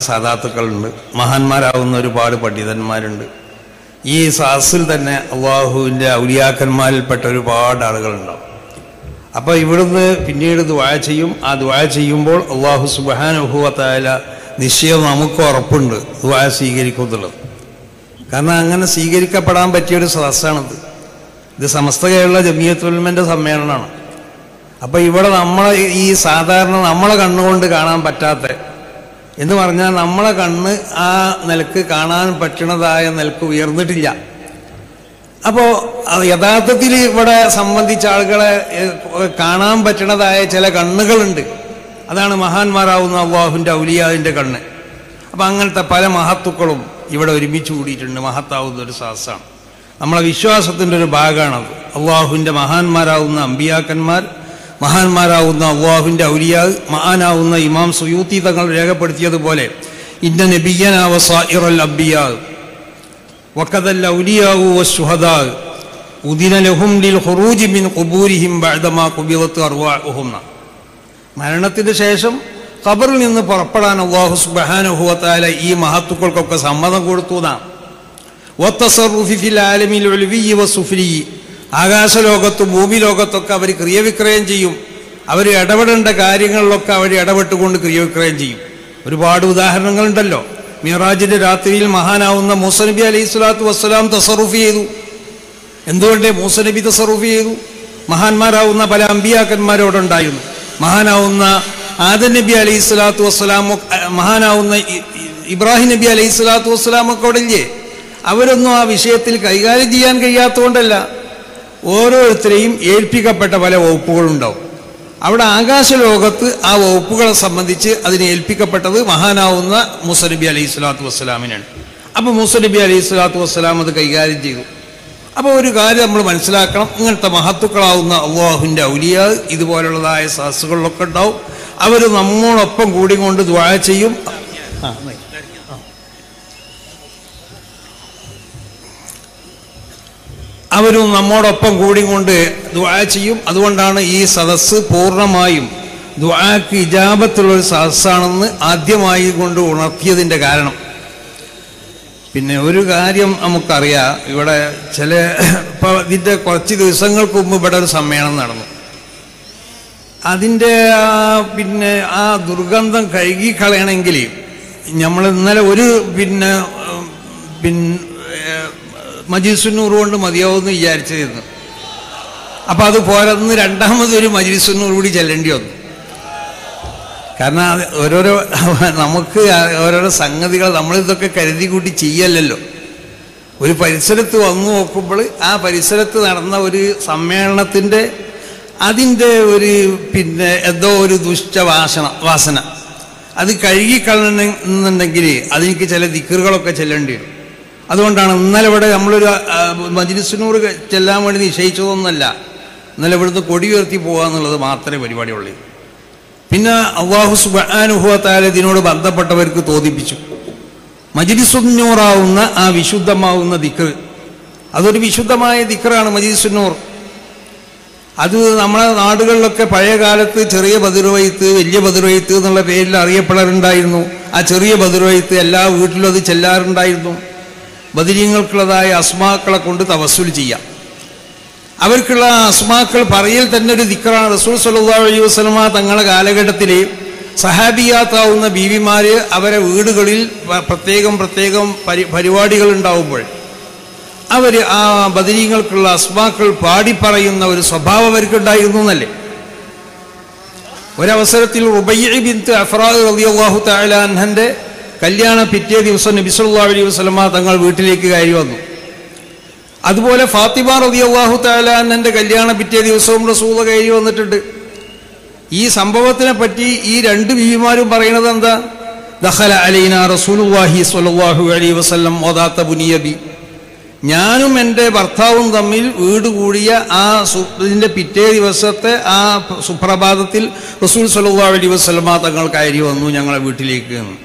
സാധാത്തുക്കളുണ്ട് മഹാന്മാരാവുന്ന ഒരുപാട് പണ്ഡിതന്മാരുണ്ട് ഈ സാസിൽ തന്നെ അള്ളാഹുവിൻ്റെ ഔലിയാക്കന്മാരിൽപ്പെട്ട ഒരുപാട് ആളുകളുണ്ടാവും അപ്പോൾ ഇവിടുന്ന് പിന്നീട് ദ്വാ ചെയ്യും ആ ദ്വാ ചെയ്യുമ്പോൾ അള്ളാഹു സുബാനുഭവത്തായ നിശ്ചയം നമുക്ക് ഉറപ്പുണ്ട് ദ്വാ സ്വീകരിക്കുന്നുള്ളത് കാരണം അങ്ങനെ സ്വീകരിക്കപ്പെടാൻ പറ്റിയൊരു സദസ്സാണിത് ഇത് സമസ്ത കേരള ജമിയത്തുൽമൻ്റെ സമ്മേളനമാണ് അപ്പോൾ ഇവിടെ നമ്മളെ ഈ സാധാരണ നമ്മളെ കണ്ണുകൊണ്ട് കാണാൻ പറ്റാത്ത എന്ന് പറഞ്ഞാൽ നമ്മളെ കണ്ണ് ആ നിലക്ക് കാണാൻ പറ്റണതായ നിലക്ക് ഉയർന്നിട്ടില്ല അപ്പോൾ യഥാർത്ഥത്തിൽ ഇവിടെ സംബന്ധിച്ച ആളുകളെ ഏഹ്, കാണാൻ പറ്റണതായ ചില കണ്ണുകളുണ്ട് അതാണ് മഹാന്മാരാവുന്ന അള്ളാഹുവിൻ്റെ ഔലിയാവിൻ്റെ കണ്ണ് അപ്പം അങ്ങനത്തെ പല മഹത്തുക്കളും ഇവിടെ ഒരുമിച്ച് കൂടിയിട്ടുണ്ട് മഹത്താവുന്ന ഒരു സാഹസാണ് നമ്മളെ വിശ്വാസത്തിൻ്റെ ഒരു ഭാഗമാണത് അള്ളാഹുവിൻ്റെ മഹാന്മാരാവുന്ന അമ്പിയാക്കന്മാർ മഹാന്മാരാവുന്ന അള്ളാഹുവിൻ്റെ ഔലിയാവ് മഹാനാവുന്ന ഇമാം സുയൂത്തി തങ്ങൾ രേഖപ്പെടുത്തിയതുപോലെ ഇന്ന നബിയനാവസായിറൽ അബ്ബിയാവ് وكذا الأولياء والشهداء أذن لهم للخروج من قبورهم بعدما قبضت أرواحهم മരണത്തിന് ശേഷം ഖബറിൽ നിന്ന് പുറപ്പെടാൻ അള്ളാഹു സുബാനുഭവത്താല ഈ മഹത്തുക്കൾക്കൊക്കെ സമ്മതം കൊടുത്തു നാം ആകാശലോകത്തും ഭൂമി ലോകത്തൊക്കെ അവർ ക്രിയവിക്രയം ചെയ്യും അവർ ഇടപെടേണ്ട കാര്യങ്ങളിലൊക്കെ അവർ ഇടപെട്ടുകൊണ്ട് ക്രിയവിക്രയം ചെയ്യും ഒരുപാട് ഉദാഹരണങ്ങളുണ്ടല്ലോ മിറാജിന്റെ രാത്രിയിൽ മഹാനാവുന്ന മൂസനബി അലൈഹി സ്വലാത്തു വസ്സലാം തസറുഫ് ചെയ്തു എന്തുകൊണ്ട് മൂസനബി തസറുഫ് ചെയ്തു മഹാന്മാരാവുന്ന പല അമ്പിയാക്കന്മാരോടുണ്ടായിരുന്നു മഹാനാവുന്ന ആദൻ നബി അലൈഹി സ്വലാത്തു വസ്സലാം മഹാനാവുന്ന ഇ- ഇ- ഇബ്രാഹിം നബി അലൈഹി സ്വലാത്തു വസ്സലാം ഒക്കെ അവിടെ ഇല്ലേ അവരൊന്നും ആ വിഷയത്തിൽ കൈകാര്യം ചെയ്യാൻ കഴിയാത്തതുകൊണ്ടല്ല ഓരോരുത്തരെയും ഏൽപ്പിക്കപ്പെട്ട പല വകുപ്പുകളുണ്ടാവും അവിടെ ആകാശലോകത്ത് ആ വകുപ്പുകളെ സംബന്ധിച്ച് അതിനെ ഏൽപ്പിക്കപ്പെട്ടത് മഹാനാവുന്ന മുസനബി അലൈഹി സ്വലാത്തു വസ്സലാമിനാണ് അപ്പോൾ മുസനബി അലൈഹി സ്വലാത്തു വസ്സലാം അത് കൈകാര്യം ചെയ്തു അപ്പോൾ ഒരു കാര്യം നമ്മൾ മനസ്സിലാക്കണം ഇങ്ങനത്തെ മഹത്തുക്കളാവുന്ന അള്ളാഹുവിൻ്റെ ഔലിയ ഇതുപോലുള്ളതായ സഹസുകളിലൊക്കെ ഉണ്ടാവും അവർ നമ്മോടൊപ്പം കൂടി കൊണ്ട് ദ്വാ ചെയ്യും ആ, നന്നായി. അവരും നമ്മോടൊപ്പം കൂടി കൊണ്ട് ദ്വാ ചെയ്യും അതുകൊണ്ടാണ് ഈ സദസ്സ് പൂർണ്ണമായും ദ്വാക്ക് ഇജാബത്തുള്ള ഒരു സദസ്സാണെന്ന് ആദ്യമായി കൊണ്ട് ഉണർത്തിയതിൻ്റെ കാരണം പിന്നെ ഒരു കാര്യം നമുക്കറിയാം ഇവിടെ ചില ഇപ്പോൾ ഇതിൻ്റെ കുറച്ച് ദിവസങ്ങൾക്ക് മുമ്പ് ഇവിടെ ഒരു സമ്മേളനം നടന്നു അതിൻ്റെ ആ പിന്നെ ആ ദുർഗന്ധം കഴുകിക്കളയണമെങ്കിൽ നമ്മൾ ഇന്നലെ ഒരു പിന്നെ ഉം, പിന്നെ മജീസുന്നൂർ കൊണ്ട് മതിയാവുമെന്ന് വിചാരിച്ചിരുന്നു അപ്പം അത് പോരെന്ന് രണ്ടാമതൊരു മജീസുന്നൂർ കൂടി ചെല്ലേണ്ടി വന്നു കാരണം അത് ഓരോരോ നമുക്ക് ഓരോരോ സംഗതികൾ നമ്മളിതൊക്കെ കരുതി കൂട്ടി ചെയ്യല്ലല്ലോ ഒരു പരിസരത്ത് വന്നു നോക്കുമ്പോൾ ആ പരിസരത്ത് നടന്ന ഒരു സമ്മേളനത്തിൻ്റെ അതിൻ്റെ ഒരു പിന്നെ എന്തോ ഒരു ദുഷ്ടവാസന വാസന അത് കഴുകിക്കളണമെന്നുണ്ടെങ്കിൽ അതിലേക്ക് ചില ദിക്കറുകളൊക്കെ ചെല്ലേണ്ടി വരും അതുകൊണ്ടാണ് ഇന്നലെ ഇവിടെ നമ്മളൊരു ആ, മജ്ലിസിനൂർ ചെല്ലാൻ വേണ്ടി നിശ്ചയിച്ചതൊന്നുമല്ല ഇന്നലെ ഇവിടുന്ന് കൊടി ഉയർത്തി പോകുക എന്നുള്ളത് മാത്രമേ പരിപാടിയുള്ളൂ പിന്നെ അള്ളാഹു സുബാനുഭവത്താൽ ഇതിനോട് ബന്ധപ്പെട്ടവർക്ക് തോന്നിപ്പിച്ചു മജിലിസുന്നൂറാവുന്ന ആ വിശുദ്ധമാവുന്ന ദിക്കർ അതൊരു വിശുദ്ധമായ ദിക്കറാണ് മജിലിസുന്നൂർ അത് നമ്മളെ നാടുകളിലൊക്കെ പഴയ കാലത്ത് ചെറിയ ബദിർവൈത്ത് വലിയ ബദിർവൈത്ത് എന്നുള്ള പേരിൽ അറിയപ്പെടാറുണ്ടായിരുന്നു ആ ചെറിയ ബദിർവൈത്ത് എല്ലാ വീട്ടിലും അത് ചെല്ലാറുണ്ടായിരുന്നു ബദിരീങ്ങൾക്കുള്ളതായ അസ്മാക്കളെ കൊണ്ട് തവസ്സുൽ ചെയ്യാം അവർക്കുള്ള അസ്മാക്കൾ പറയൽ തന്നെ ഒരു ദിക്കറാണ് റസൂൽ സല്ലല്ലാഹു അലൈഹി വസല്ലമ തങ്ങളുടെ കാലഘട്ടത്തിൽ സഹാബിയാത്താവുന്ന ബീവിമാര് അവരെ വീടുകളിൽ പ- പ്രത്യേകം പ്രത്യേകം പരി പരിപാടികൾ ഉണ്ടാവുമ്പോൾ അവർ ആ ബദരീങ്ങൾക്കുള്ള അസ്മാക്കൾ പാടിപ്പറയുന്ന ഒരു സ്വഭാവം അവർക്കുണ്ടായിരുന്നു എന്നല്ലേ ഒരവസരത്തിൽ റുബയ്യ ബിന്ത് അഫ്രാദ് റളിയല്ലാഹു തആല അൻഹന്റെ കല്യാണ പിറ്റേ ദിവസം നബി സല്ലല്ലാഹു അലൈഹി വസല്ലമ തങ്ങൾ വീട്ടിലേക്ക് കയറി വന്നു അതുപോലെ ഫാത്തിമ റളിയല്ലാഹു തആല അൻഹന്റെ കല്യാണ പിറ്റേ ദിവസവും റസൂല കയറി വന്നിട്ടുണ്ട് ഈ സംഭവത്തിനെ പറ്റി ഈ രണ്ട് ബീവിമാരും പറയുന്നത് എന്താ ദഖല അലൈന റസൂലുള്ളാഹി സ്വല്ലല്ലാഹു അലൈഹി വസല്ലം വദാത്ത ബുനിയബി ഞാനും എൻ്റെ ഭർത്താവും തമ്മിൽ വീട് കൂടിയ ആ സു- ഇതിൻ്റെ പിറ്റേ ദിവസത്തെ ആ സുപ്രഭാതത്തിൽ റസൂൽ സല്ലല്ലാഹു അലൈഹി വസല്ലമ തങ്ങൾ കയറി വന്നു ഞങ്ങളെ വീട്ടിലേക്ക് എന്ന്.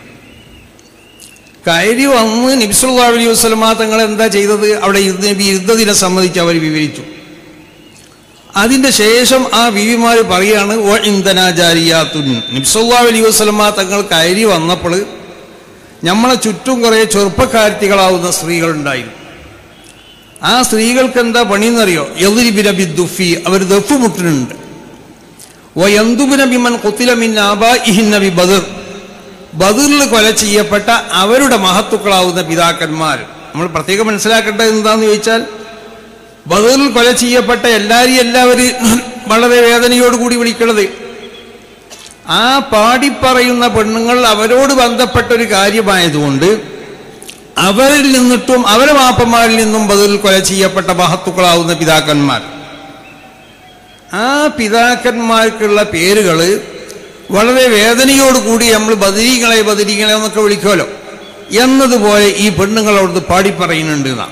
കയറി വന്ന് നബി സല്ലല്ലാഹു അലൈഹി വസല്ലമ തങ്ങൾ എന്താ ചെയ്തത് അവിടെ ഇരുന്ന് നബി ഇരുന്നതിനെ സംബന്ധിച്ച് അവർ വിവരിച്ചു അതിന്റെ ശേഷം ആ ബീവിമാർ പറയാണ് "വ ഇന്ധനാചാരിയാത്തുൻ." നബി സല്ലല്ലാഹു അലൈഹി വസല്ലമ തങ്ങൾ കയറി വന്നപ്പോൾ നമ്മളെ ചുറ്റും കുറേ ചെറുപ്പക്കാരത്തികളാവുന്ന സ്ത്രീകളുണ്ടായിരുന്നു ആ സ്ത്രീകൾക്ക് എന്താ പണിയെന്നറിയോ എതിരിബിന ബിദ്ദുഫി അവർ ദഫ് മുട്ടുന്നുണ്ട് ഓ എന്തുബിന ബിമൻ കുത്തിലമിൻ ആബാഇഹിന്ന ബി ബദർ ബദറിൽ കൊല ചെയ്യപ്പെട്ട അവരുടെ മഹത്തുക്കളാവുന്ന പിതാക്കന്മാർ നമ്മൾ പ്രത്യേകം മനസ്സിലാക്കേണ്ടത് എന്താന്ന് ചോദിച്ചാൽ ബദറിൽ കൊല ചെയ്യപ്പെട്ട എല്ലാവരെയും എല്ലാവരും വളരെ വേദനയോടുകൂടി വിളിക്കണത് ആ പാടിപ്പറയുന്ന പെണ്ണുങ്ങൾ അവരോട് ബന്ധപ്പെട്ട ഒരു കാര്യമായതുകൊണ്ട് അവരിൽ നിന്നിട്ടും അവരെ മാപ്പന്മാരിൽ നിന്നും ബദറിൽ കൊല ചെയ്യപ്പെട്ട മഹത്തുക്കളാവുന്ന പിതാക്കന്മാർ ആ പിതാക്കന്മാർക്കുള്ള പേരുകൾ വളരെ വേദനയോടുകൂടി നമ്മൾ ബദരീകളെ ബദരീകളെ എന്നൊക്കെ വിളിക്കുമല്ലോ എന്നതുപോലെ ഈ പെണ്ണുങ്ങൾ അവിടുന്ന് പാടിപ്പറയുന്നുണ്ട് എന്നാ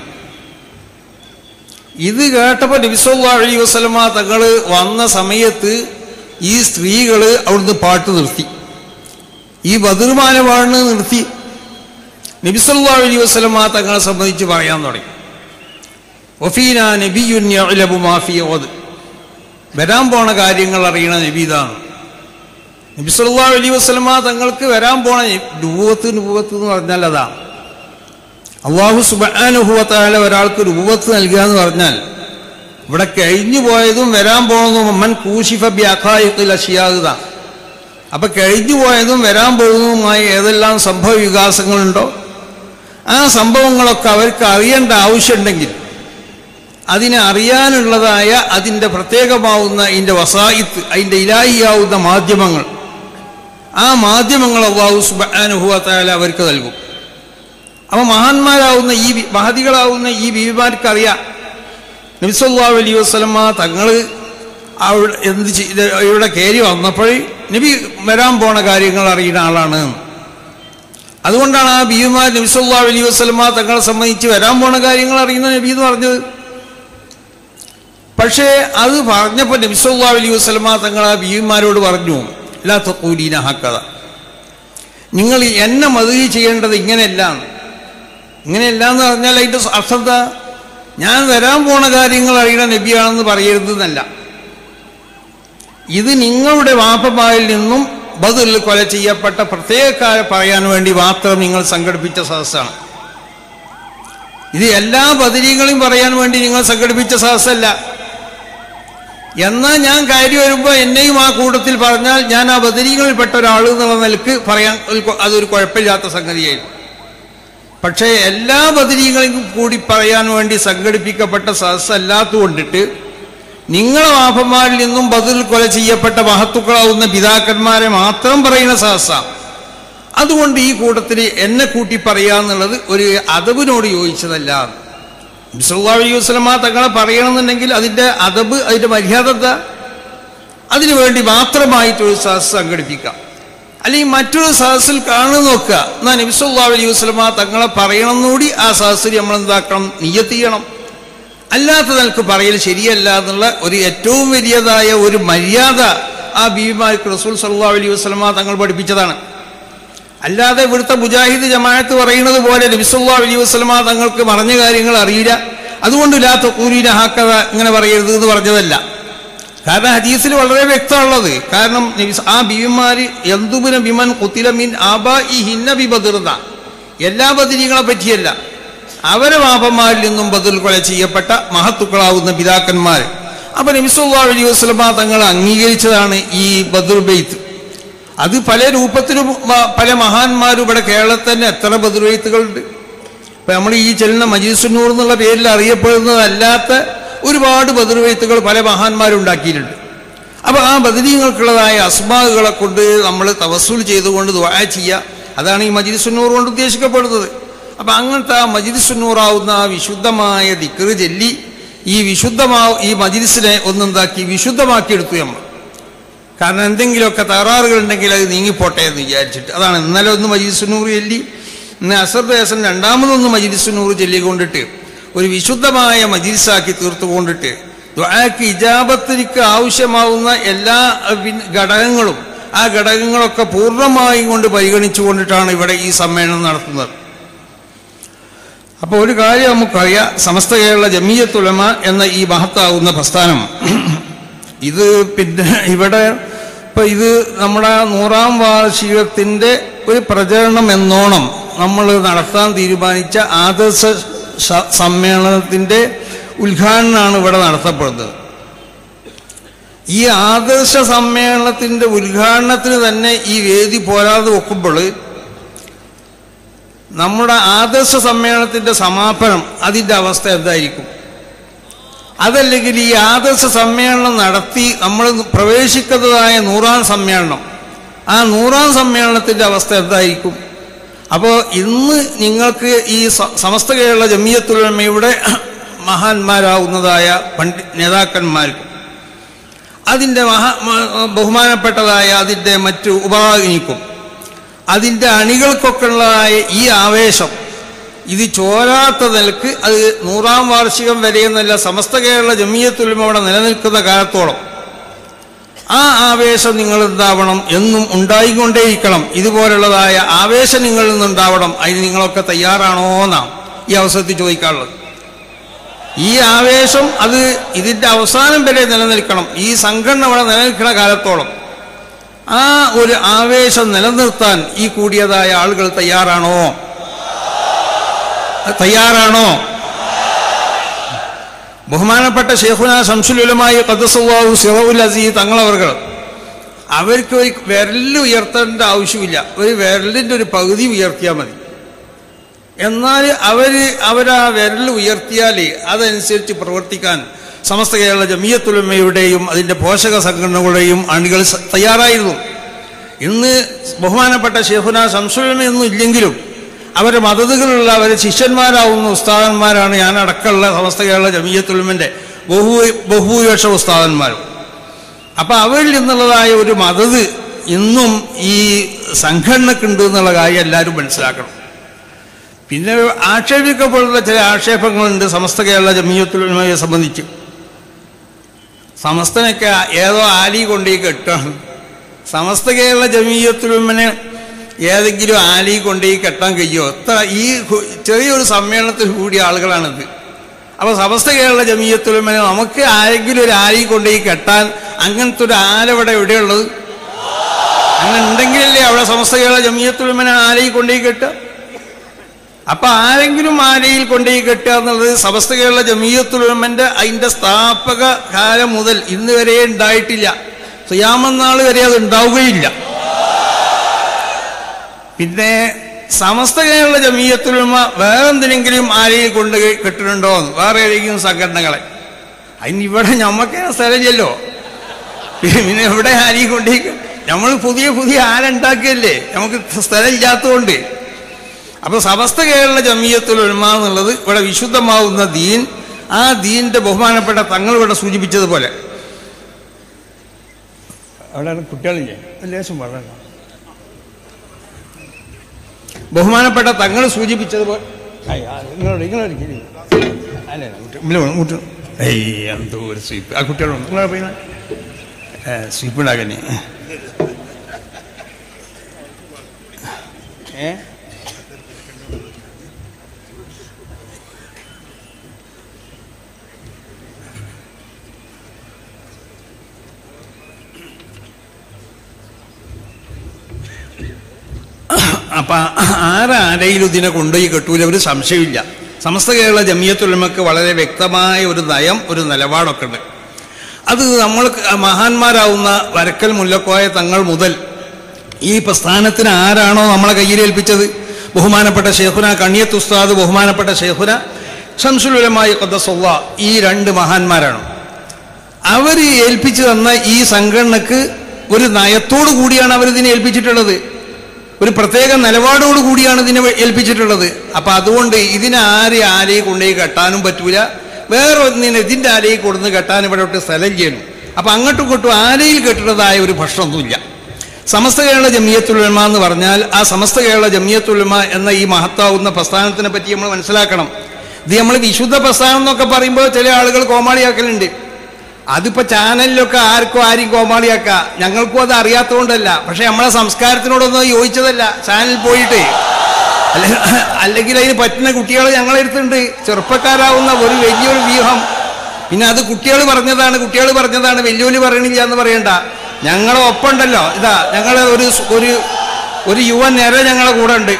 ഇത് കേട്ടപ്പോൾ നബിസല്ലാ അലി വസ്ലമ തങ്ങൾ വന്ന സമയത്ത് ഈ സ്ത്രീകൾ അവിടുന്ന് പാട്ട് നിർത്തി ഈ ബദർമാന പാടുന്നത് നിർത്തി നബിസല്ലാ അലി വസ്ലമ തങ്ങളെ സംബന്ധിച്ച് പറയാൻ തുടങ്ങി ഒഫീന നബിയുൻ യഅ്ലമു മാ ഫീ ഗദ്. വരാൻ പോണ കാര്യങ്ങൾ അറിയണ നബി ഇതാണ് നബി സല്ലല്ലാഹു അലൈഹി വസല്ലമ തങ്ങൾക്ക് വരാൻ പോണ രൂപത്ത് രൂപത്ത് എന്ന് പറഞ്ഞാൽ അതാണ് അള്ളാഹു സുബ്ഹാനഹു വ തആല ഒരാൾക്ക് രൂപത്ത് നൽകുക എന്ന് പറഞ്ഞാൽ ഇവിടെ കഴിഞ്ഞു പോയതും വരാൻ പോണതും മൻ കൂശിഫ ബി അഖായിഖിൽ അഷിയാകുക അപ്പൊ കഴിഞ്ഞു പോയതും വരാൻ പോകുന്നതുമായ ഏതെല്ലാം സംഭവ വികാസങ്ങളുണ്ടോ ആ സംഭവങ്ങളൊക്കെ അവർക്ക് അറിയേണ്ട ആവശ്യമുണ്ടെങ്കിൽ അതിനെ അറിയാനുള്ളതായ അതിൻ്റെ പ്രത്യേകമാവുന്ന അതിൻ്റെ വസായിത്ത് അതിൻ്റെ ഇലാഹിയാവുന്ന മാധ്യമങ്ങൾ ആ മാധ്യമങ്ങൾ അള്ളാഹു സുബാനുഭവത്തായാലും അവർക്ക് നൽകും അപ്പൊ മഹാന്മാരാവുന്ന ഈ വി- മഹതികളാവുന്ന ഈ ബീവിമാർക്ക് അറിയാം നബിസല്ലാ അലൈഹി വസ്ലമ തങ്ങൾ അവിടെ എന്ത് ചെയ്ത് ഇവിടെ കയറി വന്നപ്പോൾ നബി വരാൻ പോണ കാര്യങ്ങൾ അറിയുന്ന ആളാണ് അതുകൊണ്ടാണ് ആ ബീവിമാർ നബിസല്ലാ അലൈഹി വസ്ലമ തങ്ങളെ സംബന്ധിച്ച് വരാൻ പോണ കാര്യങ്ങൾ അറിയുന്ന നബി എന്ന് പറഞ്ഞത് പക്ഷേ അത് പറഞ്ഞപ്പോൾ നബിസല്ലാ അലൈഹി വസ്ലമ തങ്ങൾ ആ ബീവിമാരോട് പറഞ്ഞു ലാ തഖൂലീന ഹക്കത നിങ്ങൾ എന്നെ മതുകി ചെയ്യേണ്ടത് ഇങ്ങനെയല്ല ഇങ്ങനെയല്ല എന്ന് പറഞ്ഞാൽ അതിൻ്റെ അർത്ഥം എന്താ ഞാൻ വരാൻ പോണ കാര്യങ്ങൾ അറിയണ നബിയാണെന്ന് പറയരുത് എന്നല്ല ഇത് നിങ്ങളുടെ വാപ്പമാരിൽ നിന്നും ബദറിൽ കൊല ചെയ്യപ്പെട്ട പ്രത്യേകക്കാരെ പറയാൻ വേണ്ടി മാത്രം നിങ്ങൾ സംഘടിപ്പിച്ച സദസ്സാണ് ഇത് എല്ലാ ബദരീകളെയും പറയാൻ വേണ്ടി നിങ്ങൾ സംഘടിപ്പിച്ച സദസ്സല്ല എന്നാൽ ഞാൻ കാര്യം വരുമ്പോൾ എന്നെയും ആ കൂട്ടത്തിൽ പറഞ്ഞാൽ ഞാൻ ആ ബദരീകളിൽപ്പെട്ട ഒരാൾ എന്നുള്ള നിലക്ക് പറയാൻ ഒരു കൊ- അതൊരു കുഴപ്പമില്ലാത്ത സംഗതിയായിരുന്നു പക്ഷേ എല്ലാ ബദരീകളെയും കൂടി പറയാൻ വേണ്ടി സംഘടിപ്പിക്കപ്പെട്ട സദസ്സ് അല്ലാത്തതുകൊണ്ടിട്ട് നിങ്ങളെ വാപ്പന്മാരിൽ നിന്നും ബദറിൽ കൊല ചെയ്യപ്പെട്ട മഹത്തുക്കളാവുന്ന പിതാക്കന്മാരെ മാത്രം പറയുന്ന സദസ്സാണ് അതുകൊണ്ട് ഈ കൂട്ടത്തിൽ എന്നെ കൂട്ടി പറയാന്നുള്ളത് ഒരു അതബിനോട് യോജിച്ചതല്ല സല്ലല്ലാഹു അലൈഹി വസല്ലമ തങ്ങളെ പറയണമെന്നുണ്ടെങ്കിൽ അതിൻ്റെ അതബ് അതിൻ്റെ മര്യാദ എന്താ അതിനു വേണ്ടി മാത്രമായിട്ട് ഒരു സദസ് സംഘടിപ്പിക്കാം അല്ലെങ്കിൽ മറ്റൊരു സദസ്സിൽ കാണുന്ന നോക്കുക എന്നാൽ നബി സല്ലല്ലാഹു അലൈഹി വസല്ലമ തങ്ങളെ പറയണമെന്നുകൂടി ആ സദസ്സിൽ നമ്മൾ എന്താക്കണം നിയ്യത്ത് ചെയ്യണം അല്ലാത്ത നിലക്ക് പറയൽ ശരിയല്ല എന്നുള്ള ഒരു ഏറ്റവും വലിയതായ ഒരു മര്യാദ ആ ബീവിമാർക്ക് റസൂൽ സല്ലല്ലാഹു അലൈഹി വസല്ലമ തങ്ങൾ പഠിപ്പിച്ചതാണ് അല്ലാതെ ഇവിടുത്തെ മുജാഹിദ് ജമാഅത്ത് പറയുന്നത് പോലെ നബിസുല്ലാ അലൈഹി വസ്ലമ തങ്ങൾക്ക് മറഞ്ഞ കാര്യങ്ങൾ അറിയില്ല അതുകൊണ്ട് ലാത്ത കൂരീന ഹാക്കത ഇങ്ങനെ പറയരുത് എന്ന് പറഞ്ഞതല്ല കാരണം ഹദീസിൽ വളരെ വ്യക്തമുള്ളത് കാരണം നബി- ആ ബീവിമാര് എന്തുബിന ബിമൻ കുത്തിലമിൻ ആബാ ഈ ഹിന്ന ബി ബദിർന്ന എല്ലാ ബദിരികളെ പറ്റിയല്ല അവരെ വാപ്പന്മാരിൽ നിന്നും ബദിൽ കൊല ചെയ്യപ്പെട്ട മഹത്തുക്കളാവുന്ന പിതാക്കന്മാർ അപ്പൊ നബിസുല്ലാ അലൈഹി വസ്ലമ തങ്ങൾ അംഗീകരിച്ചതാണ് ഈ ബദുർ ബെയ്ത്ത് അത് പല രൂപത്തിലും മ- പല മഹാന്മാരും ഇവിടെ കേരളത്തിൽ തന്നെ എത്ര ബദുർവെയ്ത്തുകളുണ്ട് ഇപ്പൊ നമ്മൾ ഈ ചെല്ലുന്ന മജീസുന്നൂർ എന്നുള്ള പേരിൽ അറിയപ്പെടുന്നതല്ലാത്ത ഒരുപാട് ബദുർവെയ്ത്തുകൾ പല മഹാന്മാരും ഉണ്ടാക്കിയിട്ടുണ്ട് അപ്പൊ ആ ബദരീങ്ങൾക്കുള്ളതായ അസ്മാകളെ കൊണ്ട് നമ്മൾ തവസ്സുൽ ചെയ്തുകൊണ്ട് ദുആ ചെയ്യുക അതാണ് ഈ മജിലിസുന്നൂർ കൊണ്ട് ഉദ്ദേശിക്കപ്പെടുന്നത് അപ്പൊ അങ്ങനത്തെ ആ മജിലിസുന്നൂറാവുന്ന ആ വിശുദ്ധമായ ദിക്റ് ചൊല്ലി ഈ വിശുദ്ധമാ ഈ മജിലിസിനെ ഒന്നെന്താക്കി വിശുദ്ധമാക്കി എടുത്തു നമ്മൾ കാരണം എന്തെങ്കിലുമൊക്കെ തകരാറുകൾ ഉണ്ടെങ്കിൽ അത് നീങ്ങിപ്പോട്ടെ എന്ന് വിചാരിച്ചിട്ട് അതാണ് ഇന്നലെ ഒന്ന് മജിലിസുനൂറ് ചൊല്ലി ഇന്ന് അസർ ദേശം രണ്ടാമതൊന്ന് മജിലിസുനൂറ് ചൊല്ലിക്കൊണ്ടിട്ട് ഒരു വിശുദ്ധമായ മജിലിസാക്കി തീർത്തുകൊണ്ടിട്ട് ദ്വാക്ക് ഇജാബത്തിലേക്ക് ആവശ്യമാവുന്ന എല്ലാ അഹ്, പിൻ- ഘടകങ്ങളും ആ ഘടകങ്ങളൊക്കെ പൂർണ്ണമായും കൊണ്ട് പരിഗണിച്ചുകൊണ്ടിട്ടാണ് ഇവിടെ ഈ സമ്മേളനം നടത്തുന്നത് അപ്പോൾ ഒരു കാര്യം നമുക്കറിയാം സമസ്ത കേരള ജമീയത്തുലമ എന്ന ഈ മഹത്താവുന്ന പ്രസ്ഥാനം ഇത് പിന്നെ ഇവിടെ ഇപ്പൊ ഇത് നമ്മുടെ നൂറാം വാർഷികത്തിന്റെ ഒരു പ്രചരണം എന്നോണം നമ്മൾ നടത്താൻ തീരുമാനിച്ച ആദർശ സ- സമ്മേളനത്തിൻ്റെ ഉദ്ഘാടനമാണ് ഇവിടെ നടത്തപ്പെടുന്നത് ഈ ആദർശ സമ്മേളനത്തിൻ്റെ ഉദ്ഘാടനത്തിന് തന്നെ ഈ വേദി പോരാതെ വെക്കുമ്പോൾ നമ്മുടെ ആദർശ സമ്മേളനത്തിൻ്റെ സമാപനം അതിൻ്റെ അവസ്ഥ എന്തായിരിക്കും അതല്ലെങ്കിൽ ഈ ആദർശ സമ്മേളനം നടത്തി നമ്മൾ പ്രവേശിക്കുന്നതായ നൂറാം സമ്മേളനം ആ നൂറാം സമ്മേളനത്തിൻ്റെ അവസ്ഥ എന്തായിരിക്കും അപ്പോൾ ഇന്ന് നിങ്ങൾക്ക് ഈ സ- സമസ്ത കേരള ജമിയത്തുലമയുടെ മഹാന്മാരാവുന്നതായ പണ്ഡി നേതാക്കന്മാർക്കും അതിൻ്റെ മഹാ മ- ബഹുമാനപ്പെട്ടതായ അതിൻ്റെ മറ്റു ഉപാധിനിക്കും അതിൻ്റെ അണികൾക്കൊക്കെ ഉള്ളതായ ഈ ആവേശം ഇത് ചോരാത്ത നിലക്ക് അത് നൂറാം വാർഷികം വരെയെന്നല്ല സമസ്ത കേരള ജമിയത്തുലും അവിടെ നിലനിൽക്കുന്ന കാലത്തോളം ആ ആവേശം നിങ്ങൾ എന്താവണം എന്നും ഉണ്ടായിക്കൊണ്ടേയിരിക്കണം ഇതുപോലുള്ളതായ ആവേശം നിങ്ങളിൽ നിന്നുണ്ടാവണം അതിന് നിങ്ങളൊക്കെ തയ്യാറാണോ എന്നാണ് ഈ അവസരത്തിൽ ചോദിക്കാനുള്ളത് ഈ ആവേശം അത് ഇതിന്റെ അവസാനം വരെ നിലനിൽക്കണം ഈ സംഘടന അവിടെ നിലനിൽക്കുന്ന കാലത്തോളം ആ ഒരു ആവേശം നിലനിർത്താൻ ഈ കൂടിയതായ ആളുകൾ തയ്യാറാണോ തയ്യാറാണോ ബഹുമാനപ്പെട്ട ഷെയ്ഖുന ശംസുലുലമായി കദസുവാഹു സിറവുൽ അസീസ് തങ്ങളവർകൾ അവർക്ക് ഒരു വിരല് ഉയർത്തേണ്ട ആവശ്യമില്ല ഒരു വിരലിൻ്റെ ഒരു പകുതി ഉയർത്തിയാൽ മതി എന്നാൽ അവർ അവരാ വിരൽ ഉയർത്തിയാൽ അതനുസരിച്ച് പ്രവർത്തിക്കാൻ സമസ്ത കേരള ജമിയത്തുലമയുടെയും അതിൻ്റെ പോഷക സംഘടനകളുടെയും അണികൾ സ- തയ്യാറായിരുന്നു ഇന്ന് ബഹുമാനപ്പെട്ട ഷെയ്ഖുന ശംസുലമയൊന്നും ഇല്ലെങ്കിലും അവരുടെ മതതുകളുള്ള അവരെ ശിഷ്യന്മാരാവുന്ന ഉസ്താദന്മാരാണ് ഞാൻ അടക്കമുള്ള സമസ്ത കേരള ജമിയത്തുലമിൻ്റെ ബഹു ബഹുഭൂരിപക്ഷ ഉസ്താദന്മാരും അപ്പൊ അവരിൽ നിന്നുള്ളതായ ഒരു മതത് ഇന്നും ഈ സംഘടനക്കുണ്ട് എന്നുള്ള കാര്യം എല്ലാവരും മനസ്സിലാക്കണം പിന്നെ ആക്ഷേപിക്കപ്പെടുന്ന ചില ആക്ഷേപങ്ങളുണ്ട് സമസ്ത കേരള ജമീയത്തുലമയെ സംബന്ധിച്ച് സമസ്തനൊക്കെ ഏതോ ആലി കൊണ്ടേ കെട്ടാണ് സമസ്ത കേരള ജമീയത്തുലമനെ ഏതെങ്കിലും ആലി കൊണ്ടേ കെട്ടാൻ കഴിയുമോ എത്ര ഈ ഹു- ചെറിയൊരു സമ്മേളനത്തിൽ കൂടിയ ആളുകളാണിത് അപ്പൊ സമസ്ത കേരള ജമീയത്തുലമനെ നമുക്ക് ആരെങ്കിലും ഒരു ആലി കൊണ്ടേ കെട്ടാൻ അങ്ങനത്തെ ഒരു ആലവിടെ എവിടെയുള്ളത് അങ്ങനെ ഉണ്ടെങ്കിലല്ലേ അവിടെ സമസ്ത കേരള ജമീയത്തുലമനെ ആലയിൽ കൊണ്ടേ കെട്ടുക അപ്പൊ ആരെങ്കിലും ആലയിൽ കൊണ്ടുപോയി കെട്ടുക എന്നുള്ളത് സമസ്ത കേരള ജമീയത്തുലമന്റെ അതിന്റെ സ്ഥാപക കാലം മുതൽ ഇന്ന് വരെ ഉണ്ടായിട്ടില്ല സുയാമന്നാൾ വരെ അത് ഉണ്ടാവുകയില്ല പിന്നെ സമസ്ത കേരള ജമീയത്തുലമ വേറെന്തിനെങ്കിലും ആലയിൽ കൊണ്ട് കെട്ടിട്ടുണ്ടോ എന്ന് വേറെ ഏതെങ്കിലും സംഘടനകളെ അതിന് ഇവിടെ ഞമ്മക്ക് സ്ഥലമില്ലല്ലോ പിന്നെ എവിടെ ആലയിൽ കൊണ്ടുപോയി നമ്മൾ പുതിയ പുതിയ ആലുണ്ടാക്കിയല്ലേ നമുക്ക് സ്ഥലമില്ലാത്തതുകൊണ്ട് അപ്പൊ സമസ്ത കേരള ജമീയത്തുൽ ഉലമ എന്നുള്ളത് ഇവിടെ വിശുദ്ധമാവുന്ന ദീൻ ആ ദീനിന്റെ ബഹുമാനപ്പെട്ട തങ്ങൾ ഇവിടെ സൂചിപ്പിച്ചതുപോലെ അവിടെ കുട്ടികളില്ലേ ലേശം പറഞ്ഞു ബഹുമാനപ്പെട്ട തങ്ങൾ സൂചിപ്പിച്ചതുപോലെ അയ്യ, നിങ്ങളോട് നിങ്ങളോട് ഇരിക്ക്. അല്ല, അല്ല, കുട്ടി- ഇല്ല, കുട്ടി ഏയ് എന്തോ ഒരു സ്വീപ്പ് ആ കുട്ടികളോട് നിങ്ങളെ പോയി സ്വീപ്പ് ഉണ്ടാക്കണേ ഏ അപ്പൊ ആരാരെയും ഇതിനെ കൊണ്ടുപോയി കെട്ടൂല ഒരു സംശയമില്ല സമസ്ത കേരള ജമിയത്തുലമക്ക് വളരെ വ്യക്തമായ ഒരു നയം ഒരു നിലപാടൊക്കെ ഉണ്ട് അത് നമ്മൾ മഹാന്മാരാവുന്ന വരക്കൽ മുല്ലക്കോയ തങ്ങൾ മുതൽ ഈ പ്രസ്ഥാനത്തിന് ആരാണോ നമ്മളെ കയ്യിലേൽപ്പിച്ചത് ബഹുമാനപ്പെട്ട ഷെയ്ഖുന കണിയത്ത് ഉസ്താദ് ബഹുമാനപ്പെട്ട ഷെയ്ഖുന ഷംസുലുലമായി കൊദ്ദസുള്ള ഈ രണ്ട് മഹാന്മാരാണ് അവർ ഏൽപ്പിച്ചു തന്ന ഈ സംഘടനക്ക് ഒരു നയത്തോടു കൂടിയാണ് അവരിതിനെ ഏൽപ്പിച്ചിട്ടുള്ളത് ഒരു പ്രത്യേക നിലപാടോട് കൂടിയാണ് ഇതിനെ ഏൽപ്പിച്ചിട്ടുള്ളത് അപ്പൊ അതുകൊണ്ട് ഇതിനെ ആരെ ആരെയും കൊണ്ടുപോയി കെട്ടാനും പറ്റൂല വേറെ ഒന്നിനെ ഇതിന്റെ ആരെയും കൊടുന്ന് കെട്ടാൻ ഇവിടെ ഒട്ട് സ്ഥലം ചെയ്യണം അപ്പൊ അങ്ങോട്ടും ഇങ്ങോട്ടും ആരെയിൽ കെട്ടുന്നതായ ഒരു പ്രശ്നമൊന്നുമില്ല സമസ്ത കേരള ജമിയത്തുലമ എന്ന് പറഞ്ഞാൽ ആ സമസ്ത കേരള ജമിയത്തുലമ എന്ന ഈ മഹത്താവുന്ന പ്രസ്ഥാനത്തിനെ പറ്റി നമ്മൾ മനസ്സിലാക്കണം ഇത് നമ്മൾ വിശുദ്ധ പ്രസ്ഥാനം എന്നൊക്കെ പറയുമ്പോൾ ചില ആളുകൾ കോമാളിയാക്കലുണ്ട് അതിപ്പോ ചാനലിലൊക്കെ ആർക്കും ആരും കോമാളിയാക്ക ഞങ്ങൾക്കും അത് അറിയാത്തതുകൊണ്ടല്ല പക്ഷെ നമ്മളെ സംസ്കാരത്തിനോടൊന്നും അത് യോജിച്ചതല്ല ചാനലിൽ പോയിട്ട് അല്ലെ- അല്ലെങ്കിൽ അതിന് പറ്റുന്ന കുട്ടികൾ ഞങ്ങളെടുത്തുണ്ട് ചെറുപ്പക്കാരാവുന്ന ഒരു വലിയൊരു വ്യൂഹം പിന്നെ അത് കുട്ടികൾ പറഞ്ഞതാണ് കുട്ടികൾ പറഞ്ഞതാണ് വെല്ലുവിളി പറയണില്ല എന്ന് പറയണ്ട ഞങ്ങളെ ഒപ്പമുണ്ടല്ലോ ഇതാ ഞങ്ങളെ ഒരു സ്- ഒരു ഒരു യുവ നിര ഞങ്ങളെ കൂടെ ഉണ്ട്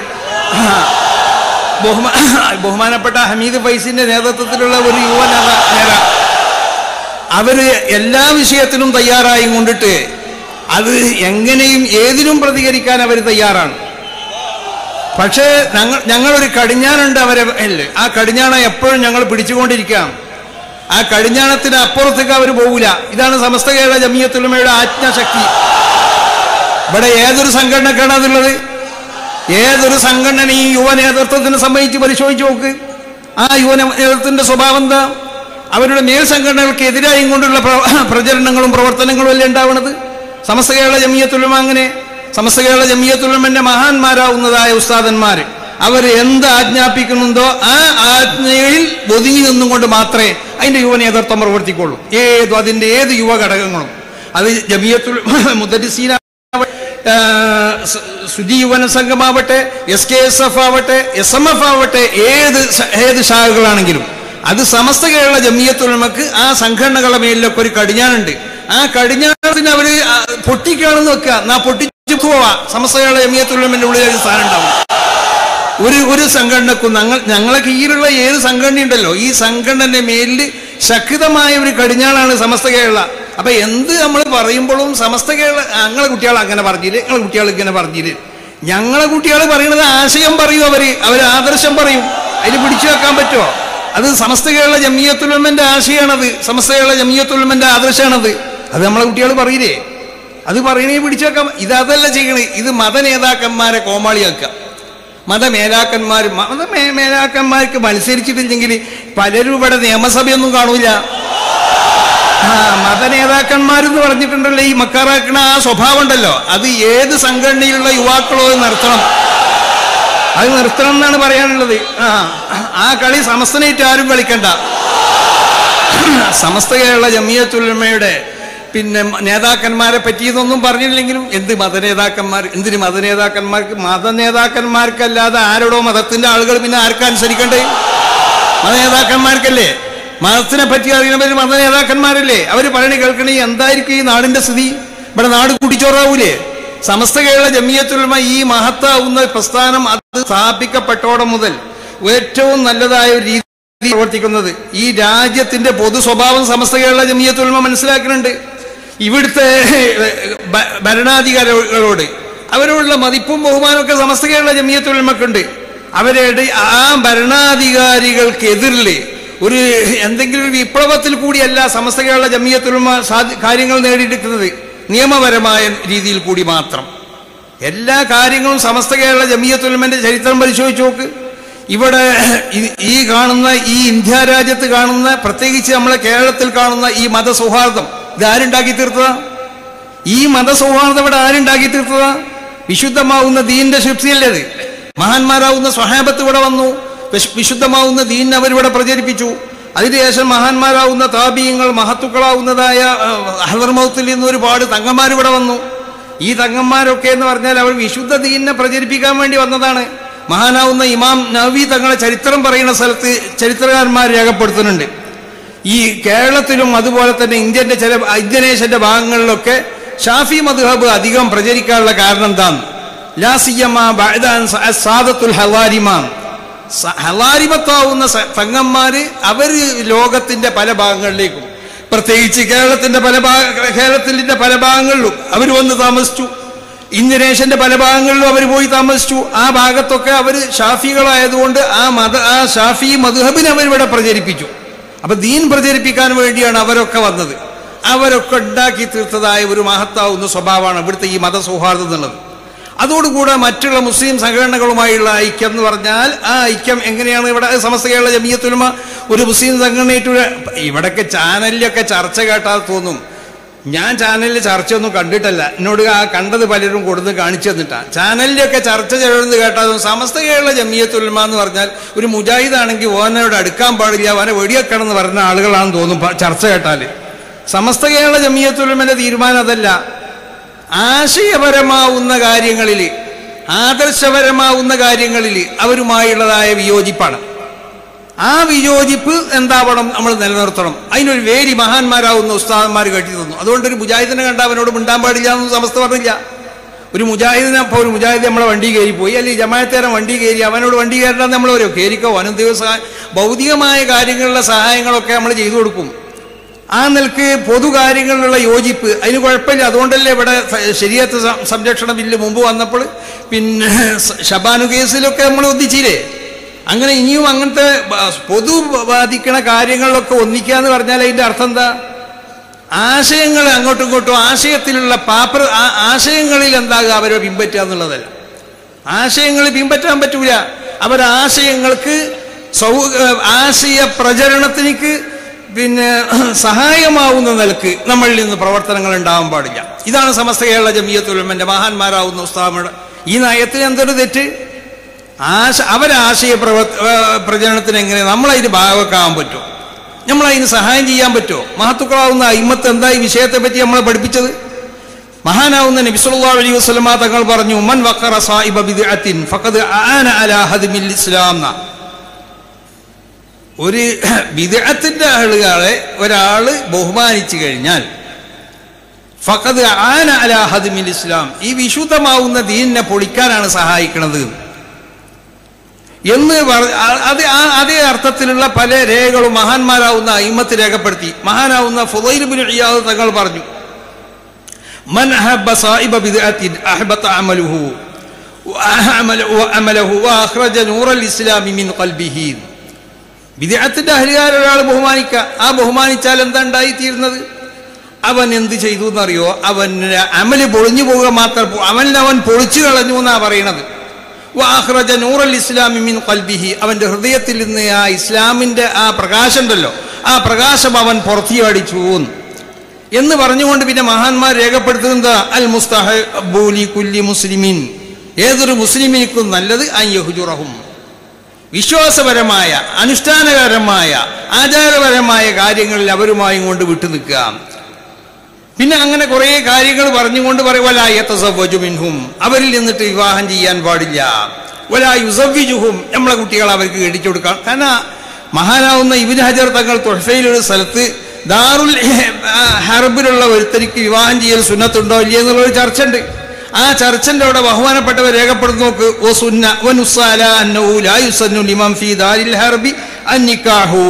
ബഹുമാ ബഹുമാനപ്പെട്ട ഹമീദ് ഫൈസിന്റെ നേതൃത്വത്തിലുള്ള ഒരു യുവ നേതാ നേത അവര് എല്ലാ വിഷയത്തിനും തയ്യാറായി കൊണ്ടിട്ട് അത് എങ്ങനെയും ഏതിനും പ്രതികരിക്കാൻ അവർ തയ്യാറാണ് പക്ഷേ ഞങ്ങൾ ഞങ്ങളൊരു കടിഞ്ഞാനുണ്ട് അവരെ അല്ലേ ആ കടിഞ്ഞാണ എപ്പോഴും ഞങ്ങൾ പിടിച്ചുകൊണ്ടിരിക്കാം ആ കടിഞ്ഞാണത്തിന് അപ്പുറത്തേക്ക് അവർ പോകില്ല ഇതാണ് സമസ്ത കേരള ജമിയത്തുലമയുടെ ആജ്ഞാശക്തി ഇവിടെ ഏതൊരു സംഘടനക്കാണ് അതുള്ളത് ഏതൊരു സംഘടന ഈ യുവ നേതൃത്വത്തിനെ സംബന്ധിച്ച് പരിശോധിച്ച് നോക്ക് ആ യുവ നേതൃത്വത്തിന്റെ സ്വഭാവം എന്താ അവരുടെ മേൽ സംഘടനകൾക്ക് എതിരായും കൊണ്ടുള്ള പ്ര- പ്രചരണങ്ങളും പ്രവർത്തനങ്ങളും അല്ലേ ഉണ്ടാവുന്നത് സമസ്ത കേരള ജമിയത്തുലമ അങ്ങനെ സമസ്ത കേരള ജമിയത്തുലമന്റെ മഹാന്മാരാവുന്നതായ ഉസ്താദന്മാർ അവർ എന്ത് ആജ്ഞാപിക്കുന്നുണ്ടോ ആ ആജ്ഞയിൽ ഒതുങ്ങി നിന്നുകൊണ്ട് മാത്രമേ അതിന്റെ യുവ നേതൃത്വം പ്രവർത്തിക്കുള്ളൂ ഏത് അതിന്റെ ഏത് യുവ ഘടകങ്ങളും അത് ജമിയത്തുൽ മുദരിസീന സുജീവന സംഘമാവട്ടെ എസ് കെ എസ് എഫ് ആവട്ടെ എസ് എം എഫ് ആവട്ടെ ഏത് സ- ഏത് ശാഖകളാണെങ്കിലും അത് സമസ്ത കേരള ജമിയത്തുലമക്ക് ആ സംഘടനകളുടെ മേലിലൊക്കെ ഒരു കടിഞ്ഞാനുണ്ട് ആ കടിഞ്ഞാണത്തിന് അവര് ആ പൊട്ടിക്കാണെന്ന് വെക്കുക എന്നാ പൊട്ടിച്ചു പോവാ സമസ്ത കേരള ജമിയത്തുലമന്റെ ഉള്ളിൽ ഒരു സ്ഥാനം ഉണ്ടാവും ഒരു ഒരു സംഘടനക്കും ഞങ്ങൾ ഞങ്ങളെ കീഴിലുള്ള ഏത് സംഘടന ഉണ്ടല്ലോ ഈ സംഘടനന്റെ മേലിൽ ശക്തമായ ഒരു കടിഞ്ഞാണാണ് സമസ്ത കേരള അപ്പൊ എന്ത് നമ്മൾ പറയുമ്പോഴും സമസ്ത കേരള ഞങ്ങളെ കുട്ടികൾ അങ്ങനെ പറഞ്ഞില്ലേ ഞങ്ങളെ കുട്ടികൾ ഇങ്ങനെ പറഞ്ഞില്ലേ ഞങ്ങളെ കുട്ടികൾ പറയുന്നത് ആശയം പറയും അവര് അവർ ആദർശം പറയും അതിന് പിടിച്ചു വെക്കാൻ പറ്റുമോ അത് സമസ്ത കേരള ജമിയത്തുലമന്റെ ആശയമാണത് സമസ്ത കേരള ജമിയത്തുലമന്റെ ആദർശമാണത് അത് നമ്മളെ കുട്ടികൾ പറയില്ലേ അത് പറയണേ പിടിച്ചു വെക്കാം ഇത് അതല്ല ചെയ്യണേ ഇത് മതനേതാക്കന്മാരെ കോമാളിയാക്കുക മതമേലാക്കന്മാർ മത മേ- മേലാക്കന്മാർക്ക് മത്സരിച്ചിട്ടില്ലെങ്കിൽ പലരും ഇവിടെ നിയമസഭയൊന്നും കാണൂല ആ മതനേതാക്കന്മാരെന്ന് പറഞ്ഞിട്ടുണ്ടല്ലോ ഈ മക്കാറാക്കണ ആ സ്വഭാവം ഉണ്ടല്ലോ അത് ഏത് സംഘടനയിലുള്ള യുവാക്കളോ അത് നിർത്തണം അത് നിർത്തണം എന്നാണ് പറയാനുള്ളത് ആ ആ കളി സമസ്തനായിട്ട് ആരും കളിക്കണ്ട സമസ്ത കേരള ജമിയത്തുലമയുടെ പിന്നെ നേതാക്കന്മാരെ പറ്റി ഇതൊന്നും പറഞ്ഞില്ലെങ്കിലും എന്ത് മതനേതാക്കന്മാർ എന്തിന് മതനേതാക്കന്മാർക്ക് മതനേതാക്കന്മാർക്കല്ലാതെ ആരോടോ മതത്തിന്റെ ആളുകൾ പിന്നെ ആർക്കാ അനുസരിക്കണ്ടേ മതനേതാക്കന്മാർക്കല്ലേ മതത്തിനെ പറ്റി അറിയണവർ മതനേതാക്കന്മാരല്ലേ അവര് പറയണ കേൾക്കണേ എന്തായിരിക്കും ഈ നാടിന്റെ സ്ഥിതി ഇവിടെ നാട് കൂട്ടിച്ചോറാവൂലേ സമസ്ത കേരള ജമിയത്തുലമ ഈ മഹത്താവുന്ന പ്രസ്ഥാനം അത് സ്ഥാപിക്കപ്പെട്ടോടം മുതൽ ഏറ്റവും നല്ലതായ ഒരു രീതി പ്രവർത്തിക്കുന്നത് ഈ രാജ്യത്തിന്റെ പൊതു സ്വഭാവം സമസ്ത കേരള ജമിയത്തുലമ മനസ്സിലാക്കുന്നുണ്ട് ഇവിടുത്തെ ഭ- ഭരണാധികാരികളോട് അവരോടുള്ള മതിപ്പും ബഹുമാനമൊക്കെ സമസ്ത കേരള ജമിയത്തുലമക്കുണ്ട് അവരുടെ ആ ഭരണാധികാരികൾക്കെതിരിൽ ഒരു എന്തെങ്കിലും ഒരു വിപ്ലവത്തിൽ കൂടിയല്ല സമസ്ത കേരള ജമിയത്തുലമ സാധി- കാര്യങ്ങൾ നേടിയെടുക്കുന്നത് നിയമപരമായ രീതിയിൽ കൂടി മാത്രം എല്ലാ കാര്യങ്ങളും സമസ്ത കേരള ജമിയത്തുലമന്റെ ചരിത്രം പരിശോധിച്ച് നോക്ക് ഇവിടെ ഈ- ഈ കാണുന്ന ഈ ഇന്ത്യ രാജ്യത്ത് കാണുന്ന പ്രത്യേകിച്ച് നമ്മളെ കേരളത്തിൽ കാണുന്ന ഈ മതസൗഹാർദ്ദം ഇത് ആരുണ്ടാക്കി തീർത്തതാ ഈ മതസൗഹാർദ്ദം ഇവിടെ ആരുണ്ടാക്കി തീർത്തതാ വിശുദ്ധമാവുന്ന ദീനിന്റെ ശിപ്സിയല്ലേ അത് മഹാന്മാരാവുന്ന സ്വഹാബത്ത് ഇവിടെ വന്നു വിശ്- വിശുദ്ധമാവുന്ന ദീൻ അവരിവിടെ പ്രചരിപ്പിച്ചു അതിനുശേഷം മഹാന്മാരാവുന്ന താപീയങ്ങൾ മഹത്തുക്കളാവുന്നതായ ഹദർമൗത്തിൽ നിന്ന് ഒരുപാട് തങ്ങന്മാർ ഇവിടെ വന്നു ഈ തങ്ങന്മാരൊക്കെ എന്ന് പറഞ്ഞാൽ അവർ വിശുദ്ധ ദീനിനെ പ്രചരിപ്പിക്കാൻ വേണ്ടി വന്നതാണ് മഹാനാവുന്ന ഇമാം നവി തങ്ങളെ ചരിത്രം പറയുന്ന സ്ഥലത്ത് ചരിത്രകാരന്മാർ രേഖപ്പെടുത്തുന്നുണ്ട് ഈ കേരളത്തിലും അതുപോലെ തന്നെ ഇന്ത്യന്റെ ചില ഇന്ത്യനേഷ്യന്റെ ഭാഗങ്ങളിലൊക്കെ ഷാഫി മദ്ഹബ് അധികം പ്രചരിക്കാനുള്ള കാരണം എന്താണ് ലാസിയമ്മ ബഅദാൻ സ- സാദത്തുൽ ഹലാരിമാം സ- ഹലാരിമത്താവുന്ന സ- തങ്ങന്മാര് അവര് ലോകത്തിന്റെ പല ഭാഗങ്ങളിലേക്കും പ്രത്യേകിച്ച് കേരളത്തിന്റെ പല ഭാഗ കേരളത്തിന്റെ പല ഭാഗങ്ങളിലും അവർ വന്ന് താമസിച്ചു ഇന്തോനേഷ്യന്റെ പല ഭാഗങ്ങളിലും അവർ പോയി താമസിച്ചു ആ ഭാഗത്തൊക്കെ അവർ ഷാഫികളായതുകൊണ്ട് ആ മത ആ ഷാഫി മധുഹബിനെ അവരിവിടെ പ്രചരിപ്പിച്ചു അപ്പൊ ദീൻ പ്രചരിപ്പിക്കാൻ വേണ്ടിയാണ് അവരൊക്കെ വന്നത് അവരൊക്കെ ഉണ്ടാക്കി തീർത്തതായ ഒരു മഹത്താവുന്ന സ്വഭാവമാണ് ഇവിടുത്തെ ഈ മതസൗഹാർദ്ദം എന്നുള്ളത് അതോടുകൂടെ മറ്റുള്ള മുസ്ലിം സംഘടനകളുമായുള്ള ഐക്യം എന്ന് പറഞ്ഞാൽ ആ ഐക്യം എങ്ങനെയാണ് ഇവിടെ സമസ്ത കേരള ജമിയത്തുലമ ഒരു മുസ്ലിം സംഘടനയായിട്ട് ഇവിടൊക്കെ ചാനലിലൊക്കെ ചർച്ച കേട്ടാൽ തോന്നും ഞാൻ ചാനലിൽ ചർച്ചയൊന്നും കണ്ടിട്ടല്ല എന്നോട് ആ കണ്ടത് പലരും കൊടുത്ത് കാണിച്ചു തന്നിട്ടാ ചാനലിലൊക്കെ ചർച്ച ചെയ്യുന്നത് കേട്ടാൽ സമസ്ത കേരള ജമിയത്തുലമ എന്ന് പറഞ്ഞാൽ ഒരു മുജാഹിദാണെങ്കിൽ ഓനോട് അടുക്കാൻ പാടില്ല ഓനെ വെടിവെക്കണം എന്ന് പറഞ്ഞ ആളുകളാണെന്ന് തോന്നും പ- ചർച്ച കേട്ടാൽ സമസ്ത കേരള ജമിയത്തുലമന്റെ തീരുമാനം അതല്ല ആശയപരമാവുന്ന കാര്യങ്ങളിൽ ആദർശപരമാവുന്ന കാര്യങ്ങളിൽ അവരുമായുള്ളതായ വിയോജിപ്പാണ് ആ വിയോജിപ്പ് എന്താവണം നമ്മൾ നിലനിർത്തണം അതിനൊരു വേരി മഹാന്മാരാവുന്ന ഉസ്താദന്മാർ കെട്ടി തന്നു അതുകൊണ്ട് ഒരു മുജാഹിദിനെ കണ്ട അവനോട് മിണ്ടാൻ പാടില്ല എന്ന് സമസ്ത പറഞ്ഞില്ല ഒരു മുജാഹിദിനെ അപ്പോൾ ഒരു മുജാഹിദ് നമ്മളെ വണ്ടി കയറി പോയി അല്ലെങ്കിൽ ജമായത്തേരം വണ്ടി കയറി അവനോട് വണ്ടി കയറണമെന്ന് നമ്മൾ പറയും കയറിക്കോ അവനും ദിവസം ഭൗതികമായ കാര്യങ്ങളിലെ സഹായങ്ങളൊക്കെ നമ്മൾ ചെയ്തു കൊടുക്കും ആ നിലക്ക് പൊതുകാര്യങ്ങളിലുള്ള യോജിപ്പ് അതിന് കുഴപ്പമില്ല അതുകൊണ്ടല്ലേ ഇവിടെ ശരിയത്ത് സംരക്ഷണ ബില്ല് മുമ്പ് വന്നപ്പോൾ പിന്നെ ഷബാനു കേസിലൊക്കെ നമ്മൾ ഒന്നിച്ചില്ലേ അങ്ങനെ ഇനിയും അങ്ങനത്തെ ബ- പൊതു ബാധിക്കണ കാര്യങ്ങളിലൊക്കെ ഒന്നിക്കുക എന്ന് പറഞ്ഞാൽ അതിന്റെ അർത്ഥം എന്താ ആശയങ്ങൾ അങ്ങോട്ടും ഇങ്ങോട്ടും ആശയത്തിലുള്ള പാപ്പർ ആ- ആശയങ്ങളിൽ എന്താകുക അവരെ പിൻപറ്റുക എന്നുള്ളതല്ല ആശയങ്ങൾ പിൻപറ്റാൻ പറ്റൂല അവർ ആശയങ്ങൾക്ക് സൗ ആശയ പ്രചരണത്തിലേക്ക് പിന്നെ സഹായമാവുന്ന നിലക്ക് നമ്മളിൽ നിന്ന് പ്രവർത്തനങ്ങൾ ഉണ്ടാവാൻ പാടില്ല ഇതാണ് സമസ്ത കേരള ജമിയത്തുലമന്റെ മഹാന്മാരാവുന്ന ഉസ്താമയുടെ ഈ നയത്തിന് എന്തൊരു തെറ്റ് ആശ അവരാശയ പ്രവ പ്രചരണത്തിന് എങ്ങനെ നമ്മളതിന് ഭാഗമാക്കാൻ പറ്റുമോ നമ്മളതിന് സഹായം ചെയ്യാൻ പറ്റുമോ മഹത്തുക്കളാവുന്ന അയിമത്ത് എന്താ ഈ വിഷയത്തെ പറ്റി നമ്മളെ പഠിപ്പിച്ചത് മഹാനാവുന്ന നബി സല്ലല്ലാഹു അലൈഹി വസല്ലമ തങ്ങൾ പറഞ്ഞു മൻ വഖറ സായിബ ബിദ്അത്തിൻ ഫഖദ് ആന അലാ ഹദ്മിൽ ഇസ്ലാം ന ഒരു ബിദ്അത്തിന്റെ ആളുകളെ ഒരാള് ബഹുമാനിച്ചു കഴിഞ്ഞാൽ ഫഖദ് ആന അലാ ഹദ്മിൽ ഇസ്ലാം ഈ വിശുദ്ധമാവുന്ന ദീനിനെ പൊളിക്കാനാണ് സഹായിക്കുന്നത് എന്ന് പറ- ആ- അത് ആ- അതേ അർത്ഥത്തിലുള്ള പല രേഖകളും മഹാന്മാരാവുന്ന അയിമത്ത് രേഖപ്പെടുത്തി മഹാനാവുന്ന ഫുദൈലുബിൻ ഇയാദ് തങ്ങൾ പറഞ്ഞു من أحب صائب بدعة أحبط عمله وأعمل- وعمله وأخرج نور الإسلام من قلبه വിദേഹത്തിന്റെ അഹരികാര ഒരാൾ ബഹുമാനിക്കുക ആ ബഹുമാനിച്ചാൽ എന്താ ഉണ്ടായിത്തീരുന്നത് അവൻ എന്ത് ചെയ്തു എന്നറിയോ അവന് അമല് പൊളിഞ്ഞു പോവുക മാത്രം അവനെ അവൻ പൊളിച്ചു കളഞ്ഞു എന്നാ പറയണത് വാഹ്റജ നൂറൽ ഇസ്ലാമി മിൻ കൽബിഹി അവന്റെ ഹൃദയത്തിൽ നിന്ന് ആ ഇസ്ലാമിന്റെ ആ പ്രകാശം ഉണ്ടല്ലോ ആ പ്രകാശം അവൻ പുറത്തിയടിച്ചു എന്ന്. എന്ന് പറഞ്ഞുകൊണ്ട് പിന്നെ മഹാന്മാർ രേഖപ്പെടുത്തുന്നത് അൽ മുസ്തഹബൂലി കുല്ലി മുസ്ലിമിൻ ഏതൊരു മുസ്ലിമിനിക്കും നല്ലത് അയ്യഹുജുറഹും വിശ്വാസപരമായ അനുഷ്ഠാനകരമായ ആചാരപരമായ കാര്യങ്ങളിൽ അവരുമായും കൊണ്ട് വിട്ടു നിൽക്കുക പിന്നെ അങ്ങനെ കുറെ കാര്യങ്ങൾ പറഞ്ഞുകൊണ്ട് പറയുവലായത്തസവജുമിൻഹും അവരിൽ നിന്നിട്ട് വിവാഹം ചെയ്യാൻ പാടില്ല വലാ യുസവ്വിജുഹും നമ്മളെ കുട്ടികൾ അവർക്ക് കെട്ടിച്ചു കൊടുക്കാം കാരണം മഹാനാവുന്ന ഇബിൻ ഹജർ തങ്ങൾ തൊഹഫയിലൊരു സ്ഥലത്ത് ദാറുൽ ഹർബിലുള്ള ഒരുത്തരിക്ക് വിവാഹം ചെയ്യൽ സുന്നത്തുണ്ടോ ഇല്ലയോ എന്നുള്ളൊരു ചർച്ച ഉണ്ട് ആ ചർച്ചന്റെ അവിടെ ബഹുമാനപ്പെട്ടവർ രേഖപ്പെടുത്തി നോക്ക് ഓ സുന്ന വനുസ്സാല അന്നഹു ലാ യുസന്നു ലിമൻ ഫീ ദാരിൽ ഹർബി അന്നിക്കാഹു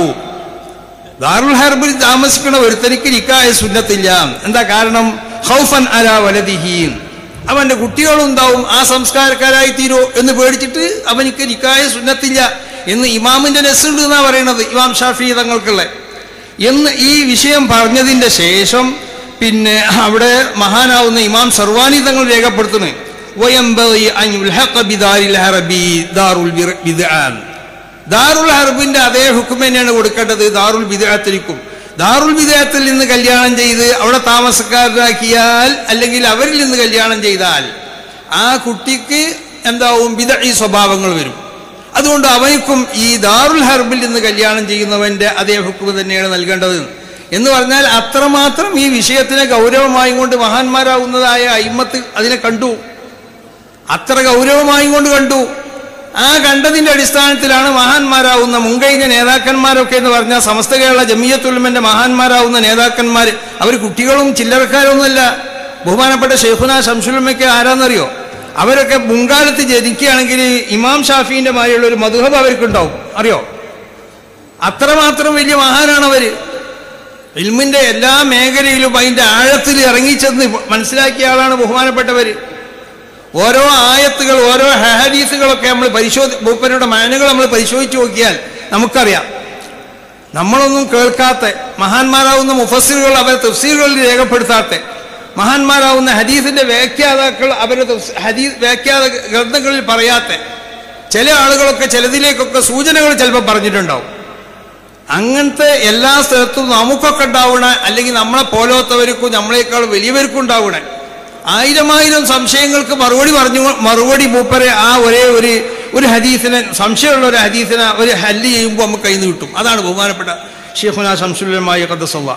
ദാറുൽ ഹർബിൽ താമസിക്കുന്ന ഒരുത്തനിക്ക് നിക്കായ സുന്നത്തില്ല എന്താ കാരണം ഹൗഫൻ അല വലതിഹീൻ അവന്റെ കുട്ടികളുണ്ടാവും ആ സംസ്കാരക്കാരായി തീരോ എന്ന് പേടിച്ചിട്ട് അവനിക്ക് നിക്കായ സുന്നത്തില്ല എന്ന് ഇമാമിന്റെ നെസ്സുണ്ട് എന്നാ പറയുന്നത് ഇമാം ഷാഫി തങ്ങൾക്കുള്ള എന്ന് ഈ വിഷയം പറഞ്ഞതിന്റെ ശേഷം പിന്നെ അവിടെ മഹാനാവുന്ന ഇമാം സർവാനി തങ്ങൾ രേഖപ്പെടുത്തുന്നു വയംബഗി അൻ യുൽഹഖ ബിദാരിൽ ഹറബി ദാറുൽ ബിർ- ബിദ്ആൻ ദാറുൽ ഹർബിന്റെ അതേ ഹുക്കും തന്നെയാണ് കൊടുക്കേണ്ടത് ദാറുൽ വിദേഹത്തിരിക്കും ദാറുൽ വിദേഹത്തിൽ നിന്ന് കല്യാണം ചെയ്ത് അവിടെ താമസക്കാരനാക്കിയാൽ അല്ലെങ്കിൽ അവരിൽ നിന്ന് കല്യാണം ചെയ്താൽ ആ കുട്ടിക്ക് എന്താവും വിദ ഈ സ്വഭാവങ്ങൾ വരും അതുകൊണ്ട് അവനിക്കും ഈ ദാറുൽ ഹർബിൽ നിന്ന് കല്യാണം ചെയ്യുന്നവന്റെ അതേ ഹുക്കും തന്നെയാണ് നൽകേണ്ടത് എന്ന് പറഞ്ഞാൽ അത്രമാത്രം ഈ വിഷയത്തിനെ ഗൗരവമായും കൊണ്ട് മഹാന്മാരാവുന്നതായ അയിമത്ത് അതിനെ കണ്ടു അത്ര ഗൗരവമായും കൊണ്ട് കണ്ടു ആ കണ്ടതിന്റെ അടിസ്ഥാനത്തിലാണ് മഹാന്മാരാവുന്ന മുൻകഴിഞ്ഞ നേതാക്കന്മാരൊക്കെ എന്ന് പറഞ്ഞാൽ സമസ്ത കേരള ജമിയത്തുൽമന്റെ മഹാന്മാരാവുന്ന നേതാക്കന്മാർ അവർ കുട്ടികളും ചില്ലറക്കാരൊന്നുമല്ല ബഹുമാനപ്പെട്ട ഷെയ്ഖുന ശംസുലമ്മയ്ക്ക് ആരാന്നറിയോ അവരൊക്കെ മുൻകാലത്ത് ജനിക്കുകയാണെങ്കിൽ ഇമാം ഷാഫീന്റെ മാതിരിയുള്ള ഒരു മധുഹബ് അവർക്കുണ്ടാവും അറിയോ അത്രമാത്രം വലിയ മഹാനാണ് അവര് ഇൽമിന്റെ എല്ലാ മേഖലയിലും അതിന്റെ ആഴത്തിൽ ഇറങ്ങിച്ചെന്ന് മനസ്സിലാക്കിയ ആളാണ് ബഹുമാനപ്പെട്ടവര് ഓരോ ആയത്തുകൾ ഓരോ ഹദീസുകളൊക്കെ നമ്മൾ പരിശോധി മൂപ്പരുടെ മാനുകൾ നമ്മൾ പരിശോധിച്ച് നോക്കിയാൽ നമുക്കറിയാം നമ്മളൊന്നും കേൾക്കാത്ത മഹാന്മാരാവുന്ന മുഫസ്സിറുകൾ അവരെ തഫ്സീറുകളിൽ രേഖപ്പെടുത്താത്ത മഹാന്മാരാവുന്ന ഹദീസിന്റെ വ്യാഖ്യാതാക്കൾ അവരുടെ തഫ്സ- ഹദീസ് വ്യാഖ്യാത ഗ്രന്ഥങ്ങളിൽ പറയാത്ത ചില ആളുകളൊക്കെ ചിലതിലേക്കൊക്കെ സൂചനകൾ ചിലപ്പോൾ പറഞ്ഞിട്ടുണ്ടാവും അങ്ങനത്തെ എല്ലാ സ്ഥലത്തും നമുക്കൊക്കെ ഉണ്ടാവണ അല്ലെങ്കിൽ നമ്മളെ പോലോത്തവർക്കും നമ്മളെക്കാൾ വലിയവർക്കും ഉണ്ടാവണേ ആയിരമായിരം സംശയങ്ങൾക്ക് മറുപടി പറഞ്ഞു മറുപടി മൂപ്പരെ ആ ഒരേ ഒരു ഒരു ഹദീസിനെ സംശയമുള്ള ഒരു ഹദീസിനെ ഒരു ഹല്ല് ചെയ്യുമ്പോൾ നമുക്ക് കയ്യിൽ നിന്ന് കിട്ടും അതാണ് ബഹുമാനപ്പെട്ട ഷെയ്ഖുന ശംസുലമായ കഥസവ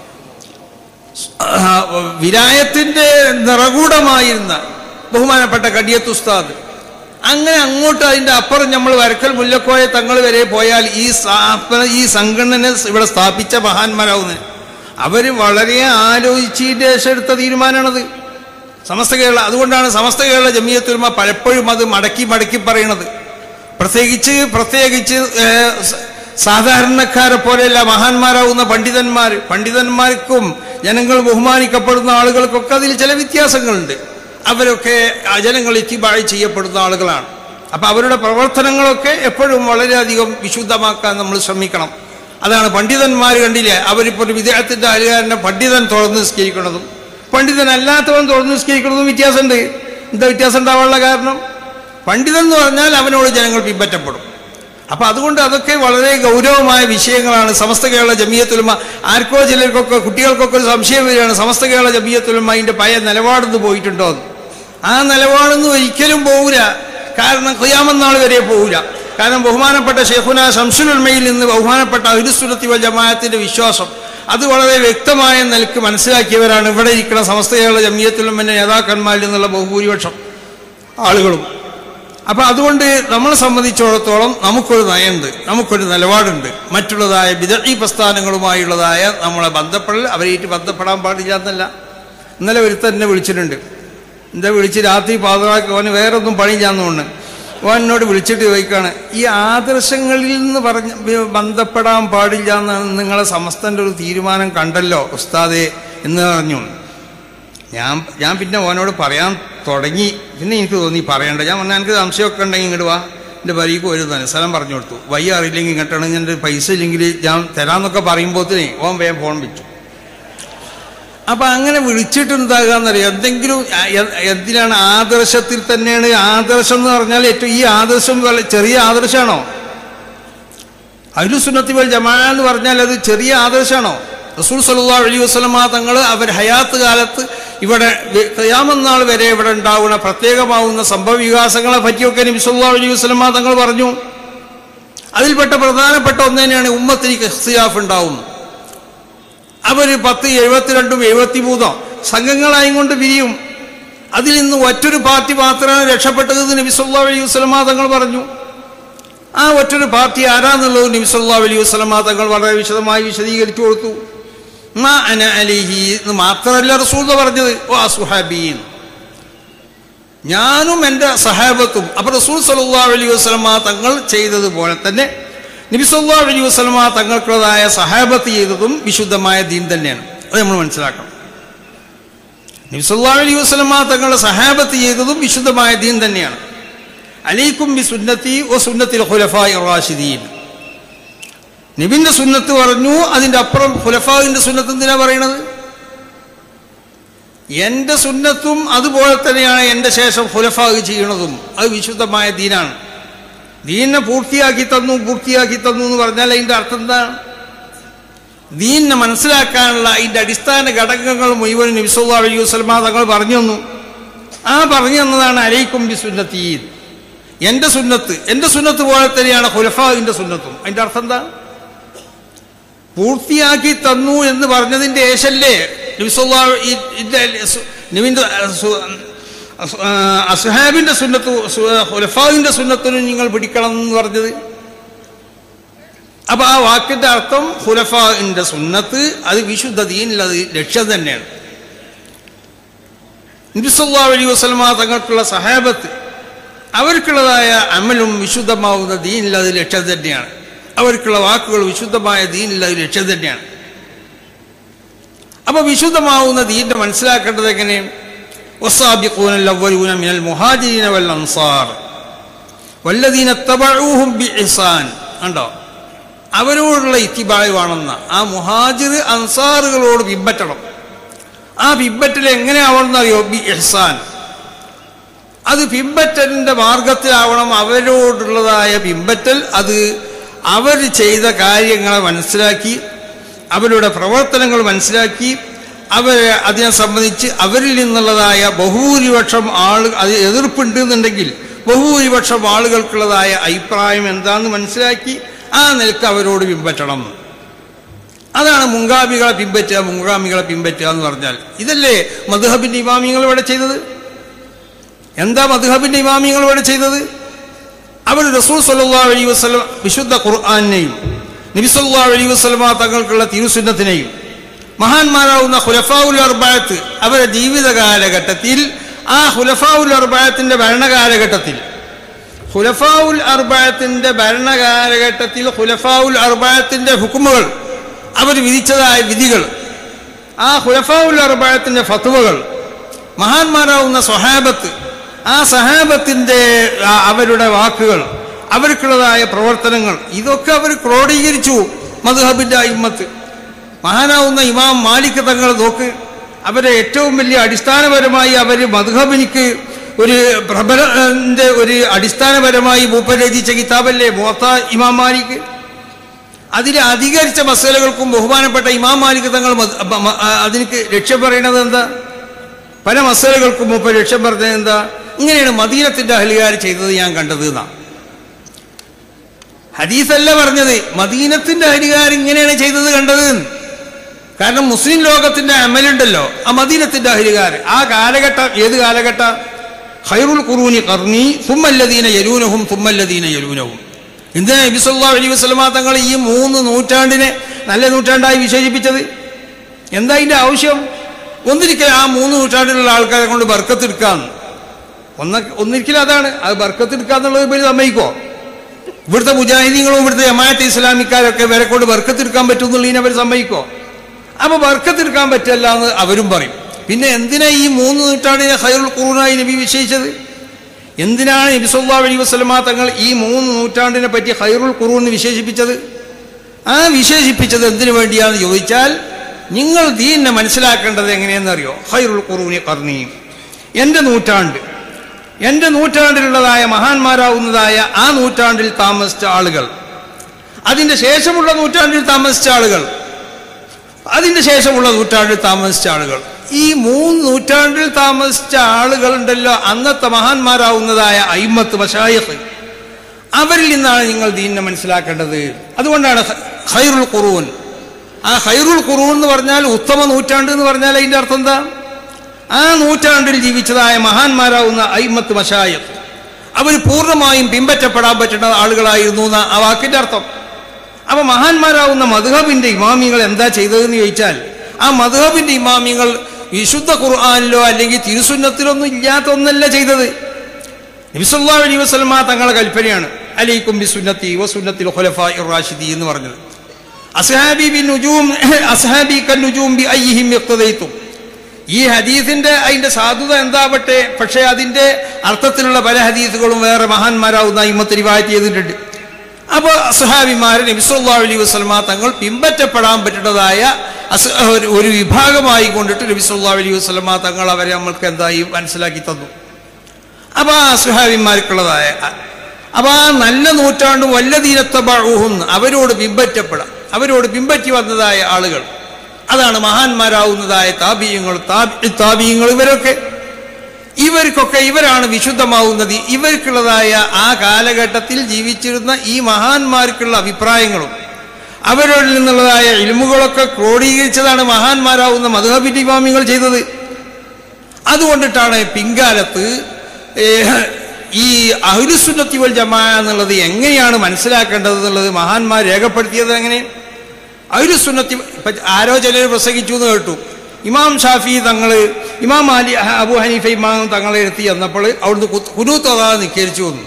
വിരായത്തിന്റെ നിറകൂടമായിരുന്ന ബഹുമാനപ്പെട്ട കടിയത്ത് ഉസ്താദ് അങ്ങനെ അങ്ങോട്ട് അതിന്റെ അപ്പുറം നമ്മൾ വരക്കൽ മുല്ലക്കോയ തങ്ങൾ വരെ പോയാൽ ഈ സ്ഥാപന ഈ സംഘടന ഇവിടെ സ്ഥാപിച്ച മഹാന്മാരാവുന്നത് അവര് വളരെ ആലോചിച്ചതിന്റെ ശേഷം എടുത്ത തീരുമാനമാണത് സമസ്ത കേരള അതുകൊണ്ടാണ് സമസ്ത കേരള ജമിയത്തുൽമ പലപ്പോഴും അത് മടക്കി മടക്കി പറയണത് പ്രത്യേകിച്ച് പ്രത്യേകിച്ച് ഏഹ്, സ- സാധാരണക്കാരെ പോലെയല്ല മഹാന്മാരാകുന്ന പണ്ഡിതന്മാർ പണ്ഡിതന്മാർക്കും ജനങ്ങൾ ബഹുമാനിക്കപ്പെടുന്ന ആളുകൾക്കൊക്കെ അതിൽ ചില വ്യത്യാസങ്ങളുണ്ട് അവരൊക്കെ ആ ജനങ്ങൾ ഇത്തിബാഴ് ചെയ്യപ്പെടുന്ന ആളുകളാണ് അപ്പൊ അവരുടെ പ്രവർത്തനങ്ങളൊക്കെ എപ്പോഴും വളരെയധികം വിശുദ്ധമാക്കാൻ നമ്മൾ ശ്രമിക്കണം അതാണ് പണ്ഡിതന്മാർ കണ്ടില്ലേ അവരിപ്പോൾ ഒരു വിദേഹത്തിന്റെ അലുകാരനെ പണ്ഡിതൻ തുറന്ന് നിസ്കരിക്കുന്നതും പണ്ഡിതനല്ലാത്തവൻ തുറന്ന് നിസ്കരിക്കുന്നതും വ്യത്യാസമുണ്ട് എന്താ വ്യത്യാസം ഉണ്ടാവാനുള്ള കാരണം പണ്ഡിതൻ എന്ന് പറഞ്ഞാൽ അവനോട് ജനങ്ങൾ പിൻപറ്റപ്പെടും അപ്പൊ അതുകൊണ്ട് അതൊക്കെ വളരെ ഗൗരവമായ വിഷയങ്ങളാണ് സമസ്ത കേരള ജമിയത്തുലമ ആർക്കോ ചിലർക്കൊക്കെ കുട്ടികൾക്കൊക്കെ ഒരു സംശയം വരികയാണ് സമസ്ത കേരള ജമിയത്തുലമ അതിന്റെ പഴയ നിലപാടെന്ന് പോയിട്ടുണ്ടോ എന്ന് ആ നിലപാടൊന്നും ഒരിക്കലും പോവില്ല കാരണം ഖിയാമന്നാൾ വരെ പോവില്ല കാരണം ബഹുമാനപ്പെട്ട ഷെയ്ഖുന ശംസുലുൽമയിൽ നിന്ന് ബഹുമാനപ്പെട്ട അഹിരുസുലത്തി വൽ ജമാഅത്തിന്റെ വിശ്വാസം അത് വളരെ വ്യക്തമായ നിലക്ക് മനസ്സിലാക്കിയവരാണ് ഇവിടെ ഇരിക്കുന്ന സമസ്ത കേരള ജമിയത്തുലമന്റെ നേതാക്കന്മാരിൽ നിന്നുള്ള ബഹുഭൂരിപക്ഷം ആളുകളും അപ്പൊ അതുകൊണ്ട് നമ്മളെ സംബന്ധിച്ചിടത്തോളം നമുക്കൊരു നയമുണ്ട് നമുക്കൊരു നിലപാടുണ്ട് മറ്റുള്ളതായ വിദഗ്ധി പ്രസ്ഥാനങ്ങളുമായുള്ളതായ നമ്മളെ ബന്ധപ്പെടൽ അവരായിട്ട് ബന്ധപ്പെടാൻ പാടില്ല എന്നല്ല ഇന്നലെ ഒരുത്തൻ എന്നെ വിളിച്ചിട്ടുണ്ട് എന്താ വിളിച്ച് രാത്രി പാതറാക്കി അവന് വേറെ ഒന്നും പണിയില്ലാന്നുകൊണ്ട് ഓൻ എന്നോട് വിളിച്ചിട്ട് ചോദിക്കാണ് ഈ ആദർശങ്ങളിൽ നിന്ന് പറഞ്ഞ ബന്ധപ്പെടാൻ പാടില്ല എന്നാണ് നിങ്ങളെ സമസ്തന്റെ ഒരു തീരുമാനം കണ്ടല്ലോ ഉസ്താദെ എന്ന് പറഞ്ഞു ഞാൻ ഞാൻ പിന്നെ ഓനോട് പറയാൻ തുടങ്ങി പിന്നെ എനിക്ക് തോന്നി പറയണ്ട ഞാൻ പറഞ്ഞാൽ എനിക്ക് സംശയമൊക്കെ ഉണ്ടെങ്കിൽ ഇങ്ങോട്ട് വാ എൻ്റെ വരിക്ക് ഒരു തന്നെ സ്ഥലം പറഞ്ഞു കൊടുത്തു വയ്യ അറിയില്ലെങ്കിൽ ഇങ്ങോട്ടാണെങ്കിൽ എൻ്റെ പൈസ ഇല്ലെങ്കിൽ ഞാൻ തരാമെന്നൊക്കെ പറയുമ്പോഴത്തേനെ ഓൻ വേഗം ഫോൺ വെച്ചു അപ്പൊ അങ്ങനെ വിളിച്ചിട്ട് എന്താകാന്നറിയാം എന്തെങ്കിലും ആ- എ- എന്തിനാണ് ആദർശത്തിൽ തന്നെയാണ് ആദർശം എന്ന് പറഞ്ഞാൽ ഏറ്റവും ഈ ആദർശം വളരെ ചെറിയ ആദർശമാണോ അഹ്ലുസുന്നത്തി വൽ ജമാ എന്ന് പറഞ്ഞാൽ അത് ചെറിയ ആദർശമാണോ റസൂൽ സല്ലല്ലാഹു അലൈഹി വസല്ലമ തങ്ങൾ അവർ ഹയാത്ത് കാലത്ത് ഇവിടെ ഖിയാമന്നാൾ വരെ ഇവിടെ ഉണ്ടാവുന്ന പ്രത്യേകമാവുന്ന സംഭവ വികാസങ്ങളെ പറ്റിയൊക്കെ നബി സല്ലല്ലാഹു അലൈഹി വസല്ലമ തങ്ങൾ പറഞ്ഞു അതിൽപ്പെട്ട പ്രധാനപ്പെട്ട ഒന്ന് തന്നെയാണ് ഉമ്മത്തിനിക്ക് ഇഖ്തിലാഫ് ഉണ്ടാവും അവർ പത്ത് എഴുപത്തിരണ്ടും എഴുപത്തിമൂന്നോ സംഘങ്ങളായും കൊണ്ട് പിരിയും അതിൽ നിന്ന് ഒറ്റൊരു പാർട്ടി മാത്രമാണ് രക്ഷപ്പെട്ടത് എന്ന് നബി സല്ലല്ലാഹു അലൈഹി വസല്ലമ തങ്ങൾ പറഞ്ഞു ആ ഒറ്റൊരു പാർട്ടി ആരാന്നുള്ളത് നബി സല്ലല്ലാഹു അലൈഹി വസല്ലമ തങ്ങൾ വളരെ വിശദമായി വിശദീകരിച്ചു കൊടുത്തു മാ അന അലിഹി എന്ന് മാത്രമല്ല റസൂൽ പറഞ്ഞത് ഓ സുഹാബീൻ ഞാനും എൻ്റെ സഹാബത്തും അപ്പൊ റസൂൽ സല്ലല്ലാഹു അലൈഹി വസല്ലമ തങ്ങൾ ചെയ്തതുപോലെ തന്നെ നബി സല്ലല്ലാഹു അലൈഹി വസല്ലമ തങ്ങൾക്കുള്ളതായ സഹാബത്ത് ചെയ്തതും വിശുദ്ധമായ ദീൻ തന്നെയാണ് അത് നമ്മൾ മനസ്സിലാക്കണം നബി സല്ലല്ലാഹു അലൈഹി വസല്ലമ തങ്ങളുടെ സഹാബത്ത് ചെയ്തതും വിശുദ്ധമായ ദീൻ തന്നെയാണ് അലൈക്കും ബി സുന്നത്തി ഓ സുന്നത്തിൽ ഖുലഫായി റാഷിദീൻ നബിന്റെ സുന്നത്ത് പറഞ്ഞു അതിന്റെ അപ്പുറം ഖുലഫാവിന്റെ സുന്നത്ത് എന്തിനാ പറയണത് എന്റെ സുന്നത്തും അതുപോലെ തന്നെയാണ് എന്റെ ശേഷം ഖുലഫാഗ് ചെയ്യണതും അത് വിശുദ്ധമായ ദീനാണ് ദീനിനെ പൂർത്തിയാക്കി തന്നു പൂർത്തിയാക്കി തന്നു എന്ന് പറഞ്ഞാൽ അതിന്റെ അർത്ഥം എന്താണ് ദീനിനെ മനസ്സിലാക്കാനുള്ള അതിന്റെ അടിസ്ഥാന ഘടകങ്ങൾ മുഴുവൻ നബിസുല്ലാ അലൈഹി വസ്ലമ തങ്ങൾ പറഞ്ഞു തന്നു ആ പറഞ്ഞു തന്നതാണ് അലൈക്കും ബി സുന്നത്തി എന്റെ സുന്നത്ത് എന്റെ സുന്നത്ത് പോലെ തന്നെയാണ് ഖുലഫാവിന്റെ സുന്നത്തും അതിന്റെ അർത്ഥം എന്താ പൂർത്തിയാക്കി തന്നു എന്ന് പറഞ്ഞതിന്റെ ഏശല്ലേ നബിസുല്ലാ നബിന്റെ അസ്ഹാബിന്റെ സുന്നത്ത് ഖുലഫാവിന്റെ സുന്നത്തിനും നിങ്ങൾ പിടിക്കണം എന്ന് പറഞ്ഞത് അപ്പൊ ആ വാക്കിന്റെ അർത്ഥം ഖുലഫാന്റെ സുന്നത്ത് അത് വിശുദ്ധ ദീനിൽ അത് ലക്ഷ്യം തന്നെയാണ് നബിസല്ലാ അലൈഹി വസ്ലമ തങ്ങൾക്കുള്ള സഹാബത്ത് അവർക്കുള്ളതായ അമലും വിശുദ്ധമാവുന്ന ദീനിൽ അത് ലക്ഷ്യം തന്നെയാണ് അവർക്കുള്ള വാക്കുകൾ വിശുദ്ധമായ ദീനിൽ അത് ലക്ഷ്യം തന്നെയാണ് അപ്പൊ വിശുദ്ധമാവുന്ന ദീന്റെ മനസ്സിലാക്കേണ്ടത് എങ്ങനെ والسابقون الأولون من المهاجرين والأنصار والذين اتبعوهم بإحسان ഉണ്ടോ അവരോടുള്ള ഇത്തിബായ് വേണമെന്ന ആ മുഹാജിർ അൻസാറുകളോട് പിമ്പറ്റണം ആ പിമ്പറ്റൽ എങ്ങനെയാവണം അറിയോ ബി ഇഹ്സാൻ അത് പിമ്പറ്റലിന്റെ മാർഗത്തിലാവണം അവരോടുള്ളതായ പിമ്പറ്റൽ അത് അവർ ചെയ്ത കാര്യങ്ങളെ മനസ്സിലാക്കി അവരുടെ പ്രവർത്തനങ്ങൾ മനസ്സിലാക്കി അവരെ അതിനെ സംബന്ധിച്ച് അവരിൽ നിന്നുള്ളതായ ബഹുഭൂരിപക്ഷം ആള് അത് എതിർപ്പുണ്ട് എന്നുണ്ടെങ്കിൽ ബഹുഭൂരിപക്ഷം ആളുകൾക്കുള്ളതായ അഭിപ്രായം എന്താണെന്ന് മനസ്സിലാക്കി ആ നിലക്ക് അവരോട് പിൻപറ്റണം അതാണ് മുങ്കാമികളെ പിൻപറ്റുക മുങ്കാമികളെ പിൻപറ്റുക എന്ന് പറഞ്ഞാൽ ഇതല്ലേ മധുഹബിന്റെ ഇമാമിങ്ങൾ ഇവിടെ ചെയ്തത് എന്താ മധുഹബിന്റെ ഇമാമിങ്ങൾ ഇവിടെ ചെയ്തത് അവർ റസൂൽ സല്ലാ അലൈഹി വസ്ലം വിശുദ്ധ ഖുർആാനെയും നബി സല്ലാ അലൈഹി വസ്ലമ തങ്ങൾക്കുള്ള തിരുസുന്നത്തിനെയും മഹാന്മാരാവുന്ന ഹുലഫാവുൽ അർബായത്ത് അവരുടെ ജീവിത കാലഘട്ടത്തിൽ ആ ഹുലഫാവുൽ അർബായത്തിന്റെ ഭരണകാലഘട്ടത്തിൽ ഹുലഫാവുൽ അർബായത്തിന്റെ ഭരണകാലഘട്ടത്തിൽ ഹുലഫാവുൽ അർബായത്തിന്റെ ഹുക്കുമുകൾ അവർ വിധിച്ചതായ വിധികൾ ആ ഹുലഫാവുൽ അർബായത്തിന്റെ ഫത്തുവകൾ മഹാന്മാരാവുന്ന സ്വഹാബത്ത് ആ സഹാബത്തിന്റെ ആ അവരുടെ വാക്കുകൾ അവർക്കുള്ളതായ പ്രവർത്തനങ്ങൾ ഇതൊക്കെ അവർ ക്രോഡീകരിച്ചു മധുഹബിന്റെ അയിമത്ത് മഹാനാവുന്ന ഇമാം മാലിക് തങ്ങൾ നോക്ക് അവരെ ഏറ്റവും വലിയ അടിസ്ഥാനപരമായി അവർ മധുഹബിനിക്ക് ഒരു പ്രബലന്റെ ഒരു അടിസ്ഥാനപരമായി മൂപ്പ രചിച്ച കിതാബല്ലേ മോത്ത ഇമാം മാലിക് അതിൽ അധികരിച്ച മസലകൾക്കും ബഹുമാനപ്പെട്ട ഇമാം മാലിക് തങ്ങൾ മദ്- ബ- മ- ആ, അതിനക്ക് ലക്ഷ്യം പറയണത് എന്താ പല മസലകൾക്കും മുമ്പ് ലക്ഷ്യം പറഞ്ഞത് എന്താ ഇങ്ങനെയാണ് മദീനത്തിന്റെ അഹലുകാർ ചെയ്തത് ഞാൻ കണ്ടത് എന്നാ ഹദീസല്ല പറഞ്ഞത് മദീനത്തിന്റെ അഹലുകാർ ഇങ്ങനെയാണ് ചെയ്തത് കണ്ടത് എന്ന്. കാരണം മുസ്ലിം ലോകത്തിന്റെ അമലുണ്ടല്ലോ ആ മദീനത്തിന്റെ അഹലുകാർ ആ കാലഘട്ടം ഏത് കാലഘട്ട ഖൈറുൽ ഖുറൂനി കർണി തുമ്മല്ലദീന യലൂനഹും തുമ്മല്ലദീന യലൂനഹും എന്തിനാ നബി സല്ലല്ലാഹു അലൈഹി വസല്ലമ തങ്ങൾ ഈ മൂന്ന് നൂറ്റാണ്ടിനെ നല്ല നൂറ്റാണ്ടായി വിശേഷിപ്പിച്ചത് എന്താ അതിന്റെ ആവശ്യം ഒന്നിരിക്കൽ ആ മൂന്ന് നൂറ്റാണ്ടിലുള്ള ആൾക്കാരെ കൊണ്ട് ബർക്കത്തെടുക്കാം ഒന്ന് ഒന്നിരിക്കലും അതാണ് അത് ബർക്കത്തെടുക്കാന്നുള്ളത് ഇവര് സമ്മതിക്കോ ഇവിടുത്തെ മുജാഹിദീങ്ങളും ഇവിടുത്തെ ജമാഅത്ത് ഇസ്ലാമിക്കാരൊക്കെ ഇവരെ കൊണ്ട് ബർക്കത്തെടുക്കാൻ പറ്റുന്നുള്ളതിനെ അവർ സമ്മതിക്കോ അപ്പൊ ബർക്കത്തെടുക്കാൻ പറ്റില്ല എന്ന് അവരും പറയും പിന്നെ എന്തിനാ ഈ മൂന്ന് നൂറ്റാണ്ടിനെ ഖൈറുൽ ഖുറൂനായി നബി വിശേഷിച്ചത് എന്തിനാണ് നബി സല്ലല്ലാഹു അലൈഹി വസല്ലമ തങ്ങൾ ഈ മൂന്ന് നൂറ്റാണ്ടിനെ പറ്റി ഖൈറുൽ ഖുറൂൻ എന്ന് വിശേഷിപ്പിച്ചത് ആ വിശേഷിപ്പിച്ചത് എന്തിനു വേണ്ടിയാണെന്ന് ചോദിച്ചാൽ നിങ്ങൾ ദീനിനെ മനസ്സിലാക്കേണ്ടത് എങ്ങനെയെന്നറിയോ ഖൈറുൽ ഖുറൂനി കർണിയും എൻ്റെ നൂറ്റാണ്ട് എൻ്റെ നൂറ്റാണ്ടിലുള്ളതായ മഹാന്മാരാവുന്നതായ ആ നൂറ്റാണ്ടിൽ താമസിച്ച ആളുകൾ അതിൻ്റെ ശേഷമുള്ള നൂറ്റാണ്ടിൽ താമസിച്ച ആളുകൾ അതിൻ്റെ ശേഷമുള്ള നൂറ്റാണ്ടിൽ താമസിച്ച ആളുകൾ ഈ മൂന്ന് നൂറ്റാണ്ടിൽ താമസിച്ച ആളുകളുണ്ടല്ലോ അന്നത്തെ മഹാന്മാരാവുന്നതായ അയിമത്ത് മഷായഖ് അവരിൽ നിന്നാണ് നിങ്ങൾ ദീനിനെ മനസ്സിലാക്കേണ്ടത് അതുകൊണ്ടാണ് ഖ- ഖൈറുൽ ഖുറൂൻ ആ ഖൈറുൽ ഖുറൂൻ എന്ന് പറഞ്ഞാൽ ഉത്തമ നൂറ്റാണ്ട് എന്ന് പറഞ്ഞാൽ അതിന്റെ അർത്ഥം എന്താ ആ നൂറ്റാണ്ടിൽ ജീവിച്ചതായ മഹാന്മാരാവുന്ന അയിമത്ത് മഷായഖ് അവർ പൂർണ്ണമായും പിൻപറ്റപ്പെടാൻ പറ്റുന്ന ആളുകളായിരുന്നു എന്ന ആ വാക്കിന്റെ അർത്ഥം അപ്പൊ മഹാന്മാരാവുന്ന മധുഹബിന്റെ ഇമാമികൾ എന്താ ചെയ്തതെന്ന് ചോദിച്ചാൽ ആ മധുഹബിന്റെ ഇമാമികൾ വിശുദ്ധ ഖുർആാനിലോ അല്ലെങ്കിൽ തിരുസുന്നത്തിലൊന്നും ഇല്ലാത്ത ഒന്നല്ല ചെയ്തത് നബിസല്ലാ അലൈഹി വസല്ലമ തങ്ങളുടെ കൽപ്പനയാണ് അലൈക്കും ബി സുന്നത്തി വ സുന്നത്തിൽ ഖുലഫാ റാഷിദി എന്ന് പറഞ്ഞത് അസ്ഹാബി ബി നുജൂം അസ്ഹാബി കൻ നുജൂം ബി അയ്യിഹിം ഇഖ്തദൈതും ഈ ഹദീസിന്റെ അതിന്റെ സാധുത എന്താവട്ടെ പക്ഷേ അതിന്റെ അർത്ഥത്തിലുള്ള പല ഹദീസുകളും വേറെ മഹാന്മാരാവുന്ന ഇമ്മത്ത് റിവായത്ത് ചെയ്തിട്ടുണ്ട് അപ്പോൾ അസ്ഹാബിമാരെ നബിസ്വല്ലാ അലൈഹി വസ്ലമ തങ്ങൾ പിൻപറ്റപ്പെടാൻ പറ്റുന്നതായ അസ് ഒരു- ഒരു വിഭാഗമായി കൊണ്ടിട്ട് നബിസ്വല്ലാ അലൈഹി വസ്ലമ തങ്ങൾ അവരെ നമ്മൾക്ക് എന്തായി മനസ്സിലാക്കി തന്നു അപ്പൊ ആ സുഹാബിമാർക്കുള്ളതായ അപ്പൊ ആ നല്ല നൂറ്റാണ്ട് വല്ലതീനത്തബൂഹും അവരോട് പിൻപറ്റപ്പെടാം അവരോട് പിൻപറ്റി വന്നതായ ആളുകൾ അതാണ് മഹാന്മാരാവുന്നതായ താപീയങ്ങൾ താപീയങ്ങൾ ഇവരൊക്കെ ഇവർക്കൊക്കെ ഇവരാണ് വിശുദ്ധമാവുന്നത് ഇവർക്കുള്ളതായ ആ കാലഘട്ടത്തിൽ ജീവിച്ചിരുന്ന ഈ മഹാന്മാർക്കുള്ള അഭിപ്രായങ്ങളും അവരിൽ നിന്നുള്ളതായ ഇൽമുകളൊക്കെ ക്രോഡീകരിച്ചതാണ് മഹാന്മാരാവുന്ന മധുഹബിന്റെ ഇമാമിങ്ങൾ ചെയ്തത് അതുകൊണ്ടിട്ടാണ് പിൻകാലത്ത് ഏഹ്, ഈ അഹുലുസുന്നത്തി വൽ ജമാ എന്നുള്ളത് എങ്ങനെയാണ് മനസ്സിലാക്കേണ്ടത് എന്നുള്ളത് മഹാന്മാർ രേഖപ്പെടുത്തിയത് എങ്ങനെ അഹുലുസുന്നത്തി ഇപ്പൊ ആരോ ചിലർ പ്രസംഗിച്ചു എന്ന് കേട്ടു ഇമാം ഷാഫി തങ്ങള് ഇമാം അലി അബു ഹനീഫ ഇമാം തങ്ങളെ എടുത്തി വന്നപ്പോൾ അവിടുന്ന് കുനൂത്തോതാ നിക്കരിച്ചു വന്നു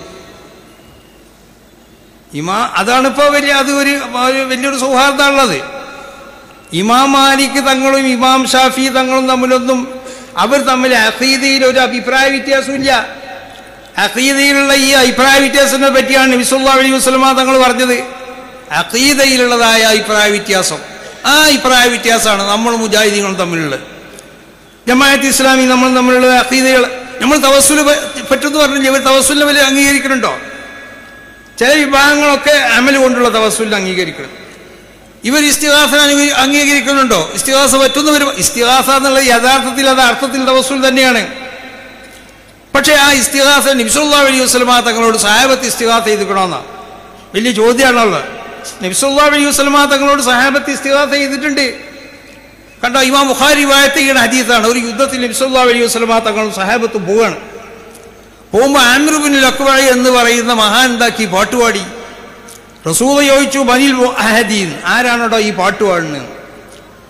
ഇമാ അതാണിപ്പോ വലിയ അത് ഒരു ഒരു വലിയൊരു സൗഹാർദ്ദമുള്ളത് ഇമാം മാലിക് തങ്ങളും ഇമാം ഷാഫി തങ്ങളും തമ്മിലൊന്നും അവർ തമ്മിൽ അഖീദയിൽ ഒരു അഭിപ്രായ വ്യത്യാസമില്ല അഖീദയിലുള്ള ഈ അഭിപ്രായ വ്യത്യാസത്തിനെ പറ്റിയാണ് നബിസുല്ലാ അലൈഹി വസ്ലമ തങ്ങൾ പറഞ്ഞത് അഖീദയിലുള്ളതായ അഭിപ്രായ വ്യത്യാസം ആ അഭിപ്രായ വ്യത്യാസമാണ് നമ്മൾ മുജാഹിദീങ്ങളും തമ്മിലുള്ളത് ജമാഅത്ത് ഇസ്ലാമി നമ്മൾ തമ്മിലുള്ള അഖീദകൾ നമ്മൾ തവസ്സുല് പറ്റുമെന്ന് പറഞ്ഞില്ല ഇവർ തവസ്സുലിനെ വലിയ അംഗീകരിക്കുന്നുണ്ടോ ചില വിഭാഗങ്ങളൊക്കെ അമൽ കൊണ്ടുള്ള തവസ്സുലിനെ അംഗീകരിക്കണം ഇവർ ഇസ്തിഹാസന അംഗീകരിക്കുന്നുണ്ടോ ഇസ്തിഹാസ പറ്റുന്നവർ ഇസ്തിഹാസ എന്നുള്ളത് യഥാർത്ഥത്തിൽ അത് അർത്ഥത്തിൽ തവസ്സുൽ തന്നെയാണ് പക്ഷേ ആ ഇസ്തിഹാസ നബിസുല്ലാ അലൈഹി വസ്ലമ തങ്ങളോട് സാഹബത്ത് ഇസ്തിഹാസ ചെയ്തിക്കണമെന്നാ വലിയ ചോദ്യമാണുള്ളത് നബിസുല്ലാ അലൈഹി വസ്ലമ തങ്ങളോട് സാഹബത്ത് ഇസ്തിഹാസ ചെയ്തിട്ടുണ്ട് കണ്ടോ ഇമാം ബുഖാരി വായത്തയുടെ ഹദീസാണ് ഒരു യുദ്ധത്തിൽ നബിസുല്ലാ അലൈഹി വസ്ലമ തങ്ങളും സഹാബത്തും പോവുകയാണ് പോകുമ്പോൾ ആമിറുബിൻ ലക്വായി എന്ന് പറയുന്ന മഹാൻ എന്താക്കി പാട്ടുപാടി റസൂല ചോദിച്ചു ബനിൽ അഹദീൻ ആരാണോടോ ഈ പാട്ട് പാടുന്നത്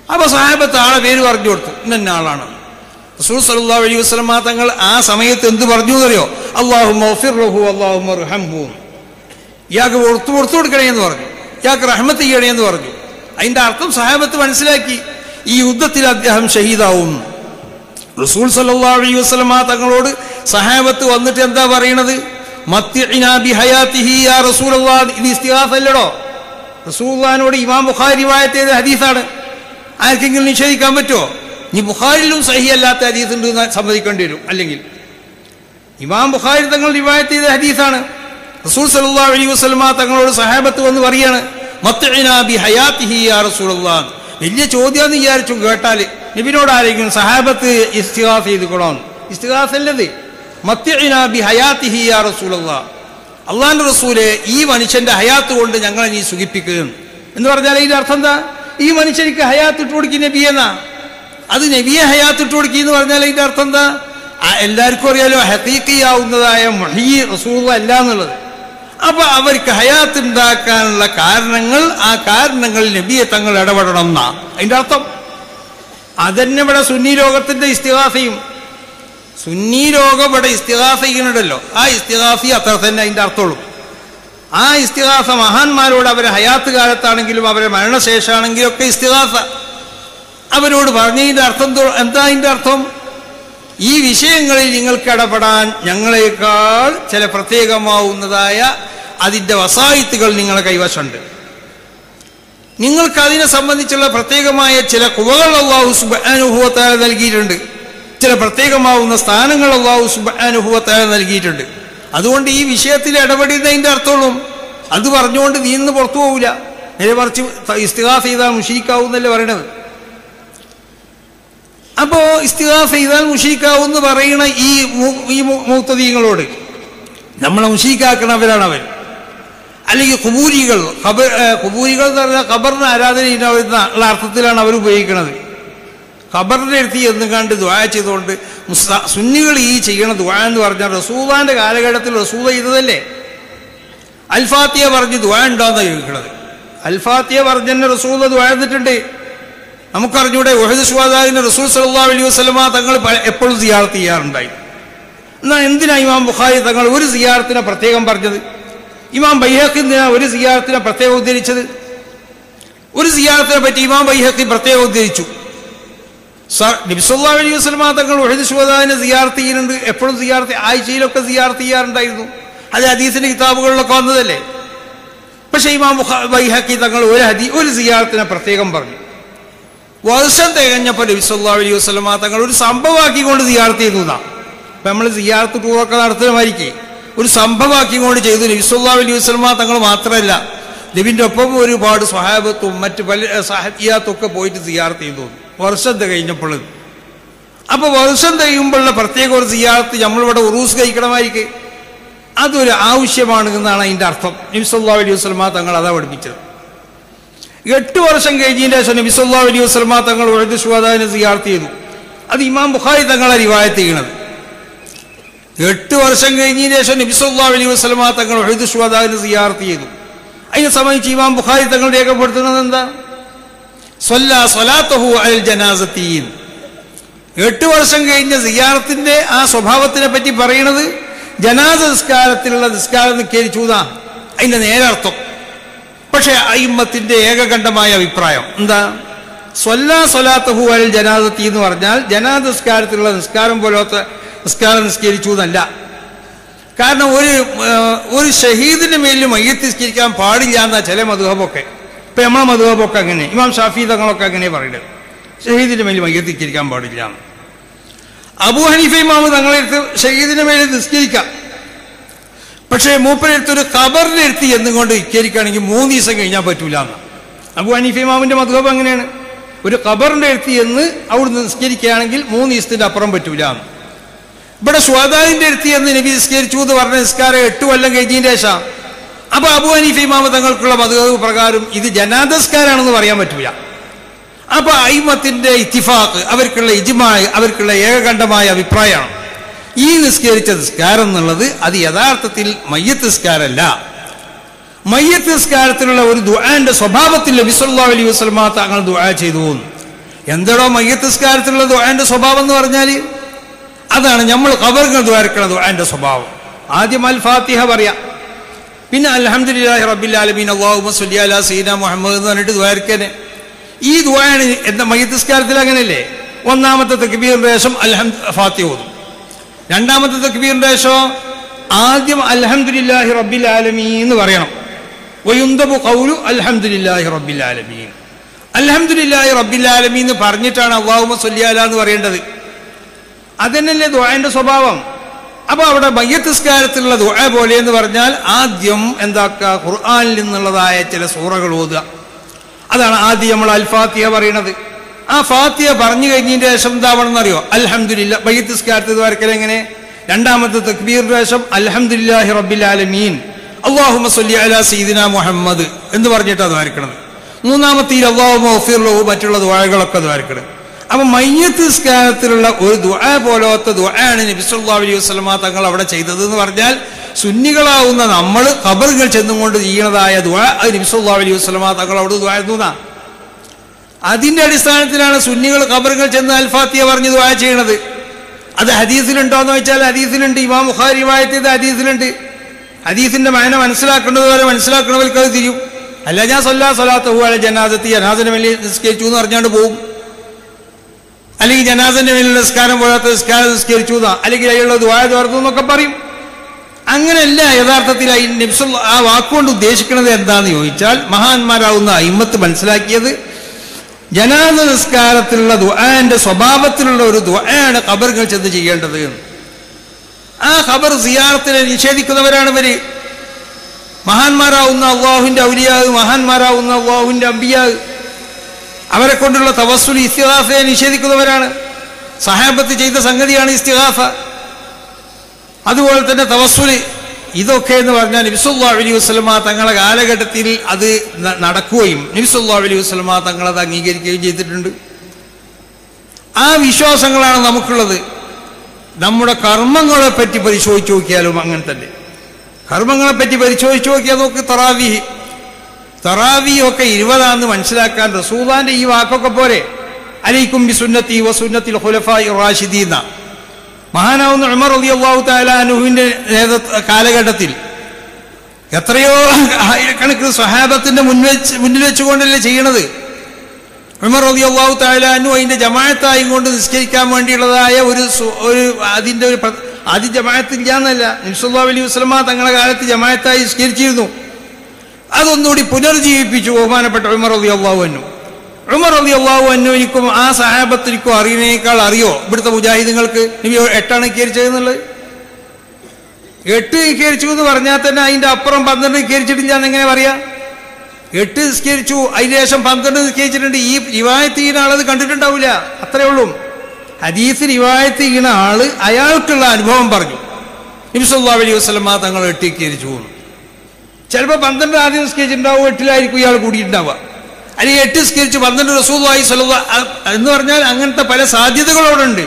അപ്പൊ സഹാബത്ത് ആളെ പേര് പറഞ്ഞു കൊടുത്തു ഇന്ന ആളാണ് റസൂൽ സല്ലല്ലാഹു അലൈഹി വസല്ലമ തങ്ങൾ ആ സമയത്ത് എന്ത് പറഞ്ഞു എന്നറിയോ അള്ളാഹു മൗഫിർഹു അള്ളാഹു മർഹംഹു ഇയാൾക്ക് പുറത്തു പുറത്തു കൊടുക്കണേ എന്ന് പറഞ്ഞു ഇയാൾക്ക് റഹ്മത്ത് ചെയ്യണേ എന്ന് പറഞ്ഞു അതിന്റെ അർത്ഥം സഹാബത്ത് മനസ്സിലാക്കി ഈ യുദ്ധത്തിൽ അദ്ദേഹം ഷഹീദാവും റസൂൽ സല്ലല്ലാഹു അലൈഹി വസല്ലമ തങ്ങളോട് സഹാബത്ത് വന്നിട്ട് എന്താ പറയണത് മത്തിഇനാ ബിഹയാത്തിഹി യാ റസൂലല്ലാഹ് ഇത് ഇസ്തിഗാസ അല്ലടോ റസൂലുള്ളാഹിനോട് ഇമാം ബുഖാരി റിവായത്ത് ചെയ്ത ഹദീസാണ് ആർക്കെങ്കിലും നിഷേധിക്കാൻ പറ്റുമോ ഇനി ബുഖാരിലും സഹി അല്ലാത്ത ഹദീസ് ഉണ്ട് എന്ന് സമ്മതിക്കേണ്ടി വരും അല്ലെങ്കിൽ ഇമാം ബുഖാരി തങ്ങൾ റിവായത്ത് ചെയ്ത ഹദീസാണ് റസൂൽ സല്ലല്ലാഹു അലൈഹി വസല്ലമ തങ്ങളോട് സഹാബത്ത് വന്ന് പറയാണ് മത്തിഇനാ ബിഹയാത്തിഹി യാ റസൂലല്ലാഹ് വലിയ ചോദ്യം വിചാരിച്ചു കേട്ടാൽ നബിനോട് ആരെങ്കിലും സഹാബത്ത് ഇസ്തിഹാസ് ചെയ്തുകൊള്ളാം ഇസ്തിഹാസ് അല്ലത് മത്തിഇനാ ബിഹയാത്തിഹി യാ റസൂലല്ലാഹ് അള്ളാന്റെ റസൂലെ ഈ മനുഷ്യന്റെ ഹയാത്ത് കൊണ്ട് ഞങ്ങളെ നീ സുഖിപ്പിക്കുക എന്ന് പറഞ്ഞാൽ ഇതിന്റെ അർത്ഥം എന്താ ഈ മനുഷ്യനിക്ക് ഹയാത്ത് ഇട്ട് കൊടുക്കും നബി എന്നാ അത് നബിയെ ഹയാത്ത് ഇട്ട് കൊടുക്കുക എന്ന് പറഞ്ഞാൽ ഇതിന്റെ അർത്ഥം എന്താ ആ എല്ലാവർക്കും അറിയാലോ ഹത്തീക്കിയാവുന്നതായ മൊഹീ റസൂൽ അല്ല എന്നുള്ളത് അപ്പൊ അവർക്ക് ഹയാത്ത് ഉണ്ടാക്കാനുള്ള കാരണങ്ങൾ ആ കാരണങ്ങൾ നബിയെ തങ്ങൾ ഇടപെടണം എന്നാ അതിന്റെ അർത്ഥം അതന്നെ ഇവിടെ സുന്നി ലോകത്തിന്റെ ഇസ്തിഹാസയും സുന്നി ലോകം ഇവിടെ ഇസ്തിഹാസ ചെയ്യുന്നുണ്ടല്ലോ ആ ഇസ്തിഹാസി അത്ര തന്നെ അതിന്റെ അർത്ഥമുള്ളൂ ആ ഇസ്തിഹാസ മഹാന്മാരോട് അവരെ ഹയാത്ത് കാലത്താണെങ്കിലും അവരെ മരണശേഷമാണെങ്കിലും ഒക്കെ ഇസ്തിഹാസ അവരോട് പറഞ്ഞതിന്റെ അർത്ഥം എന്തോ- എന്താ അതിന്റെ അർത്ഥം ഈ വിഷയങ്ങളിൽ നിങ്ങൾക്ക് ഇടപെടാൻ ഞങ്ങളെക്കാൾ ചില പ്രത്യേകമാവുന്നതായ അതിന്റെ വസായിത്തുകൾ നിങ്ങളെ കൈവശമുണ്ട് നിങ്ങൾക്ക് അതിനെ സംബന്ധിച്ചുള്ള പ്രത്യേകമായ ചില കുവകൾ അള്ളാഹു സുബാനുഭവത്താല നൽകിയിട്ടുണ്ട് ചില പ്രത്യേകമാവുന്ന സ്ഥാനങ്ങൾ അള്ളാഹു സുബാനുഭവത്താല നൽകിയിട്ടുണ്ട് അതുകൊണ്ട് ഈ വിഷയത്തിൽ ഇടപെടുന്നതിന്റെ അർത്ഥമുള്ളൂ അത് പറഞ്ഞുകൊണ്ട് നീ ഇന്ന് പുറത്തു പോവില്ല നേരെ മറിച്ച് ഇസ്തിഹാസ് ചെയ്താൽ മുഷീക്കാവുന്നല്ലേ പറയണത് അപ്പോ ഇസ്തിഹാസ് ചെയ്താൽ മുഷീക്കാവെന്ന് പറയുന്ന ഈ മു- ഈ മൂത്തദീങ്ങളോട് നമ്മളെ മുഷീക്കാക്കണവരാണ് അവർ അല്ലെങ്കിൽ കുബൂരികൾ ഖബർ ഏ, കുബൂരികൾ എന്ന് പറഞ്ഞാൽ ഖബറിന് ആരാധന ചെയ്യുന്ന ഉള്ള അർത്ഥത്തിലാണ് അവർ ഉപയോഗിക്കുന്നത് ഖബറിന്റെ അടുത്ത് എന്ന് കണ്ട് ദ്വാ ചെയ്തുകൊണ്ട് മുസ്ത- സുന്നികൾ ഈ ചെയ്യണ ദ്വാ എന്ന് പറഞ്ഞാൽ റസൂദാന്റെ കാലഘട്ടത്തിൽ റസൂദ ചെയ്തതല്ലേ അൽഫാത്തിയ പറഞ്ഞ് ദ്വാ ഉണ്ടോന്നാ ചോദിക്കണത് അൽഫാത്തിയ പറഞ്ഞ റസൂദ ദ്വാ ചെയ്തിട്ടുണ്ട് നമുക്കറിഞ്ഞൂടെ ഒഹദ് സ്വാദാവിന്റെ റസൂൽ സല്ലല്ലാഹു അലൈഹി വസല്ലമ തങ്ങൾ പല- എപ്പോഴും സിയാർത്ത് ചെയ്യാറുണ്ടായി എന്നാൽ എന്തിനാ ഇമാം ബുഖാരി തങ്ങൾ ഒരു സിയാറത്തിനെ പ്രത്യേകം പറഞ്ഞത് ഇമാം ബൈഹഖി എന്തിനാ ഒരു സിയാറത്തിനെ പ്രത്യേകം ഉദ്ധരിച്ചത് ഒരു സിയാറത്തിനെ പറ്റി ഇമാം ബൈഹഖി പ്രത്യേകം ഉദ്ധരിച്ചു സ- നബി സല്ലല്ലാഹു അലൈഹി വസല്ലമ തങ്ങൾ ഒഹദ് സ്വാദാവിനെ സിയാർത്ത് ചെയ്യുന്നുണ്ട് എപ്പോഴും സിയാർത്ത് ആഴ്ചയിലൊക്കെ സിയാർത്ത് ചെയ്യാറുണ്ടായിരുന്നു അത് ഹദീസിന്റെ കിതാബുകളിലൊക്കെ വന്നതല്ലേ പക്ഷേ ഇമാം ബുഖാ- ബൈഹഖി തങ്ങൾ ഒരു ഹദീ ഒരു സിയാറത്തിനെ പ്രത്യേകം പറഞ്ഞു വർഷം തികഞ്ഞപ്പോൾ നബി സല്ലല്ലാഹു അലൈഹി വസല്ലമ തങ്ങൾ ഒരു സംഭവമാക്കിക്കൊണ്ട് സിയാർത്ത് ചെയ്തു എന്നാ അപ്പൊ നമ്മൾ സിയാർത്ത് ടൂറൊക്കെ നടത്തുന്നമായിരിക്കേ ഒരു സംഭവമാക്കിക്കൊണ്ട് ചെയ്തു നബി സല്ലല്ലാഹു അലൈഹി വസല്ലമ തങ്ങൾ മാത്രമല്ല നബിന്റെ ഒപ്പം ഒരുപാട് സ്വഹാബത്തും മറ്റ് പല സാഹിത്യാത്തൊക്കെ പോയിട്ട് സിയാർത്ത് ചെയ്തു വർഷം തികഞ്ഞപ്പോൾ അപ്പൊ വർഷം തികയുമ്പോഴുള്ള പ്രത്യേക ഒരു സിയാർത്ത് നമ്മളിവിടെ ഉറൂസ് കഴിക്കണമായിരിക്കെ അതൊരു ആവശ്യമാണ് എന്നാണ് അതിന്റെ അർത്ഥം നബി സല്ലല്ലാഹു അലൈഹി വസല്ലമ തങ്ങൾ അതാ പഠിപ്പിച്ചത് എട്ട് വർഷം കഴിഞ്ഞതിന് ശേഷം നബി സല്ലല്ലാഹു അലൈഹി വസല്ലമ തങ്ങൾ ഉഴുത് ഷുഹദാനെ സിയാർത്ത് ചെയ്തു അത് ഇമാം ബുഖാരി തങ്ങളെ റിവായത്ത് ചെയ്യണത് എട്ട് വർഷം കഴിഞ്ഞതിന് ശേഷം നബി സല്ലല്ലാഹു അലൈഹി വസല്ലമ തങ്ങൾ ഉഴുത് ഷുഹദാനെ സിയാർത്ത് ചെയ്തു അതിനെ സംബന്ധിച്ച് ഇമാം ബുഖാരി തങ്ങൾ രേഖപ്പെടുത്തുന്നത് എന്താ സ്വല്ല സ്വലാത്തഹു അൽ ജനാസത്തീൻ എട്ട് വർഷം കഴിഞ്ഞ സിയാറത്തിന്റെ ആ സ്വഭാവത്തിനെ പറ്റി പറയണത് ജനാസ നിസ്കാരത്തിലുള്ള നിസ്കാരം നിസ്കരിച്ചു എന്നാ അതിന്റെ നേരർത്ഥം പക്ഷേ അയിമ്മത്തിന്റെ ഏകകണ്ഠമായ അഭിപ്രായം എന്താ സ്വല്ലാ സ്വലാത്തഹു അൽ ജനാദത്തി എന്ന് പറഞ്ഞാൽ ജനാദ നിസ്കാരത്തിലുള്ള നിസ്കാരം പോലത്തെ നിസ്കാരം നിസ്കരിച്ചു എന്നല്ല കാരണം ഒരു ആ, ഒരു ഷഹീദിന്റെ മേലിൽ മയ്യത്ത് നിസ്കരിക്കാൻ പാടില്ല എന്നാ ചില മധുഹബൊക്കെ ഇപ്പൊ നമ്മളെ മധുഹബൊക്കെ അങ്ങനെ ഇമാം ഷാഫി തങ്ങളൊക്കെ അങ്ങനെ പറയുന്നത് ഷഹീദിന്റെ മേലിൽ മയ്യത്ത് നിസ്കരിക്കാൻ പാടില്ല എന്ന്. അബൂ ഹനീഫ ഇമാമ് തങ്ങളെടുത്ത് ഷഹീദിന്റെ മേലിൽ നിസ്കരിക്കാം പക്ഷേ മൂപ്പരെടുത്ത് ഒരു ഖബറിന്റെ അടുത്ത് എന്നുകൊണ്ട് ഇരിക്കുകയാണെങ്കിൽ മൂന്ന് ദിവസം കഴിഞ്ഞാൽ പറ്റൂല എന്ന് അബു ഹനീഫ ഇമാമിന്റെ മധുഹബ് അങ്ങനെയാണ് ഒരു ഖബറിന്റെ അടുത്ത് എന്ന് അവിടുന്ന് നിസ്കരിക്കുകയാണെങ്കിൽ മൂന്ന് ദിവസത്തിന്റെ അപ്പുറം പറ്റൂല എന്ന് ഇവിടെ സ്വാദാവിന്റെ അടുത്ത് എന്ന് നബി നിസ്കരിച്ചു എന്ന് പറഞ്ഞ നിസ്കാരം എട്ട് കൊല്ലം കഴിഞ്ഞതിന്റെ ശേഷം അപ്പൊ അബു ഹനീഫ ഇമാമ തങ്ങൾക്കുള്ള മധുഹബ് പ്രകാരം ഇത് ജനാദസ്കാരാണെന്ന് പറയാൻ പറ്റൂല അപ്പൊ അയിമത്തിന്റെ ഇത്തിഫാക്ക് അവർക്കുള്ള ഇജ്മായ അവർക്കുള്ള ഏകകണ്ഠമായ അഭിപ്രായമാണ് ഈ നിസ്കരിച്ച നിസ്കാരം എന്നുള്ളത് അത് യഥാർത്ഥത്തിൽ മയ്യത്ത് നിസ്കാരമല്ല മയ്യത്ത് നിസ്കാരത്തിലുള്ള ഒരു ദുആന്റെ സ്വഭാവത്തിൽ നബി സല്ലല്ലാഹു അലൈഹി വസല്ലമ തങ്ങൾ ദുആ ചെയ്തു എന്ന്. എന്താണോ മയ്യത്തിസ്കാരത്തിലുള്ള ദ്വാന്റെ സ്വഭാവം എന്ന് പറഞ്ഞാൽ അതാണ് നമ്മൾ കബറുകൾ ദ്വാരക്കണ ദ്വാന്റെ സ്വഭാവം ആദ്യം അൽ ഫാത്തിഹ പറയാം പിന്നെ അൽഹംദുലില്ലാഹി റബ്ബിൽ ആലമീൻ അല്ലാഹുമ്മ സ്വല്ലി അലാ സീന മുഹമ്മദ് എന്ന് പറഞ്ഞിട്ട് ദ്വാരക്കനെ ഈ ദ്വായാണ് എന്താ മയ്യത്തിസ്കാരത്തിൽ അങ്ങനെയല്ലേ ഒന്നാമത്തെ തക്ബീറിന്റെ ശേഷം അൽഹം ഫാത്തിഹ ഓതും രണ്ടാമത്തെ തക്ബീറിന്റെ ശേഷം ആദ്യം അൽഹംദുലില്ലാഹി റബ്ബിൽ ആലമീൻ എന്ന് പറയണം വയുന്തബു കൗലു അൽഹംദുലില്ലാഹി റബ്ബിൽ ആലമീൻ അൽഹംദുലില്ലാഹി റബ്ബിൽ ആലമീൻ എന്ന് പറഞ്ഞിട്ടാണ് അള്ളാഹുമ സൊല്ലിയാല എന്ന് പറയേണ്ടത് അതന്നെയല്ലേ ദുആന്റെ സ്വഭാവം അപ്പൊ അവിടെ മയ്യത്തിസ്കാരത്തിലുള്ള ദുആ പോലെ എന്ന് പറഞ്ഞാൽ ആദ്യം എന്താക്കുക ഖുർആനിൽ നിന്നുള്ളതായ ചില സൂറകൾ ഓതുക അതാണ് ആദ്യം നമ്മൾ അൽ ഫാത്തിഹ പറയണത് ആ ഫാത്തിഹ പറഞ്ഞു കഴിഞ്ഞതിന്റെ ശേഷം എന്താവണമെന്ന് അറിയോ അൽഹംദുലില്ല മയ്യത്തിസ്കാരത്തിൽ വരക്കൽ എങ്ങനെ രണ്ടാമത്തെ തക്ബീറിന്റെ ശേഷം അൽഹംദുലില്ലാഹി റബ്ബിൽ ആലമീൻ അള്ളാഹുമ സല്ലി അലാ സീദിന മുഹമ്മദ് എന്ന് പറഞ്ഞിട്ടാണ് ദ്വാരക്കണത് മൂന്നാമത്തെ അള്ളാഹു മൗഫീർലഹു മറ്റുള്ള ദ്വാരകളൊക്കെ ദ്വാരക്കണത് അപ്പൊ മയ്യത്ത് സ്കാരത്തിലുള്ള ഒരു ദുആ പോലത്തെ ദുആയാണ് നബി സല്ലല്ലാഹു അലൈഹി വസല്ലമ തങ്ങൾ അവിടെ ചെയ്തത് എന്ന് പറഞ്ഞാൽ സുന്നികളാവുന്ന നമ്മൾ ഖബറുകൾ ചെന്നുകൊണ്ട് ചെയ്യണതായ ദുആ അത് നബി സല്ലല്ലാഹു അലൈഹി വസല്ലമ തങ്ങൾ അവിടെ ദുആ ചെയ്യുന്നതാ അതിന്റെ അടിസ്ഥാനത്തിലാണ് സുന്നികൾ ഖബറുകൾ ചെന്ന് അൽഫാത്തിയ പറഞ്ഞ് ദുആ ചെയ്യണത് അത് ഹദീസിലുണ്ടോ എന്ന് വെച്ചാൽ ഹദീസിലുണ്ട് ഇമാം ബുഖാരി വായത്തിയത് ഹദീസിലുണ്ട് ഹദീസിന്റെ മാന മനസ്സിലാക്കേണ്ടത് വരെ മനസ്സിലാക്കണവർക്ക് അത് തിരിയും അല്ല ഞാൻ സൊല്ലാ സൊല്ലാത്ത ഹു അല്ലെ ജനാസത്തി ജനാസിനെ വലിയ നിസ്കരിച്ചു എന്ന് പറഞ്ഞാണ്ട് പോകും അല്ലെങ്കിൽ ജനാസന്റെ മേലിൽ നിസ്കാരം പോകാത്ത നിസ്കാരം നിസ്കരിച്ചു എന്നാ അല്ലെങ്കിൽ അയാളുടെ ദ്വായ തോർത്തു എന്നൊക്കെ പറയും അങ്ങനെയല്ല യഥാർത്ഥത്തിൽ ഈ നബ്സുൽ ആ വാക്കുകൊണ്ട് ഉദ്ദേശിക്കുന്നത് എന്താന്ന് ചോദിച്ചാൽ മഹാന്മാരാവുന്ന അയിമത്ത് മനസ്സിലാക്കിയത് ജനാസ നിസ്കാരത്തിലുള്ള ദുആന്റെ സ്വഭാവത്തിലുള്ള ഒരു ദുആയാണ് ഖബറുകൾ ചെന്ന് ചെയ്യേണ്ടത് എന്ന്. ആ ഖബർ സിയാറത്തിനെ നിഷേധിക്കുന്നവരാണ് ഇവര് മഹാന്മാരാവുന്ന അള്ളാഹുവിന്റെ ഔലിയാവ് മഹാന്മാരാവുന്ന അള്ളാഹുവിന്റെ അമ്പിയാവ് അവരെ കൊണ്ടുള്ള തവസ്സുൽ ഇസ്തിഹാഫയെ നിഷേധിക്കുന്നവരാണ് സഹാബത്ത് ചെയ്ത സംഗതിയാണ് ഇസ്തിഹാഫ അതുപോലെ തന്നെ തവസ്സുൽ ഇതൊക്കെ എന്ന് പറഞ്ഞാൽ നബിസുല്ലാ അലി വസ്ലമ തങ്ങളെ കാലഘട്ടത്തിൽ അത് ന- നടക്കുകയും നബിസുല്ലാ അലി വസ്ലമ തങ്ങൾ അത് അംഗീകരിക്കുകയും ചെയ്തിട്ടുണ്ട് ആ വിശ്വാസങ്ങളാണ് നമുക്കുള്ളത് നമ്മുടെ കർമ്മങ്ങളെ പറ്റി പരിശോധിച്ച് നോക്കിയാലും അങ്ങനെ തന്നെ കർമ്മങ്ങളെ പറ്റി പരിശോധിച്ച് നോക്കിയാൽ നോക്ക് തറാവീഹ് തറാവീഹ് ഒക്കെ ഇരുപതാന്ന് മനസ്സിലാക്കാൻ റസൂദാന്റെ ഈ വാക്കൊക്കെ പോരെ അലൈക്കും ബി സുന്നത്തി വ സുന്നത്തിൽ ഖുലഫാഇ റാഷിദീന മഹാനാവുന്ന ഉമർ റളിയല്ലാഹു തആല അനുഹുവിന്റെ നേതൃത്വ കാലഘട്ടത്തിൽ എത്രയോ ആയിരക്കണക്കിന് സ്വഹാബത്തിന്റെ മുൻവെച്ച് മുന്നിൽ വെച്ചുകൊണ്ടല്ലേ ചെയ്യണത് ഉമർ റളിയല്ലാഹു തആല അനു അതിന്റെ ജമാഅത്തായി കൊണ്ട് നിസ്കരിക്കാൻ വേണ്ടിയുള്ളതായ ഒരു സു- ഒരു അതിന്റെ ഒരു പ്ര- ആദ്യം ജമാഅത്ത് ഇല്ലാന്നല്ല നബ്സല്ലാ അലൈഹി വസ്ലമ തങ്ങളുടെ കാലത്ത് ജമാഅത്തായി നിസ്കരിച്ചിരുന്നു അതൊന്നുകൂടി പുനർജീവിപ്പിച്ചു ബഹുമാനപ്പെട്ട ഉമർ റബി അള്ളാഹു അന്നു ഉമർ റബി അള്ളാഹു അന്നുവിനിക്കും ആ സഹാബത്തിനിക്കും അറിയുന്നതിനേക്കാൾ അറിയോ ഇവിടുത്തെ മുജാഹിദുകൾക്ക് നബി എട്ടാണ് നിസ്കരിച്ചതെന്നുള്ളത് എട്ട് നിസ്കരിച്ചു എന്ന് പറഞ്ഞാൽ തന്നെ അതിന്റെ അപ്പുറം പന്ത്രണ്ട് നിസ്കരിച്ചിട്ടില്ല എന്ന് എങ്ങനെ പറയാ എട്ട് നിസ്കരിച്ചു അതിന് ശേഷം പന്ത്രണ്ട് നിസ്കരിച്ചിട്ടുണ്ട് ഈ റിവായത്ത് ചെയ്യുന്ന ആളത് കണ്ടിട്ടുണ്ടാവില്ല അത്രേ ഉള്ളൂ ഹദീസ് റിവായത്ത് ചെയ്യുന്ന ആള് അയാൾക്കുള്ള അനുഭവം പറഞ്ഞു നബിസല്ലാ അലൈഹി വസ്ലമ തങ്ങൾ എട്ട് നിസ്കരിച്ചു എന്ന്. ചിലപ്പോൾ പന്ത്രണ്ട് ആദ്യം നിസ്കരിച്ചിട്ടുണ്ടാവും എട്ടിലായിരിക്കും ഇയാൾ കൂടിയിട്ടുണ്ടാവുക അല്ലെങ്കിൽ എട്ട് നിസ്കരിച്ച് പന്ത്രണ്ട് റസൂലായി സ്വലവ എന്ന് പറഞ്ഞാൽ അങ്ങനത്തെ പല സാധ്യതകളോടുണ്ട്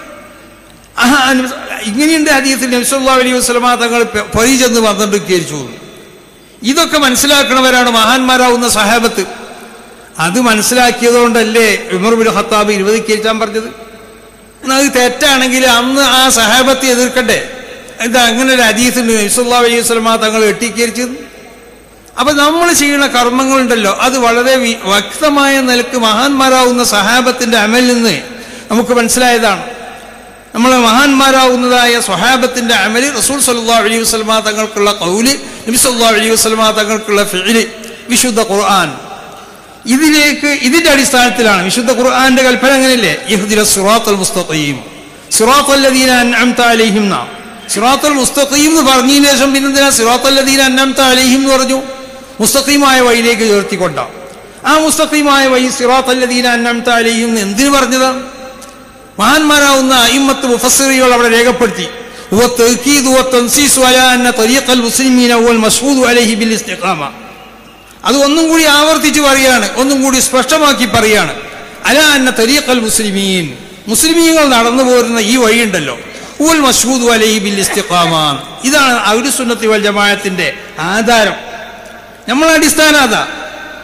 ആ നബി- ഇങ്ങനെയുണ്ട് ഹദീസിൽ നബ്സല്ലാ അലൈഹി വസ്ലമ തങ്ങൾ പെ- പൊരി ചെന്ന് പന്ത്രണ്ട് നിസ്കരിച്ചു എന്ന്. ഇതൊക്കെ മനസ്സിലാക്കണവരാണ് മഹാന്മാരാവുന്ന സഹാബത്ത് അത് മനസ്സിലാക്കിയത് കൊണ്ടല്ലേ ഉമർ ബിൻ ഖത്താബ് ഇരുപത് കയറ്റാൻ പറഞ്ഞത് എന്നാൽ അത് തെറ്റാണെങ്കിൽ അന്ന് ആ സഹാബത്തെ എതിർക്കട്ടെ എന്താ അങ്ങനെ ഒരു ഹദീസുണ്ട് നബ്സല്ലാ അലൈഹി വസ്ലമ തങ്ങൾ എട്ടിക്കരിച്ചത് അപ്പൊ നമ്മൾ ചെയ്യുന്ന കർമ്മങ്ങളുണ്ടല്ലോ അത് വളരെ വി- വ്യക്തമായ നിലക്ക് മഹാന്മാരാവുന്ന സഹാബത്തിന്റെ അമലിൽ നിന്ന് നമുക്ക് മനസ്സിലായതാണ് നമ്മൾ മഹാന്മാരാവുന്നതായ സ്വഹാബത്തിന്റെ അമല് റസൂൽ സല്ലല്ലാഹു അലൈഹി വസല്ലമ തങ്ങൾക്കുള്ള കൗല് നബി സല്ലല്ലാഹു അലൈഹി വസല്ലമ തങ്ങൾക്കുള്ള ഫിഅല് വിശുദ്ധ ഖുർആൻ ഇതിലേക്ക് ഇതിന്റെ അടിസ്ഥാനത്തിലാണ് വിശുദ്ധ ഖുർആന്റെ കൽപ്പന അങ്ങനെയല്ലേ ഇഹ്ദിന സിറാത്തൽ മുസ്തഖീം സിറാത്തൽ ലദീന അൻഅംത അലൈഹിം നാ സിറാത്തൽ മുസ്തഖീം എന്ന് പറഞ്ഞതിന് ശേഷം പിന്നെന്തിനാ സിറാത്തൽ ലദീന അൻഅംത അലൈഹിം എന്ന് പറഞ്ഞു മുസ്തഖീമായ വഴിയിലേക്ക് ചേർത്തിക്കൊണ്ടാണ് ആ മുസ്തഖീമായ വഴി സിറാത്തൽ ലദീന അൻഅംത അലൈഹിം എന്ന് എന്തിനു പറഞ്ഞതാണ് മഹാന്മാരാവുന്ന അയിമത്ത് മുഫസ്സിറുകൾ അവിടെ രേഖപ്പെടുത്തി هو التأكيد والتنصيص على أن طريق المسلمين هو المشهود عليه بالاستقامة അത് ഒന്നും കൂടി ആവർത്തിച്ച് പറയാണ് ഒന്നും കൂടി സ്പഷ്ടമാക്കി പറയാണ് അല അന്ന തരീഖൽ മുസ്ലിമീൻ മുസ്ലിമീങ്ങൾ നടന്നു പോരുന്ന ഈ വഴിയുണ്ടല്ലോ ഊൽ മഷൂദ് അലൈഹി ബിൽ ഇസ്തിഖാമ ഇതാണ് അഹ്ലുസുന്നത്തി വൽ ജമാഅത്തിന്റെ ആധാരം നമ്മളെ അടിസ്ഥാനം അതാ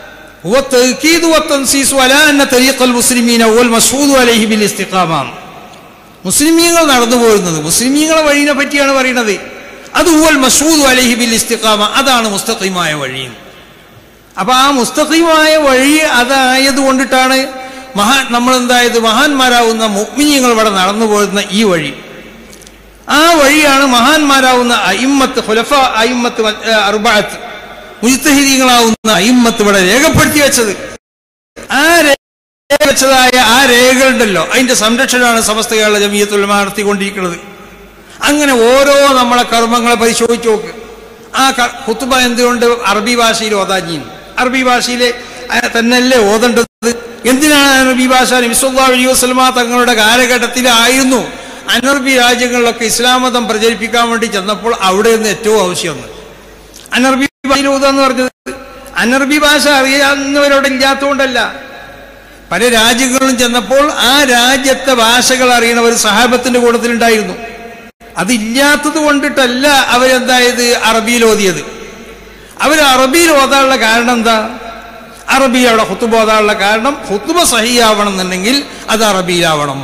هو التأكيد والتنصيص على أن طريق المسلمين هو المشهود عليه بالاستقامة മുസ്ലിമീങ്ങൾ നടന്നു പോരുന്നത് മുസ്ലിമീങ്ങളെ വഴിനെ പറ്റിയാണ് പറയുന്നത് അത് ഹുവൽ മഷൂദ് അലഹി ബിൽ ഇസ്തിഖാമ അതാണ് മുസ്തഖീമായ വഴി അപ്പൊ ആ മുസ്തഖീമായ വഴി അതായത് കൊണ്ടിട്ടാണ് മഹാൻ നമ്മൾ എന്തായത് മഹാന്മാരാവുന്ന മുഗ്മിനിയങ്ങൾ ഇവിടെ നടന്നു പോരുന്ന ഈ വഴി ആ വഴിയാണ് മഹാന്മാരാവുന്ന അയിമ്മത്ത് ഖുലഫ അയിമ്മത്ത് അറുബാത്ത് മുജിത്തഹിദീങ്ങളാവുന്ന അയിമ്മത്ത് ഇവിടെ രേഖപ്പെടുത്തി വെച്ചത് ആ രേഖ വെച്ചതായ ആ രേഖകളുണ്ടല്ലോ അതിന്റെ സംരക്ഷണമാണ് സമസ്ത കേരള ജമീയത്തുൽ നടത്തിക്കൊണ്ടിരിക്കുന്നത് അങ്ങനെ ഓരോ നമ്മളെ കർമ്മങ്ങളെ പരിശോധിച്ച് നോക്ക് ആ കുത്തുബ എന്തുകൊണ്ട് അറബി ഭാഷയിൽ ഓതാഞ്ഞിയും അറബി ഭാഷയിലെ തന്നെയല്ലേ ഓതേണ്ടത് എന്തിനാണ് അറബി ഭാഷ നബിസുല്ലാ അലി വസ്ലമ തങ്ങളുടെ കാലഘട്ടത്തിലായിരുന്നു അനർബി രാജ്യങ്ങളിലൊക്കെ ഇസ്ലാം മതം പ്രചരിപ്പിക്കാൻ വേണ്ടി ചെന്നപ്പോൾ അവിടെ നിന്ന് ഏറ്റവും ആവശ്യം അനർബി ഭാഷയിൽ ഓതാന്ന് പറഞ്ഞത് അനർബി ഭാഷ അറിയാവുന്നവരോട് ഇല്ലാത്തതുകൊണ്ടല്ല പല രാജ്യങ്ങളിലും ചെന്നപ്പോൾ ആ രാജ്യത്തെ ഭാഷകൾ അറിയണവർ സഹാബത്തിന്റെ കൂട്ടത്തിലുണ്ടായിരുന്നു അതില്ലാത്തത് കൊണ്ടിട്ടല്ല അവരെന്തായത് അറബിയിൽ ഓതിയത് അവർ അറബിയിൽ ഓതാനുള്ള കാരണം എന്താ അറബി അവിടെ ഹുത്തുബ ഓതാനുള്ള കാരണം ഹുത്തുബ സഹിയാവണം എന്നുണ്ടെങ്കിൽ അത് അറബിയിലാവണം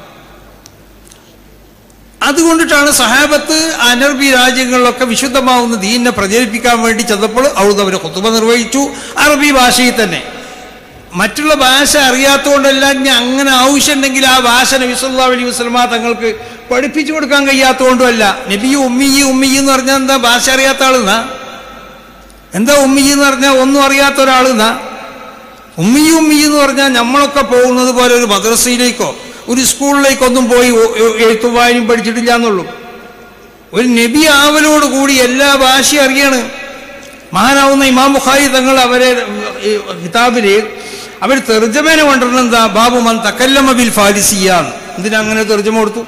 അതുകൊണ്ടിട്ടാണ് സഹാബത്ത് അനർബി രാജ്യങ്ങളിലൊക്കെ വിശുദ്ധമാവുന്ന ദീനിനെ പ്രചരിപ്പിക്കാൻ വേണ്ടി ചെന്നപ്പോൾ അവിടുന്ന് അവർ ഹുത്തുബ നിർവഹിച്ചു അറബി ഭാഷയിൽ തന്നെ മറ്റുള്ള ഭാഷ അറിയാത്തതുകൊണ്ടല്ല ഇനി അങ്ങനെ ആവശ്യമുണ്ടെങ്കിൽ ആ ഭാഷ നബി സല്ലാ അലൈഹി വസ്ലമ തങ്ങൾക്ക് പഠിപ്പിച്ചു കൊടുക്കാൻ കഴിയാത്തതുകൊണ്ടുമല്ല നബി ഉമ്മി ഉമ്മി എന്ന് പറഞ്ഞാൽ എന്താ ഭാഷ അറിയാത്ത ആളെന്നാ എന്താ ഉമ്മി എന്ന് പറഞ്ഞാൽ ഒന്നും അറിയാത്ത ഒരാളെന്നാ ഉമ്മി ഉമ്മി എന്ന് പറഞ്ഞാൽ നമ്മളൊക്കെ പോകുന്നത് പോലെ ഒരു മദ്രസയിലേക്കോ ഒരു സ്കൂളിലേക്കൊന്നും പോയി എഴുത്തും വായനയും പഠിച്ചിട്ടില്ല എന്നുള്ളൂ ഒരു നബി ആവലോട് കൂടി എല്ലാ ഭാഷയും അറിയാണ് മഹാനാവുന്ന ഇമാം ബുഖാരി തങ്ങൾ അവരെ കിതാബില് അവർ തെർജമേനെ കൊണ്ടുവരുന്നത് എന്താ ബാബു മൻ തക്കല്ലമ ബിൽ ഫാരിസിയാണ് എന്തിനാ അങ്ങനെ തെർജമ കൊടുത്തു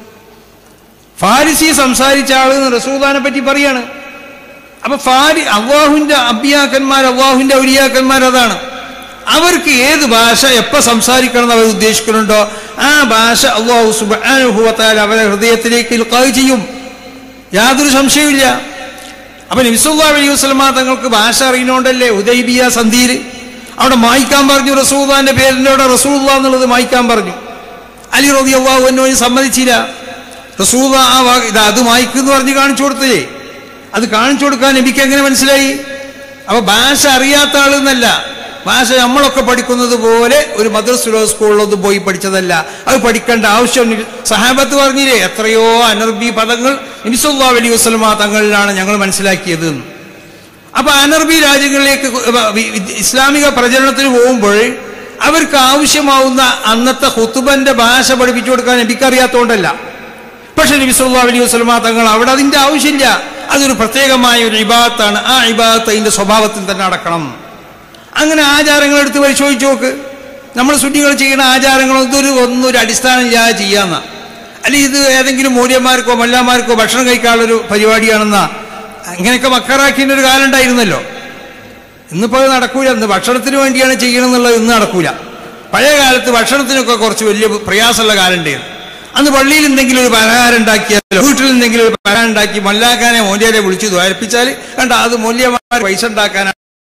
ഫാരിസി സംസാരിച്ച ആള് റസൂദാനെ പറ്റി പറയാണ് അപ്പൊ ഫാരി അള്ളാഹുവിന്റെ അബ്യാക്കന്മാർ അള്ളാഹുവിന്റെ ഔലിയാക്കന്മാർ അതാണ് അവർക്ക് ഏത് ഭാഷ എപ്പോ സംസാരിക്കണം എന്ന് അവർ ഉദ്ദേശിക്കുന്നുണ്ടോ ആ ഭാഷ അള്ളാഹു സുബാനുഭവത്താൽ അവരെ ഹൃദയത്തിലേക്ക് ഇൽക്കായ് ചെയ്യും യാതൊരു സംശയവുമില്ല അപ്പൊ നബിസുല്ലാ അലൈഹി വസ്ലമ തങ്ങൾക്ക് ഭാഷ അറിയുന്നോണ്ടല്ലേ ഉദൈബിയ സന്ധിയിൽ അവിടെ മായ്ക്കാൻ പറഞ്ഞു റസൂദാന്റെ പേരിന്റെ അവിടെ റസൂദ എന്നുള്ളത് മായ്ക്കാൻ പറഞ്ഞു അലി റബി അള്ളാഹു എന്നോട് സമ്മതിച്ചില്ല റസൂദ ആ വാ- ഇത് അത് മായ്ക്കെന്ന് പറഞ്ഞ് കാണിച്ചു കൊടുത്തില്ലേ അത് കാണിച്ചു കൊടുക്കാൻ നബിക്ക് എങ്ങനെ മനസ്സിലായി അപ്പൊ ഭാഷ അറിയാത്ത ആളെന്നല്ല ഭാഷ നമ്മളൊക്കെ പഠിക്കുന്നത് പോലെ ഒരു മദ്രസിലോ സ്കൂളിലൊന്നും പോയി പഠിച്ചതല്ല അത് പഠിക്കേണ്ട ആവശ്യം നബി- സഹാബത്ത് പറഞ്ഞില്ലേ എത്രയോ അനർബി പദങ്ങൾ നബിസുല്ലാ അലൈഹി വസ്ലമ തങ്ങളിലാണ് ഞങ്ങൾ മനസ്സിലാക്കിയത് എന്ന്. അപ്പൊ അനർബി രാജ്യങ്ങളിലേക്ക് വി- വി- ഇസ്ലാമിക പ്രചരണത്തിന് പോകുമ്പോൾ അവർക്ക് ആവശ്യമാവുന്ന അന്നത്തെ ഹുത്തുബന്റെ ഭാഷ പഠിപ്പിച്ചു കൊടുക്കാൻ നബിക്കറിയാത്തോണ്ടല്ല പക്ഷെ നബി സല്ലല്ലാഹു അലൈഹി വസല്ലമ തങ്ങൾ അവിടെ അതിന്റെ ആവശ്യമില്ല അതൊരു പ്രത്യേകമായ ഒരു ഇബാദത്താണ് ആ ഇബാദത്ത് അതിന്റെ സ്വഭാവത്തിൽ തന്നെ അടക്കണം അങ്ങനെ ആചാരങ്ങൾ എടുത്ത് പരിശോധിച്ച് നോക്ക് നമ്മൾ സുന്നികൾ ചെയ്യുന്ന ആചാരങ്ങൾ ഇതൊരു ഒന്നും ഒരു അടിസ്ഥാനം ഇല്ലാതെ ചെയ്യാന്ന അല്ലെ ഇത് ഏതെങ്കിലും മൂല്യന്മാർക്കോ മല്ലാമാർക്കോ ഭക്ഷണം കഴിക്കാനുള്ളൊരു പരിപാടിയാണെന്നാ അങ്ങനെയൊക്കെ മക്കറാക്കിൻ്റെ ഒരു കാലം ഉണ്ടായിരുന്നല്ലോ ഇന്നിപ്പോൾ അത് നടക്കൂല ഇന്ന് ഭക്ഷണത്തിന് വേണ്ടിയാണ് ചെയ്യണമെന്നുള്ളത് ഇന്ന് നടക്കൂല പഴയ കാലത്ത് ഭക്ഷണത്തിനൊക്കെ കുറച്ച് വലിയ പ്രയാസമുള്ള കാലം ഉണ്ടായിരുന്നു അന്ന് പള്ളിയിൽ എന്തെങ്കിലും ഒരു പലഹാരം ഉണ്ടാക്കിയാലോ വീട്ടിൽ എന്തെങ്കിലും ഒരു പലഹാരം ഉണ്ടാക്കി മല്ലാക്കാനെ മൂല്യരെ വിളിച്ചു ദ്വാരിപ്പിച്ചാൽ കണ്ട അത് മൂല്യമാർ പൈസ ഉണ്ടാക്കാനാണ്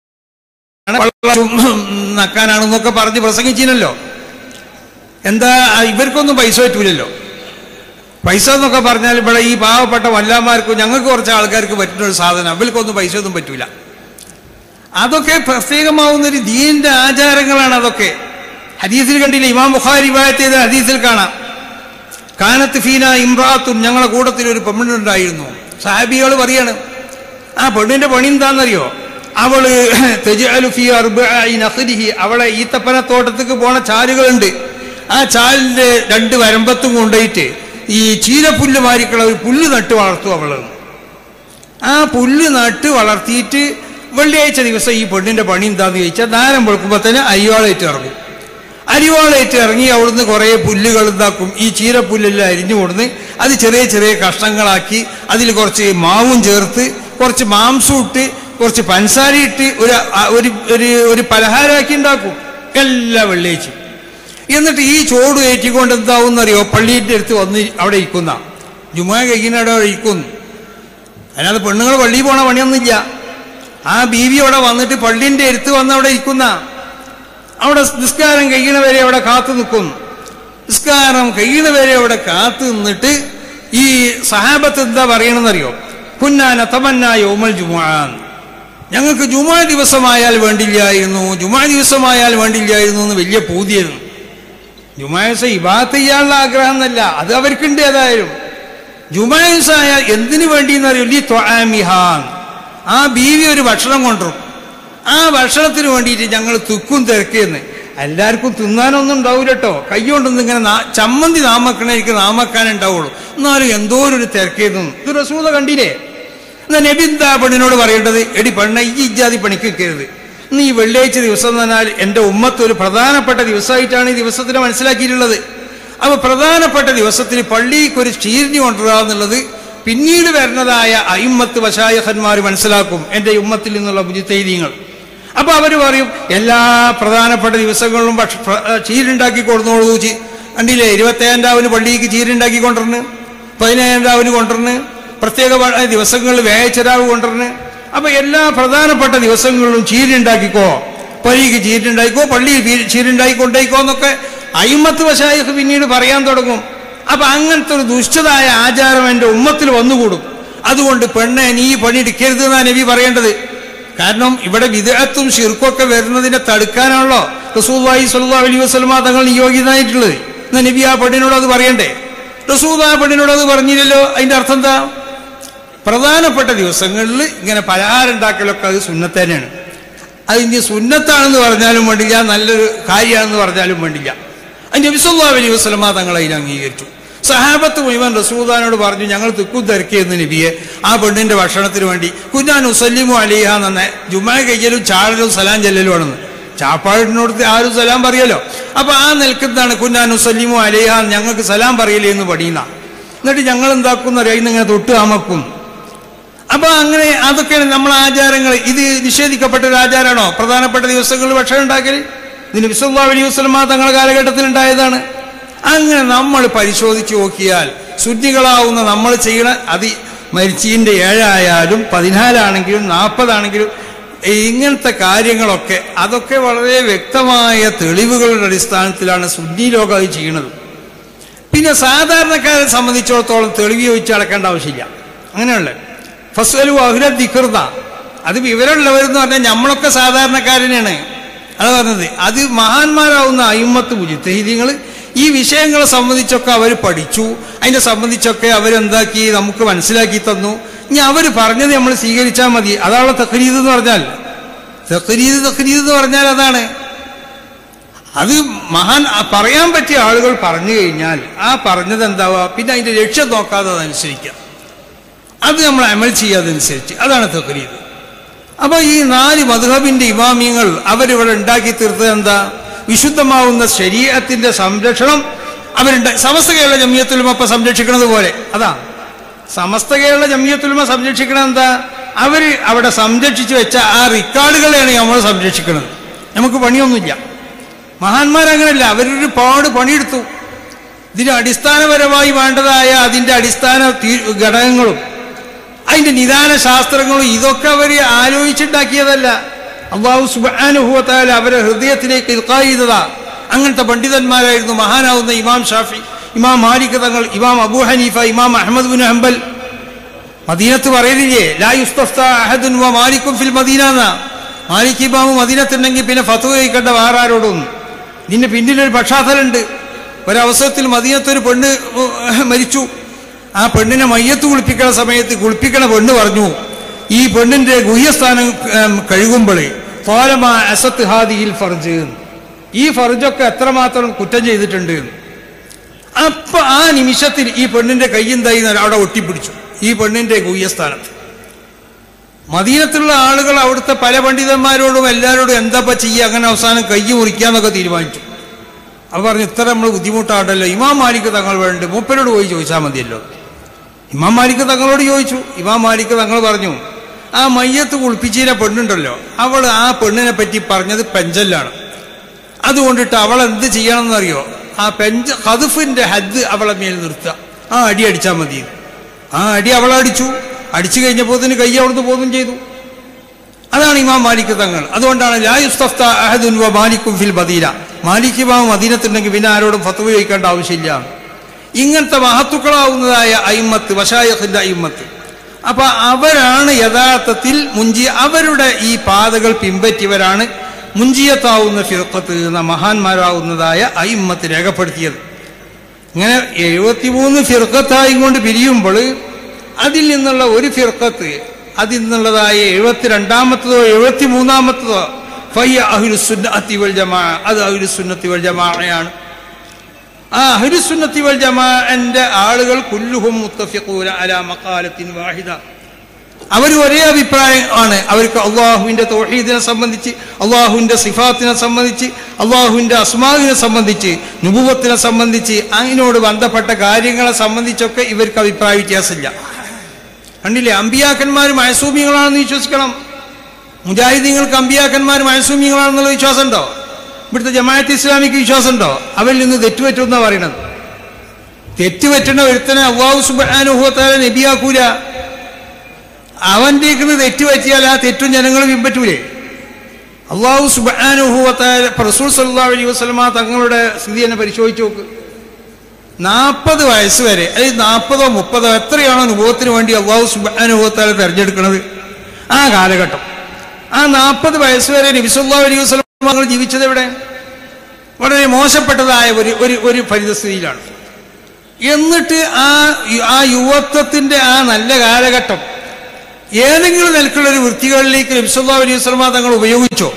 വള്ളം നക്കാനാണെന്നൊക്കെ പറഞ്ഞ് പ്രസംഗിച്ചിനല്ലോ എന്താ ഇവർക്കൊന്നും പൈസ പറ്റൂലല്ലോ പൈസ എന്നൊക്കെ പറഞ്ഞാൽ ഇവിടെ ഈ പാവപ്പെട്ട വല്ലാമാർക്കും ഞങ്ങൾക്ക് കുറച്ച് ആൾക്കാർക്ക് പറ്റുന്ന ഒരു സാധനം അവർക്കൊന്നും പൈസ ഒന്നും പറ്റൂല അതൊക്കെ പ്രത്യേകമാവുന്ന ഒരു ദീനിന്റെ ആചാരങ്ങളാണ് അതൊക്കെ ഹദീസിൽ കണ്ടില്ല ഇമാം ബുഖാരി വായത്ത് ചെയ്ത ഹദീസിൽ കാണാം കാനത്ത് ഫീന ഇമ്രാത്തുൻ ഞങ്ങളെ കൂട്ടത്തിൽ ഒരു പെണ്ണുണ്ടായിരുന്നു സാഹിബികൾ പറയാണ് ആ പെണ്ണിന്റെ പണി എന്താണെന്നറിയോ അവള് തെജഅലു ഫീ അർബഇ നഖ്ലിഹി അവളെ ഈത്തപ്പനത്തോട്ടത്തേക്ക് പോണ ചാലുകളുണ്ട് ആ ചാലിന്റെ രണ്ട് വരമ്പത്തും കൊണ്ടുപോയിട്ട് ഈ ചീരപ്പുല്ല് മാരിക്കുള്ള ഒരു പുല്ല് നട്ട് വളർത്തും അവള് ആ പുല്ല് നട്ട് വളർത്തിയിട്ട് വെള്ളിയാഴ്ച ദിവസം ഈ പെണ്ണിന്റെ പണി എന്താന്ന് ചോദിച്ചാൽ നേരം വെളുക്കുമ്പോൾ തന്നെ അരിവാളേറ്റ് ഇറങ്ങും അരിവാളേറ്റ് ഇറങ്ങി അവിടുന്ന് കുറേ പുല്ലുകൾ ഉണ്ടാക്കും ഈ ചീരപ്പുല്ലെല്ലാം അരിഞ്ഞു കൊടുന്ന് അത് ചെറിയ ചെറിയ കഷ്ണങ്ങളാക്കി അതിൽ കുറച്ച് മാവും ചേർത്ത് കുറച്ച് മാംസം ഇട്ട് കുറച്ച് പഞ്ചസാര ഇട്ട് ഒരു അ- ഒരു ഒരു ഒരു പലഹാരമാക്കി ഉണ്ടാക്കും എല്ലാ വെള്ളിയാഴ്ചയും എന്നിട്ട് ഈ ചോട് ഏറ്റിക്കൊണ്ട് എന്താവുന്നറിയോ പള്ളിയുടെ അടുത്ത് വന്ന് അവിടെ ഇരിക്കുന്ന ജുമാ കഴിക്കുന്ന അവിടെ ഇരിക്കുന്നു അതിനകത്ത് പെണ്ണുങ്ങൾ പള്ളിയിൽ പോണ പണിയൊന്നുമില്ല ആ ബീവി അവിടെ വന്നിട്ട് പള്ളിന്റെ അടുത്ത് വന്ന് അവിടെ ഇരിക്കുന്ന അവിടെ നിസ്കാരം കഴിയണ വരെ അവിടെ കാത്തു നിൽക്കും നിസ്കാരം കഴിയണ വരെ അവിടെ കാത്തു നിന്നിട്ട് ഈ സഹാബത്ത് എന്താ പറയണമെന്നറിയോ കുന്നാന തമന്നായ ഓമൽ ജുമാൻ ഞങ്ങൾക്ക് ജുമാ ദിവസമായാൽ വേണ്ടില്ലായിരുന്നു ജുമാ ദിവസമായാൽ വേണ്ടില്ലായിരുന്നു എന്ന് വലിയ പൂതിയായിരുന്നു ജുമാ ദിവസം ഇബാത്ത് ചെയ്യാനുള്ള ആഗ്രഹം എന്നല്ല അത് അവർക്കുണ്ട് ഏതായാലും ജുമാ ദിവസം ആയാൽ എന്തിനു വേണ്ടി എന്നറിയോ ലി ത്വആമിഹാൻ. ആ ബീവി ഒരു ഭക്ഷണം കൊണ്ടുവരും ആ ഭക്ഷണത്തിന് വേണ്ടിയിട്ട് ഞങ്ങൾ തുക്കും തിരക്കിയെന്ന് എല്ലാവർക്കും തിന്നാനൊന്നും ഉണ്ടാവില്ല കേട്ടോ കൈകൊണ്ടൊന്നും ഇങ്ങനെ നാ- ചമ്മന്തി നാമക്കണേക്ക് നാമക്കാൻ ഉണ്ടാവുള്ളൂ എന്നാലും എന്തോ ഒരു തിരക്കിയിരുന്നു ഇത് റസൂല കണ്ടില്ലേ എന്നാ നബി എന്താ പെണ്ണിനോട് പറയേണ്ടത് എടി പെണ്ണ ഈ ഇജാതി പണിക്ക് വെക്കരുത് ഇന്ന് ഈ വെള്ളിയാഴ്ച ദിവസം എന്ന് പറഞ്ഞാൽ എന്റെ ഉമ്മത്ത് ഒരു പ്രധാനപ്പെട്ട ദിവസമായിട്ടാണ് ഈ ദിവസത്തിനെ മനസ്സിലാക്കിയിട്ടുള്ളത് അപ്പൊ പ്രധാനപ്പെട്ട ദിവസത്തിൽ പള്ളിക്ക് ഒരു ചീരിഞ്ഞു കൊണ്ടുവരിക എന്നുള്ളത് പിന്നീട് വരുന്നതായ അയിമ്മത്ത് വശായഹന്മാർ മനസ്സിലാക്കും എന്റെ ഉമ്മത്തിൽ നിന്നുള്ള ബുജിത്തൈര്യങ്ങൾ അപ്പൊ അവര് പറയും എല്ലാ പ്രധാനപ്പെട്ട ദിവസങ്ങളിലും ഭക്ഷ പ്ര- ചീരുണ്ടാക്കി കൊടുന്നോളൂ ചീ കണ്ടില്ലേ ഇരുപത്തേഴാം രാവിന് പള്ളിക്ക് ചീരുണ്ടാക്കി കൊണ്ടുവരുന്നു പതിനേഴാം രാവിന് കൊണ്ടുവരുന്നു പ്രത്യേക വ- ദിവസങ്ങളിൽ വേയച്ചരാവ് കൊണ്ടുവരുന്നു അപ്പൊ എല്ലാ പ്രധാനപ്പെട്ട ദിവസങ്ങളിലും ചീരുണ്ടാക്കിക്കോ പള്ളിക്ക് ചീരുണ്ടായിക്കോ പള്ളിയിൽ പീ- ചീരുണ്ടാക്കി കൊണ്ടേക്കോ എന്നൊക്കെ അയിമത്ത് വശായക്ക് പിന്നീട് പറയാൻ തുടങ്ങും അപ്പൊ അങ്ങനത്തെ ഒരു ദുഷ്ടതായ ആചാരം എന്റെ ഉമ്മത്തിൽ വന്നുകൂടും അതുകൊണ്ട് പെണ്ണെ നീ പണിയെടുക്കരുത് എന്നാ നബി പറയേണ്ടത് കാരണം ഇവിടെ വിദേഹത്തും ഷിർക്കൊക്കെ വരുന്നതിനെ തടുക്കാനാണല്ലോ റസൂല്ലായി സല്ലാ അലൈഹി വസ്ലമ തങ്ങൾ നിയോഗിതനായിട്ടുള്ളത് എന്നാ നബി ആ പെണ്ണിനോട് അത് പറയണ്ടേ റസൂൽ ആ പെണ്ണിനോട് അത് പറഞ്ഞില്ലല്ലോ അതിന്റെ അർത്ഥം എന്താ പ്രധാനപ്പെട്ട ദിവസങ്ങളിൽ ഇങ്ങനെ പലഹാരം ഉണ്ടാക്കലൊക്കെ അത് സുന്നത്ത് തന്നെയാണ് അത് ഇനി സുന്നത്താണെന്ന് പറഞ്ഞാലും വേണ്ടില്ല നല്ലൊരു കാര്യമാണെന്ന് പറഞ്ഞാലും വേണ്ടില്ല അതിന്റെ വിസല്ലാ അലൈഹി വസ്ലമ തങ്ങൾ അതിൽ അംഗീകരിച്ചു സഹാബത്ത് മുഴുവൻ റസൂദാനോട് പറഞ്ഞു ഞങ്ങൾ തിക്കും തിരക്കിയെന്ന് നബിയെ ആ പെണ്ണിന്റെ ഭക്ഷണത്തിന് വേണ്ടി കുഞ്ഞാൻ ഉസല്ലിമു അലിഹ എന്നെ ജുമാ കയ്യലും ചാടലും സലാം ചെല്ലലും ആണെന്ന് ചാപ്പാടിനോട് ആരും സലാം പറയല്ലോ അപ്പൊ ആ നിൽക്കുന്നതാണ് കുഞ്ഞാൻ ഉസല്ലിമു അലിഹ ഞങ്ങൾക്ക് സലാം പറയലേ എന്ന് പടിയുന്ന എന്നിട്ട് ഞങ്ങൾ എന്താക്കുന്ന അറിയാം ഇങ്ങനെ തൊട്ട് അമക്കും അപ്പൊ അങ്ങനെ അതൊക്കെയാണ് നമ്മളെ ആചാരങ്ങൾ ഇത് നിഷേധിക്കപ്പെട്ട ഒരു ആചാരമാണോ പ്രധാനപ്പെട്ട ദിവസങ്ങളിൽ ഭക്ഷണം ഉണ്ടാക്കൽ ഇതിന് വിശ്വല്ലാ അലൈഹി വസ്ലമ തങ്ങളുടെ കാലഘട്ടത്തിൽ ഉണ്ടായതാണ് അങ്ങനെ നമ്മൾ പരിശോധിച്ച് നോക്കിയാൽ ശുദ്ധികളാവുന്ന നമ്മൾ ചെയ്യണ അത് മരിച്ചീന്റെ ഏഴായാലും പതിനാലാണെങ്കിലും നാൽപ്പതാണെങ്കിലും ഇങ്ങനത്തെ കാര്യങ്ങളൊക്കെ അതൊക്കെ വളരെ വ്യക്തമായ തെളിവുകളുടെ അടിസ്ഥാനത്തിലാണ് ശുദ്ധി ലോകം അത് ചെയ്യണത് പിന്നെ സാധാരണക്കാരെ സംബന്ധിച്ചിടത്തോളം തെളിവ് ചോദിച്ച് അടക്കേണ്ട ആവശ്യമില്ല അങ്ങനെയുള്ള ഫസ്വലു അഹുല ദിക്കൃത അത് വിവരമുള്ളവരെന്ന് പറഞ്ഞാൽ നമ്മളൊക്കെ സാധാരണക്കാരനാണ് അത് പറഞ്ഞത് അത് മഹാന്മാരാവുന്ന അയിമത്ത് മുജിത്തഹിദിങ്ങൾ ഈ വിഷയങ്ങളെ സംബന്ധിച്ചൊക്കെ അവർ പഠിച്ചു അതിനെ സംബന്ധിച്ചൊക്കെ അവരെന്താക്കി നമുക്ക് മനസ്സിലാക്കി തന്നു ഇനി അവർ പറഞ്ഞത് നമ്മൾ സ്വീകരിച്ചാൽ മതി അതാണ് തഖരീദ് എന്ന് പറഞ്ഞാൽ തഖരീദ് തഖരീദ് എന്ന് പറഞ്ഞാൽ അതാണ് അത് മഹാൻ ആ പറയാൻ പറ്റിയ ആളുകൾ പറഞ്ഞു കഴിഞ്ഞാൽ ആ പറഞ്ഞത് എന്താവുക പിന്നെ അതിന്റെ ലക്ഷ്യം നോക്കാതെ അതനുസരിക്കാം അത് നമ്മൾ അമൽ ചെയ്യാതനുസരിച്ച് അതാണ് തഖരീദ് അപ്പൊ ഈ നാല് മധുഹബിന്റെ ഇമാമിയങ്ങൾ അവരിവിടെ ഉണ്ടാക്കി തീർത്തത് എന്താ വിശുദ്ധമാവുന്ന ശരീരത്തിന്റെ സംരക്ഷണം അവരുണ്ട സമസ്ത കേരള ജമിയത്തുലുമ ഇപ്പൊ സംരക്ഷിക്കുന്നത് പോലെ അതാ സമസ്ത കേരള ജമിയത്തുലുമ സംരക്ഷിക്കണത് എന്താ അവര് അവിടെ സംരക്ഷിച്ചു വെച്ച ആ റിക്കാർഡുകളെയാണ് നമ്മൾ സംരക്ഷിക്കുന്നത് നമുക്ക് പണിയൊന്നുമില്ല മഹാന്മാരങ്ങനല്ല അവരൊരു പാട് പണിയെടുത്തു ഇതിന് അടിസ്ഥാനപരമായി വേണ്ടതായ അതിന്റെ അടിസ്ഥാന തീ- ഘടകങ്ങളും അതിന്റെ നിദാന ശാസ്ത്രങ്ങളും ഇതൊക്കെ അവർ ആലോചിച്ചുണ്ടാക്കിയതല്ല അള്ളാഹു സുബാനുഭവത്താൽ അവരെ ഹൃദയത്തിലേക്ക് ഇൽക്കാ ചെയ്തതാ അങ്ങനത്തെ പണ്ഡിതന്മാരായിരുന്നു മഹാനാവുന്ന ഇമാം ഷാഫി ഇമാം മാലിക് തങ്ങൾ ഇമാം അബൂ ഹനീഫ ഇമാം അഹമ്മദ് ബിൻ ഹംബൽ മദീനത്ത് പറയുന്നില്ലേ ലാ യുസ്തഫ്ത അഹദുൻ വ മാലിക്കും ഫിൽ മദീന എന്നാ മാലിക് ഇമാമ് മദീനത്തുണ്ടെങ്കിൽ പിന്നെ ഫത്വ ചോദിക്കേണ്ട വേറെ ആരോടും ഇതിന്റെ പിന്നിലൊരു പശ്ചാത്തലമുണ്ട് ഒരവസരത്തിൽ മദീനത്തൊരു പെണ്ണ് ഉം, മരിച്ചു ആ പെണ്ണിനെ മയ്യത്ത് കുളിപ്പിക്കണ സമയത്ത് കുളിപ്പിക്കണ പെണ്ണ് പറഞ്ഞു ഈ പെണ്ണിന്റെ ഗുഹ്യസ്ഥാനം ഉം, കഴുകുമ്പോഴേ തോലമ അസത്ത് ഹാദിയിൽ ഫർജ് എന്ന്. ഈ ഫർജൊക്കെ എത്രമാത്രം കുറ്റം ചെയ്തിട്ടുണ്ട് എന്ന്. അപ്പൊ ആ നിമിഷത്തിൽ ഈ പെണ്ണിന്റെ കയ്യെന്തായി അവിടെ ഒട്ടിപ്പിടിച്ചു ഈ പെണ്ണിന്റെ ഗുഹ്യസ്ഥാനത്ത് മദീനത്തുള്ള ആളുകൾ അവിടുത്തെ പല പണ്ഡിതന്മാരോടും എല്ലാവരോടും എന്താപ്പ ചെയ്യുക അങ്ങനെ അവസാനം കൈ മുറിക്കാന്നൊക്കെ തീരുമാനിച്ചു അപ്പൊ പറഞ്ഞു ഇത്ര നമ്മൾ ബുദ്ധിമുട്ടാണ്ടല്ലോ ഇമാം മാലിക് തങ്ങൾ വേണ്ട മൂപ്പരോട് പോയി ചോദിച്ചാൽ മതിയല്ലോ ഇമാം മാലിക് തങ്ങളോട് ചോദിച്ചു ഇമാം മാലിക് തങ്ങൾ പറഞ്ഞു ആ മയ്യത്ത് കുളിപ്പിച്ചതിനെ പെണ്ണുണ്ടല്ലോ അവൾ ആ പെണ്ണിനെ പറ്റി പറഞ്ഞത് പെഞ്ചല്ലാണ് അതുകൊണ്ടിട്ട് അവൾ എന്ത് ചെയ്യണമെന്നറിയോ ആ പെഞ്ച് ഹതുഫിന്റെ ഹദ് അവളെ മേൽ നിർത്തുക ആ അടി അടിച്ചാൽ മതി ആ അടി അവളടിച്ചു അടിച്ചു കഴിഞ്ഞപ്പോൾ കൈ അവിടുന്ന് പോകുകയും ചെയ്തു അതാണ് ഇമാം മാലിക് തങ്ങൾ അതുകൊണ്ടാണ് ലാ യുസ്തഫ്ത അഹദുൻ വ മാലിക്കും ഫിൽ മദീന മാലിക് ഇമാം മദീനത്തുണ്ടെങ്കിൽ പിന്നെ ആരോടും ഫത്വ ചോദിക്കേണ്ട ആവശ്യമില്ല ഇങ്ങനത്തെ മഹത്തുക്കളാവുന്നതായ അയിമത്ത് വശായത്തിന്റെ അയിമത്ത് അപ്പൊ അവരാണ് യഥാർത്ഥത്തിൽ മുഞ്ചി അവരുടെ ഈ പാതകൾ പിൻപറ്റിയവരാണ് മുഞ്ചിയത്താവുന്ന ഫിർക്കത്ത് എന്ന മഹാന്മാരാവുന്നതായ അയിമത്ത് രേഖപ്പെടുത്തിയത് ഇങ്ങനെ എഴുപത്തിമൂന്ന് ഫിർക്കത്തായും കൊണ്ട് പിരിയുമ്പോൾ അതിൽ നിന്നുള്ള ഒരു ഫിർക്കത്ത് അതിൽ നിന്നുള്ളതായ എഴുപത്തിരണ്ടാമത്തതോ എഴുപത്തി മൂന്നാമത്തതോ ഫയ്യ അഹുലുസുന്നത്തി വൽ ജമാ അത് അഹുലുസുന്നത്തി വൽ ജമാഅയാണ് ആ അഹുലുസുന്നത്തി വൽ ജമാഅന്റെ ആളുകൾ കുല്ലുഹും മുത്തഫിഖൂന അലാ മഖാലത്തിൻ വാഹിദ അവർ ഒരേ അഭിപ്രായം ആണ് അവർക്ക് അള്ളാഹുവിന്റെ തൗഹീദിനെ സംബന്ധിച്ച് അള്ളാഹുവിന്റെ സിഫാത്തിനെ സംബന്ധിച്ച് അള്ളാഹുവിന്റെ അസ്മാവിനെ സംബന്ധിച്ച് നുപുവത്തിനെ സംബന്ധിച്ച് അതിനോട് ബന്ധപ്പെട്ട കാര്യങ്ങളെ സംബന്ധിച്ചൊക്കെ ഇവർക്ക് അഭിപ്രായ വ്യത്യാസമില്ല കണ്ടില്ലേ അമ്പിയാക്കന്മാർ മയസൂമികളാണെന്ന് വിശ്വസിക്കണം മുജാഹിദീങ്ങൾക്ക് അമ്പിയാക്കന്മാർ മയസൂമികളാണെന്നുള്ള വിശ്വാസമുണ്ടോ ഇവിടുത്തെ ജമാഅത്ത് ഇസ്ലാമിക്ക് വിശ്വാസമുണ്ടോ അവരിൽ നിന്ന് തെറ്റുപറ്റുമെന്നാണ് പറയണത് തെറ്റുപറ്റുന്ന ഒരുത്തനെ അള്ളാഹു സുബാനുഭവത്താല നബിയാക്കൂല അവന്റെ തെറ്റ് പറ്റിയാൽ ആ തെറ്റും ജനങ്ങൾ പിൻപറ്റൂലേ അള്ളാഹു സുബാനുഭവത്തായ റസൂൽ സല്ലാ അലൈഹി വസ്ലമ തങ്ങളുടെ സ്ഥിതി തന്നെ പരിശോധിച്ച് നോക്ക് നാൽപ്പത് വയസ്സ് വരെ അതായത് നാൽപ്പതോ മുപ്പതോ എത്രയാണോ അനുഭവത്തിന് വേണ്ടി അള്ളാഹു സുബാനുഭവത്താൽ തിരഞ്ഞെടുക്കുന്നത് ആ കാലഘട്ടം ആ നാൽപ്പത് വയസ്സ് വരെ നബിസുല്ലാ അലൈഹി വസ്ലം തങ്ങൾ ജീവിച്ചത് എവിടെ വളരെ മോശപ്പെട്ടതായ ഒരു ഒരു ഒരു പരിതസ്ഥിതിയിലാണ് എന്നിട്ട് ആ ആ യുവത്വത്തിന്റെ ആ നല്ല കാലഘട്ടം ഏതെങ്കിലും നിലക്കുള്ള ഒരു വൃത്തികളിലേക്ക് നബിസുല്ലാ അലൈഹി വസ്ലമ തങ്ങൾ ഉപയോഗിച്ചോ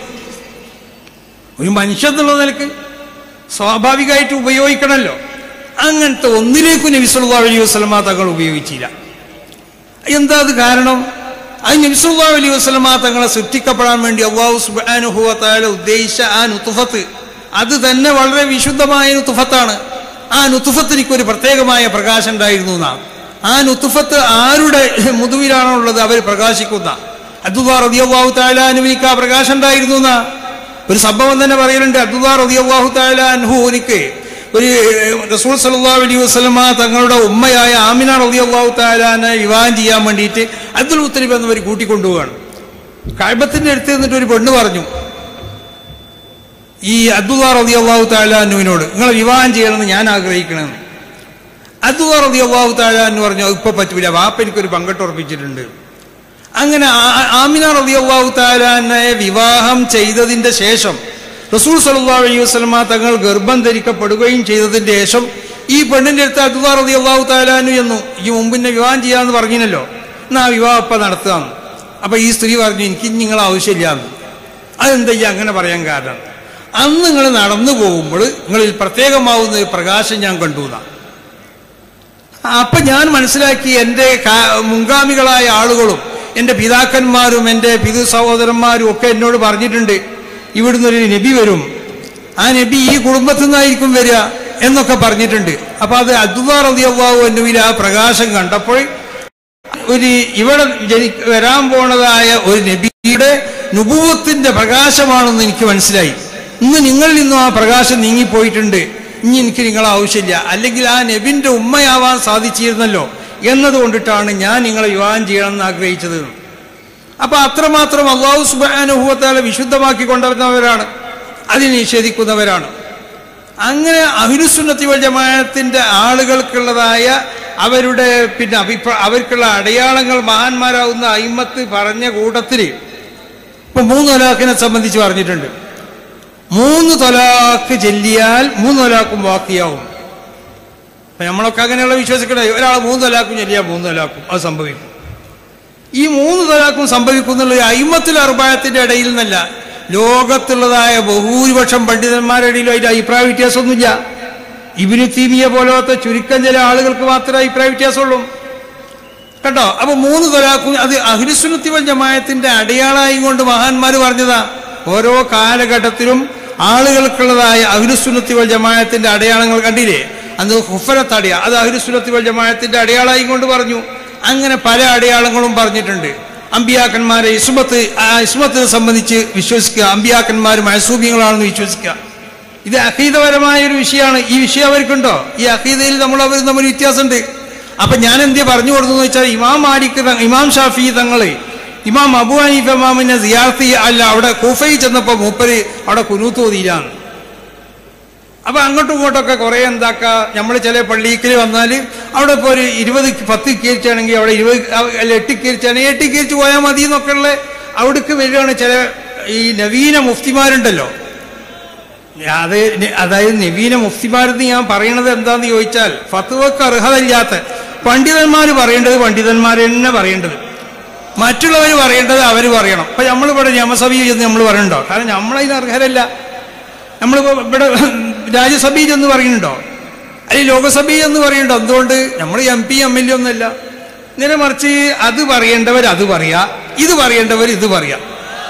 ഒരു മനുഷ്യൻ എന്നുള്ള നിലക്ക് സ്വാഭാവികമായിട്ട് ഉപയോഗിക്കണമല്ലോ അങ്ങനത്തെ ഒന്നിലേക്കും നബിസുല്ലാ അലൈഹി വസ്ലമ തങ്ങൾ ഉപയോഗിച്ചില്ല എന്താ അത് കാരണം അത് നബിസുല്ലാ അലൈഹി വസ്ലമ തങ്ങളെ സൃഷ്ടിക്കപ്പെടാൻ വേണ്ടി അള്ളാഹു സുബാനുഭവത്തായ ഉദ്ദേശിച്ച ആ നുത്തുഫത്ത് അത് തന്നെ വളരെ വിശുദ്ധമായ നുത്തുഫത്താണ് ആ നുത്തുഫത്തിന് ഒരു പ്രത്യേകമായ പ്രകാശം ഉണ്ടായിരുന്നു എന്നാണ് ആ നുത്തുഫത്ത് ആരുടെ മുതുവിലാണോ ഉള്ളത് അവർ പ്രകാശിക്കുന്ന അബ്ദുല്ലാ റതിയാഹു താലാനുവിനിക്ക് ആ പ്രകാശം ഉണ്ടായിരുന്നു എന്നാ ഒരു സംഭവം തന്നെ പറയുന്നുണ്ട് അബ്ദുല്ലാ റതിയാഹു താലാൻഹുനിക്ക് ഒരു റസൂൽ സല്ലാ അലൈഹി വസ്ലമ തങ്ങളുടെ ഉമ്മയായ ആമിന റതിയാഹു താലാനെ വിവാഹം ചെയ്യാൻ വേണ്ടിയിട്ട് അബ്ദുൽ മുത്തലിബ് എന്നവർ കൂട്ടിക്കൊണ്ടുപോവാണ് കഴബത്തിന്റെ അടുത്ത് നിന്നിട്ട് ഒരു പെണ്ണ് പറഞ്ഞു ഈ അബ്ദുല്ലാ റതി അള്ളാഹു താലാനുവിനോട് നിങ്ങളെ വിവാഹം ചെയ്യണമെന്ന് ഞാൻ ആഗ്രഹിക്കണമെന്ന് അബ്ദുല്ലാ റതി അള്ളാഹു താലാന്ന് പറഞ്ഞു ഇപ്പൊ പറ്റൂല വാപ്പ എനിക്കൊരു പങ്കെട്ട് ഉറപ്പിച്ചിട്ടുണ്ട് അങ്ങനെ ആമിന റതി അള്ളാഹു താലാനെ വിവാഹം ചെയ്തതിന്റെ ശേഷം റസൂൽ സല്ലാ അലൈഹി വസ്ലമ തങ്ങൾ ഗർഭം ധരിക്കപ്പെടുകയും ചെയ്തതിന്റെ ശേഷം ഈ പെണ്ണിന്റെ അടുത്ത് അബ്ദുല്ലാ റതി അള്ളാഹു താലാനു എന്നു ഈ മുമ്പിന്നെ വിവാഹം ചെയ്യാന്ന് പറഞ്ഞില്ലല്ലോ എന്നാ ആ വിവാഹം ഇപ്പൊ നടത്താന്ന് അപ്പൊ ഈ സ്ത്രീ പറഞ്ഞു എനിക്ക് നിങ്ങൾ ആവശ്യമില്ലാന്ന് അതെന്താ ഈ അങ്ങനെ പറയാൻ കാരണം അന്ന് നിങ്ങൾ നടന്നു പോകുമ്പോൾ നിങ്ങളിൽ പ്രത്യേകമാവുന്ന ഒരു പ്രകാശം ഞാൻ കണ്ടു എന്നാ അപ്പൊ ഞാൻ മനസ്സിലാക്കി എൻ്റെ മുൻഗാമികളായ ആളുകളും എൻ്റെ പിതാക്കന്മാരും എൻ്റെ പിതൃ സഹോദരന്മാരും ഒക്കെ എന്നോട് പറഞ്ഞിട്ടുണ്ട് ഇവിടുന്ന് ഒരു നബി വരും ആ നബി ഈ കുടുംബത്തിൽ നിന്നായിരിക്കും വരിക എന്നൊക്കെ പറഞ്ഞിട്ടുണ്ട് അപ്പൊ അത് അദ്വാർ അള്ളാഹു എന്നുവിൽ ആ പ്രകാശം കണ്ടപ്പോൾ ഒരു ഇവിടെ ജനി വരാൻ പോണതായ ഒരു നബിയുടെ നുപൂവത്തിന്റെ പ്രകാശമാണെന്ന് എനിക്ക് മനസ്സിലായി ഇന്ന് നിങ്ങളിൽ നിന്നും ആ പ്രകാശം നീങ്ങിപ്പോയിട്ടുണ്ട് ഇനി എനിക്ക് നിങ്ങളെ ആവശ്യമില്ല അല്ലെങ്കിൽ ആ നബിന്റെ ഉമ്മയാവാൻ സാധിച്ചിരുന്നല്ലോ എന്നതുകൊണ്ടിട്ടാണ് ഞാൻ നിങ്ങളെ വിവാഹം ചെയ്യണമെന്ന് ആഗ്രഹിച്ചത് അപ്പൊ അത്രമാത്രം അള്ളാഹു സുബാനുഭവത്താലെ വിശുദ്ധമാക്കി കൊണ്ടുവരുന്നവരാണ് അതിനെ നിഷേധിക്കുന്നവരാണ് അങ്ങനെ അഹിരുസുന്നത്തി ജമാഅത്തിന്റെ ആളുകൾക്കുള്ളതായ അവരുടെ പിന്നെ അഭിപ്രായ അവർക്കുള്ള അടയാളങ്ങൾ മഹാന്മാരാവുന്ന അയിമത്ത് പറഞ്ഞ കൂട്ടത്തിൽ ഇപ്പൊ മൂന്ന് തലാഖിനെ സംബന്ധിച്ച് പറഞ്ഞിട്ടുണ്ട് മൂന്ന് തൊലാക്ക് ചെല്ലിയാൽ മൂന്ന് തൊലാക്കും ബാക്കിയാവും അപ്പൊ നമ്മളൊക്കെ അങ്ങനെയുള്ള വിശ്വസിക്കണേ ഒരാൾ മൂന്ന് തൊലാക്കും ചെല്ലിയാൽ മൂന്ന് തൊലാക്കും അത് സംഭവിക്കും ഈ മൂന്ന് തൊലാക്കും സംഭവിക്കുന്നുള്ള അയിമത്തിൽ അറുപായത്തിന്റെ ഇടയിൽ നിന്നല്ല ലോകത്തുള്ളതായ ബഹുഭൂരിപക്ഷം പണ്ഡിതന്മാരുടെ ഇടയിലും അതിന്റെ അഭിപ്രായ വ്യത്യാസമൊന്നുമില്ല ഇബിനു തീമിയെ പോലത്തെ ചുരുക്കം ചില ആളുകൾക്ക് മാത്രമേ അഭിപ്രായ വ്യത്യാസമുള്ളൂ കണ്ടോ അപ്പൊ മൂന്ന് തൊലാക്കും അത് അഹിരുസുനത്തി വൽ ജമായത്തിന്റെ അടയാളായി കൊണ്ട് മഹാന്മാർ പറഞ്ഞതാ ഓരോ കാലഘട്ടത്തിലും ആളുകൾക്കുള്ളതായ അഹിരുസുനത്തി വൽ ജമായത്തിന്റെ അടയാളങ്ങൾ കണ്ടില്ലേ അന്ന് ഹുഫരത്തടയ അത് അഹിരുസുനത്തി വൽ ജമായത്തിന്റെ അടയാളായി കൊണ്ട് പറഞ്ഞു അങ്ങനെ പല അടയാളങ്ങളും പറഞ്ഞിട്ടുണ്ട് അമ്പിയാക്കന്മാരെ ഇസ്മത്ത് ആ ഇസ്മത്തിനെ സംബന്ധിച്ച് വിശ്വസിക്കുക അമ്പിയാക്കന്മാർ മഹസൂബിയങ്ങളാണെന്ന് വിശ്വസിക്കുക ഇത് അഹീതപരമായ ഒരു വിഷയമാണ് ഈ വിഷയം അവർക്കുണ്ടോ ഈ അഹീതയിൽ നമ്മൾ അവർ തമ്മിൽ വ്യത്യാസമുണ്ട് അപ്പൊ ഞാൻ എന്ത് പറഞ്ഞു കൊടുത്തു വെച്ചാൽ ഇമാം മാലിക് ഇമാം ഷാഫി തങ്ങള് ഇമാം അബു ഹനീഫ ഇമാമിനെ സിയാർത്തി അല്ല അവിടെ കൂഫയിൽ ചെന്നപ്പോൾ മൂപ്പര് അവിടെ കുനൂത്ത് ഓതിയിലാണ് അപ്പൊ അങ്ങോട്ടും ഇങ്ങോട്ടൊക്കെ കുറെ എന്താക്കാ നമ്മൾ ചില പള്ളിക്കൽ വന്നാൽ അവിടെ ഇപ്പോൾ ഒരു ഇരുപത് പത്ത് കീരിച്ചാണെങ്കിൽ അവിടെ ഇരുപത് അല്ല എട്ട് കീരിച്ചാണെങ്കിൽ എട്ട് കീരിച്ച് പോയാൽ മതി എന്നൊക്കെ ഉള്ള അവിടേക്ക് വരികയാണ് ചില ഈ നവീന മുഫ്തിമാരുണ്ടല്ലോ അത് ന- അതായത് നവീന മുഫ്തിമാരെന്ന് ഞാൻ പറയണത് എന്താന്ന് ചോദിച്ചാൽ ഫത്വക്ക് അർഹതയില്ലാത്ത പണ്ഡിതന്മാർ പറയേണ്ടത് പണ്ഡിതന്മാർ തന്നെ പറയേണ്ടത് മറ്റുള്ളവർ പറയേണ്ടത് അവർ പറയണം ഇപ്പൊ നമ്മളിവിടെ നിയമസഭയിൽ ചെന്ന് നമ്മൾ പറയണ്ടോ കാരണം നമ്മളതിന് അർഹരല്ല നമ്മളിപ്പോ ഇവിടെ രാജ്യസഭയിൽ ചെന്ന് പറയുന്നുണ്ടോ അല്ലെങ്കിൽ ലോകസഭയിൽ എന്ന് പറയുന്നുണ്ടോ എന്തുകൊണ്ട് നമ്മൾ M P M L A ഒന്നുമല്ല നേരെ മറിച്ച് അത് പറയേണ്ടവർ അത് പറയാ ഇത് പറയേണ്ടവർ ഇത് പറയാ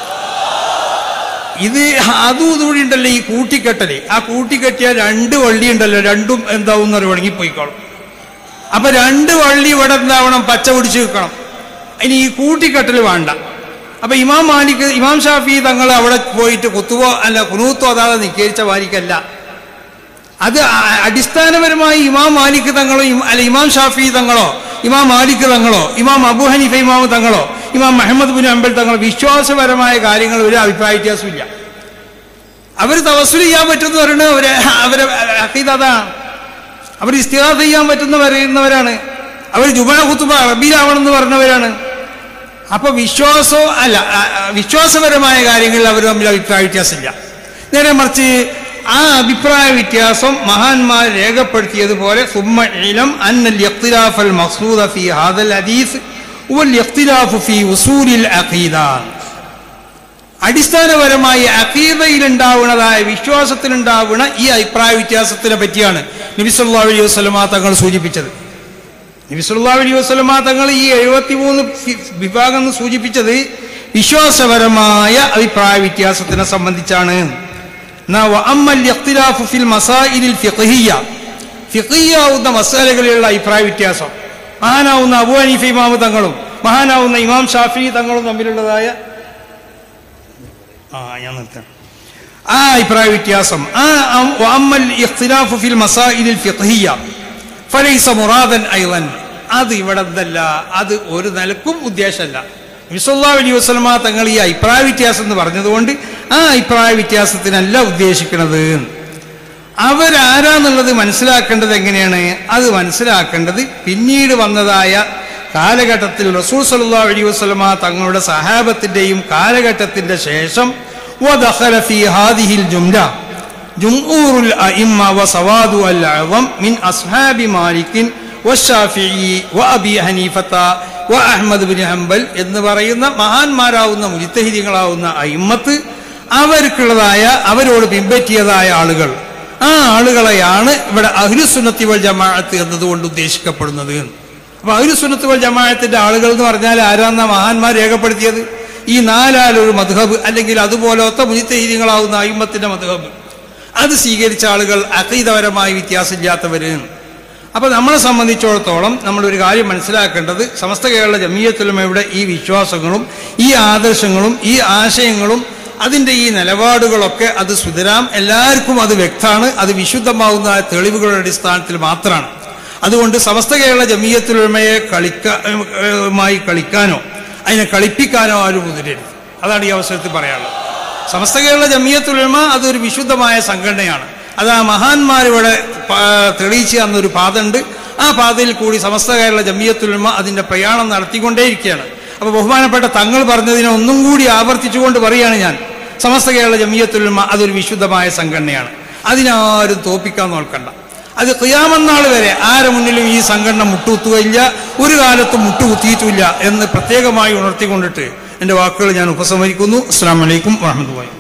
ഇത് അതും ഇതുകൂടി ഉണ്ടല്ലോ ഈ കൂട്ടിക്കെട്ടല് ആ കൂട്ടിക്കെട്ടിയ രണ്ട് വള്ളി ഉണ്ടല്ലോ രണ്ടും എന്താവും ഒരു ഉണങ്ങിപ്പോയിക്കോളും അപ്പൊ രണ്ട് വള്ളി ഇവിടെ എന്താവണം പച്ച പിടിച്ച് വെക്കണം ഇനി ഈ കൂട്ടിക്കെട്ടൽ വേണ്ട അപ്പൊ ഇമാം മാലിക് ഇമാം ഷാഫി തങ്ങൾ അവിടെ പോയിട്ട് കുത്തുവോ അല്ല കുനൂത്തോ അതാതെ നിക്കേരിച്ച മാലിക്കല്ല അത് അ- അടിസ്ഥാനപരമായി ഇമാം മാലിക് തങ്ങളോ ഇം- അല്ല ഇമാം ഷാഫി തങ്ങളോ ഇമാം മാലിക് തങ്ങളോ ഇമാം അബു ഹനീഫ ഇമാം തങ്ങളോ ഇമാം മുഹമ്മദ് ബിൻ അംബൽ തങ്ങളോ വിശ്വാസപരമായ കാര്യങ്ങൾ ഒരു അഭിപ്രായ വ്യത്യാസമില്ല അവർ തവസ്സുൽ ചെയ്യാൻ പറ്റുന്ന പറയുന്നത് അവരെ അവരെ അഖീദ അതാണ് അവർ ഇസ്തിഹാസ ചെയ്യാൻ പറ്റുന്ന പറയുന്നവരാണ് അവർ ജുമാ കുത്തുബ അറബിയിലാവണമെന്ന് പറഞ്ഞവരാണ് അപ്പൊ വിശ്വാസോ അല്ല ആ, ആ, വിശ്വാസപരമായ കാര്യങ്ങളിൽ അവർ തമ്മിൽ അഭിപ്രായ വ്യത്യാസമില്ല നേരെ മറിച്ച് ആ അഭിപ്രായ വ്യത്യാസം മഹാന്മാർ രേഖപ്പെടുത്തിയതുപോലെ സുമ്മ ഇലം അന്നൽ ഇഖ്തിലാഫൽ മഖ്സൂദ ഫീ ഹാദൽ ഹദീസ് വൽ ഇഖ്തിലാഫു ഫീ ഉസൂലിൽ അഖീദ അടിസ്ഥാനപരമായി അഖീദയിലുണ്ടാവുന്നതായ വിശ്വാസത്തിലുണ്ടാവുന്ന ഈ അഭിപ്രായ വ്യത്യാസത്തിനെ പറ്റിയാണ് നബി സല്ലല്ലാഹു അലൈഹി വസല്ലമ തങ്ങൾ സൂചിപ്പിച്ചത് നബി സല്ലല്ലാഹു അലൈഹി വസല്ലമ തങ്ങൾ ഈ എഴുപത്തിമൂന്ന് ഫി- വിഭാഗം എന്ന് സൂചിപ്പിച്ചത് വിശ്വാസപരമായ അഭിപ്രായ വ്യത്യാസത്തിനെ സംബന്ധിച്ചാണ് എന്നാ വഅമ്മൽ ഇഖ്തിലാഫു ഫിൽ മസായിലിൽ ഫിഖ്ഹിയ്യ ഫിഖ്ഹിയാവുന്ന മസാലകളിലുള്ള അഭിപ്രായ വ്യത്യാസം മഹാനാവുന്ന അബൂ ഹനീഫ ഇമാം തങ്ങളും മഹാനാവുന്ന ഇമാം ഷാഫി തങ്ങളും തമ്മിലുള്ളതായ ആ ഞാൻ നിർത്താം ആ അഭിപ്രായ വ്യത്യാസം ആ അം- വഅമ്മൽ ഇഖ്തിലാഫു ഫിൽ മസായിലിൽ ഫിഖ്ഹിയ്യ ഫലൈസ മുറാദൻ ഐളൻ അത് ഇവിടെ എന്തല്ല അത് ഒരു നിലക്കും ഉദ്ദേശമല്ല വിസല്ലാ അലൈഹി വസ്ലമ തങ്ങൾ ഈ അഭിപ്രായ വ്യത്യാസം എന്ന് പറഞ്ഞതുകൊണ്ട് ആ അഭിപ്രായ വ്യത്യാസത്തിനല്ല ഉദ്ദേശിക്കുന്നത് അവരാരാന്നുള്ളത് മനസ്സിലാക്കേണ്ടത് എങ്ങനെയാണ് അത് മനസ്സിലാക്കേണ്ടത് പിന്നീട് വന്നതായ കാലഘട്ടത്തിൽ റസൂൽ സല്ലല്ലാഹു അലൈഹി വസല്ലമ തങ്ങളുടെ സഹാബത്തിന്റെയും കാലഘട്ടത്തിന്റെ ശേഷം വദഖല ഫീ ഹാദിഹിൽ ജുംല ജുംഊറുൽ അഇമ്മ വസവാദു അൽ അഅ്ളം മിൻ അസ്ഹാബി മാലിക്കിൻ വശാഫിഈ വഅബി ഹനീഫത്ത വഅഹ്മദ് ബിൻ ഹംബൽ എന്ന് പറയുന്ന മഹാന്മാരാവുന്ന മുജിത്തഹിദികളാവുന്ന അയിമ്മത്ത് അവർക്കുള്ളതായ അവരോട് പിൻപറ്റിയതായ ആളുകൾ ആ ആളുകളെയാണ് ഇവിടെ അഹ്ലുസുന്നത്തി വൽ ജമാഅത്ത് എന്നതുകൊണ്ട് ഉദ്ദേശിക്കപ്പെടുന്നത് അപ്പൊ അഹ്ലുസുന്നത്തി വൽ ജമാഅത്തിന്റെ ആളുകൾ എന്ന് പറഞ്ഞാൽ ആരാന്ന മഹാന്മാർ രേഖപ്പെടുത്തിയത് ഈ നാലാലൊരു മധുഹബ് അല്ലെങ്കിൽ അതുപോലത്തെ മുജിത്തഹീദികളാവുന്ന അയിമ്മത്തിന്റെ മധുഹബ് അത് സ്വീകരിച്ച ആളുകൾ അഖീദപരമായി വ്യത്യാസമില്ലാത്തവര് അപ്പൊ നമ്മളെ സംബന്ധിച്ചിടത്തോളം നമ്മൾ ഒരു കാര്യം മനസ്സിലാക്കേണ്ടത് സമസ്ത കേരള ജമീയത്തുലമയുടെ ഈ വിശ്വാസങ്ങളും ഈ ആദർശങ്ങളും ഈ ആശയങ്ങളും അതിന്റെ ഈ നിലപാടുകളൊക്കെ അത് സുതരാം എല്ലാവർക്കും അത് വ്യക്തമാണ് അത് വിശുദ്ധമാവുന്ന ആ തെളിവുകളുടെ അടിസ്ഥാനത്തിൽ മാത്രമാണ് അതുകൊണ്ട് സമസ്ത കേരള ജമീയത്തുലമയെ കളിക്കായി കളിക്കാനോ അതിനെ കളിപ്പിക്കാനോ ആരും മുതിരരുത് അതാണ് ഈ അവസരത്തിൽ പറയാനുള്ളത് സമസ്ത കേരള ജമിയത്തുലമ അതൊരു വിശുദ്ധമായ സംഘടനയാണ് അത് ആ മഹാന്മാർ ഇവിടെ പ- തെളിയിച്ചു തന്നൊരു പാതയുണ്ട് ആ പാതയിൽ കൂടി സമസ്ത കേരള ജമിയത്തുലമ അതിന്റെ പ്രയാണം നടത്തിക്കൊണ്ടേയിരിക്കുകയാണ് അപ്പൊ ബഹുമാനപ്പെട്ട തങ്ങൾ പറഞ്ഞതിനെ ഒന്നും കൂടി ആവർത്തിച്ചുകൊണ്ട് പറയുകയാണ് ഞാൻ സമസ്ത കേരള ജമിയത്തുലമ അതൊരു വിശുദ്ധമായ സംഘടനയാണ് അതിനാരും തോപ്പിക്കാൻ നോക്കണ്ട അത് ക്രിയാമന്നാൾ വരെ ആരെ മുന്നിലും ഈ സംഘടന മുട്ടുകുത്തുകയില്ല ഒരു കാലത്തും മുട്ടുകുത്തിയിട്ടുമില്ല എന്ന് പ്രത്യേകമായി ഉണർത്തിക്കൊണ്ടിട്ട് എൻ്റെ വാക്കുകൾ ഞാൻ ഉപസംഹരിക്കുന്നു അസ്സാം വലൈക്കും വാഹമത്തുള്ളി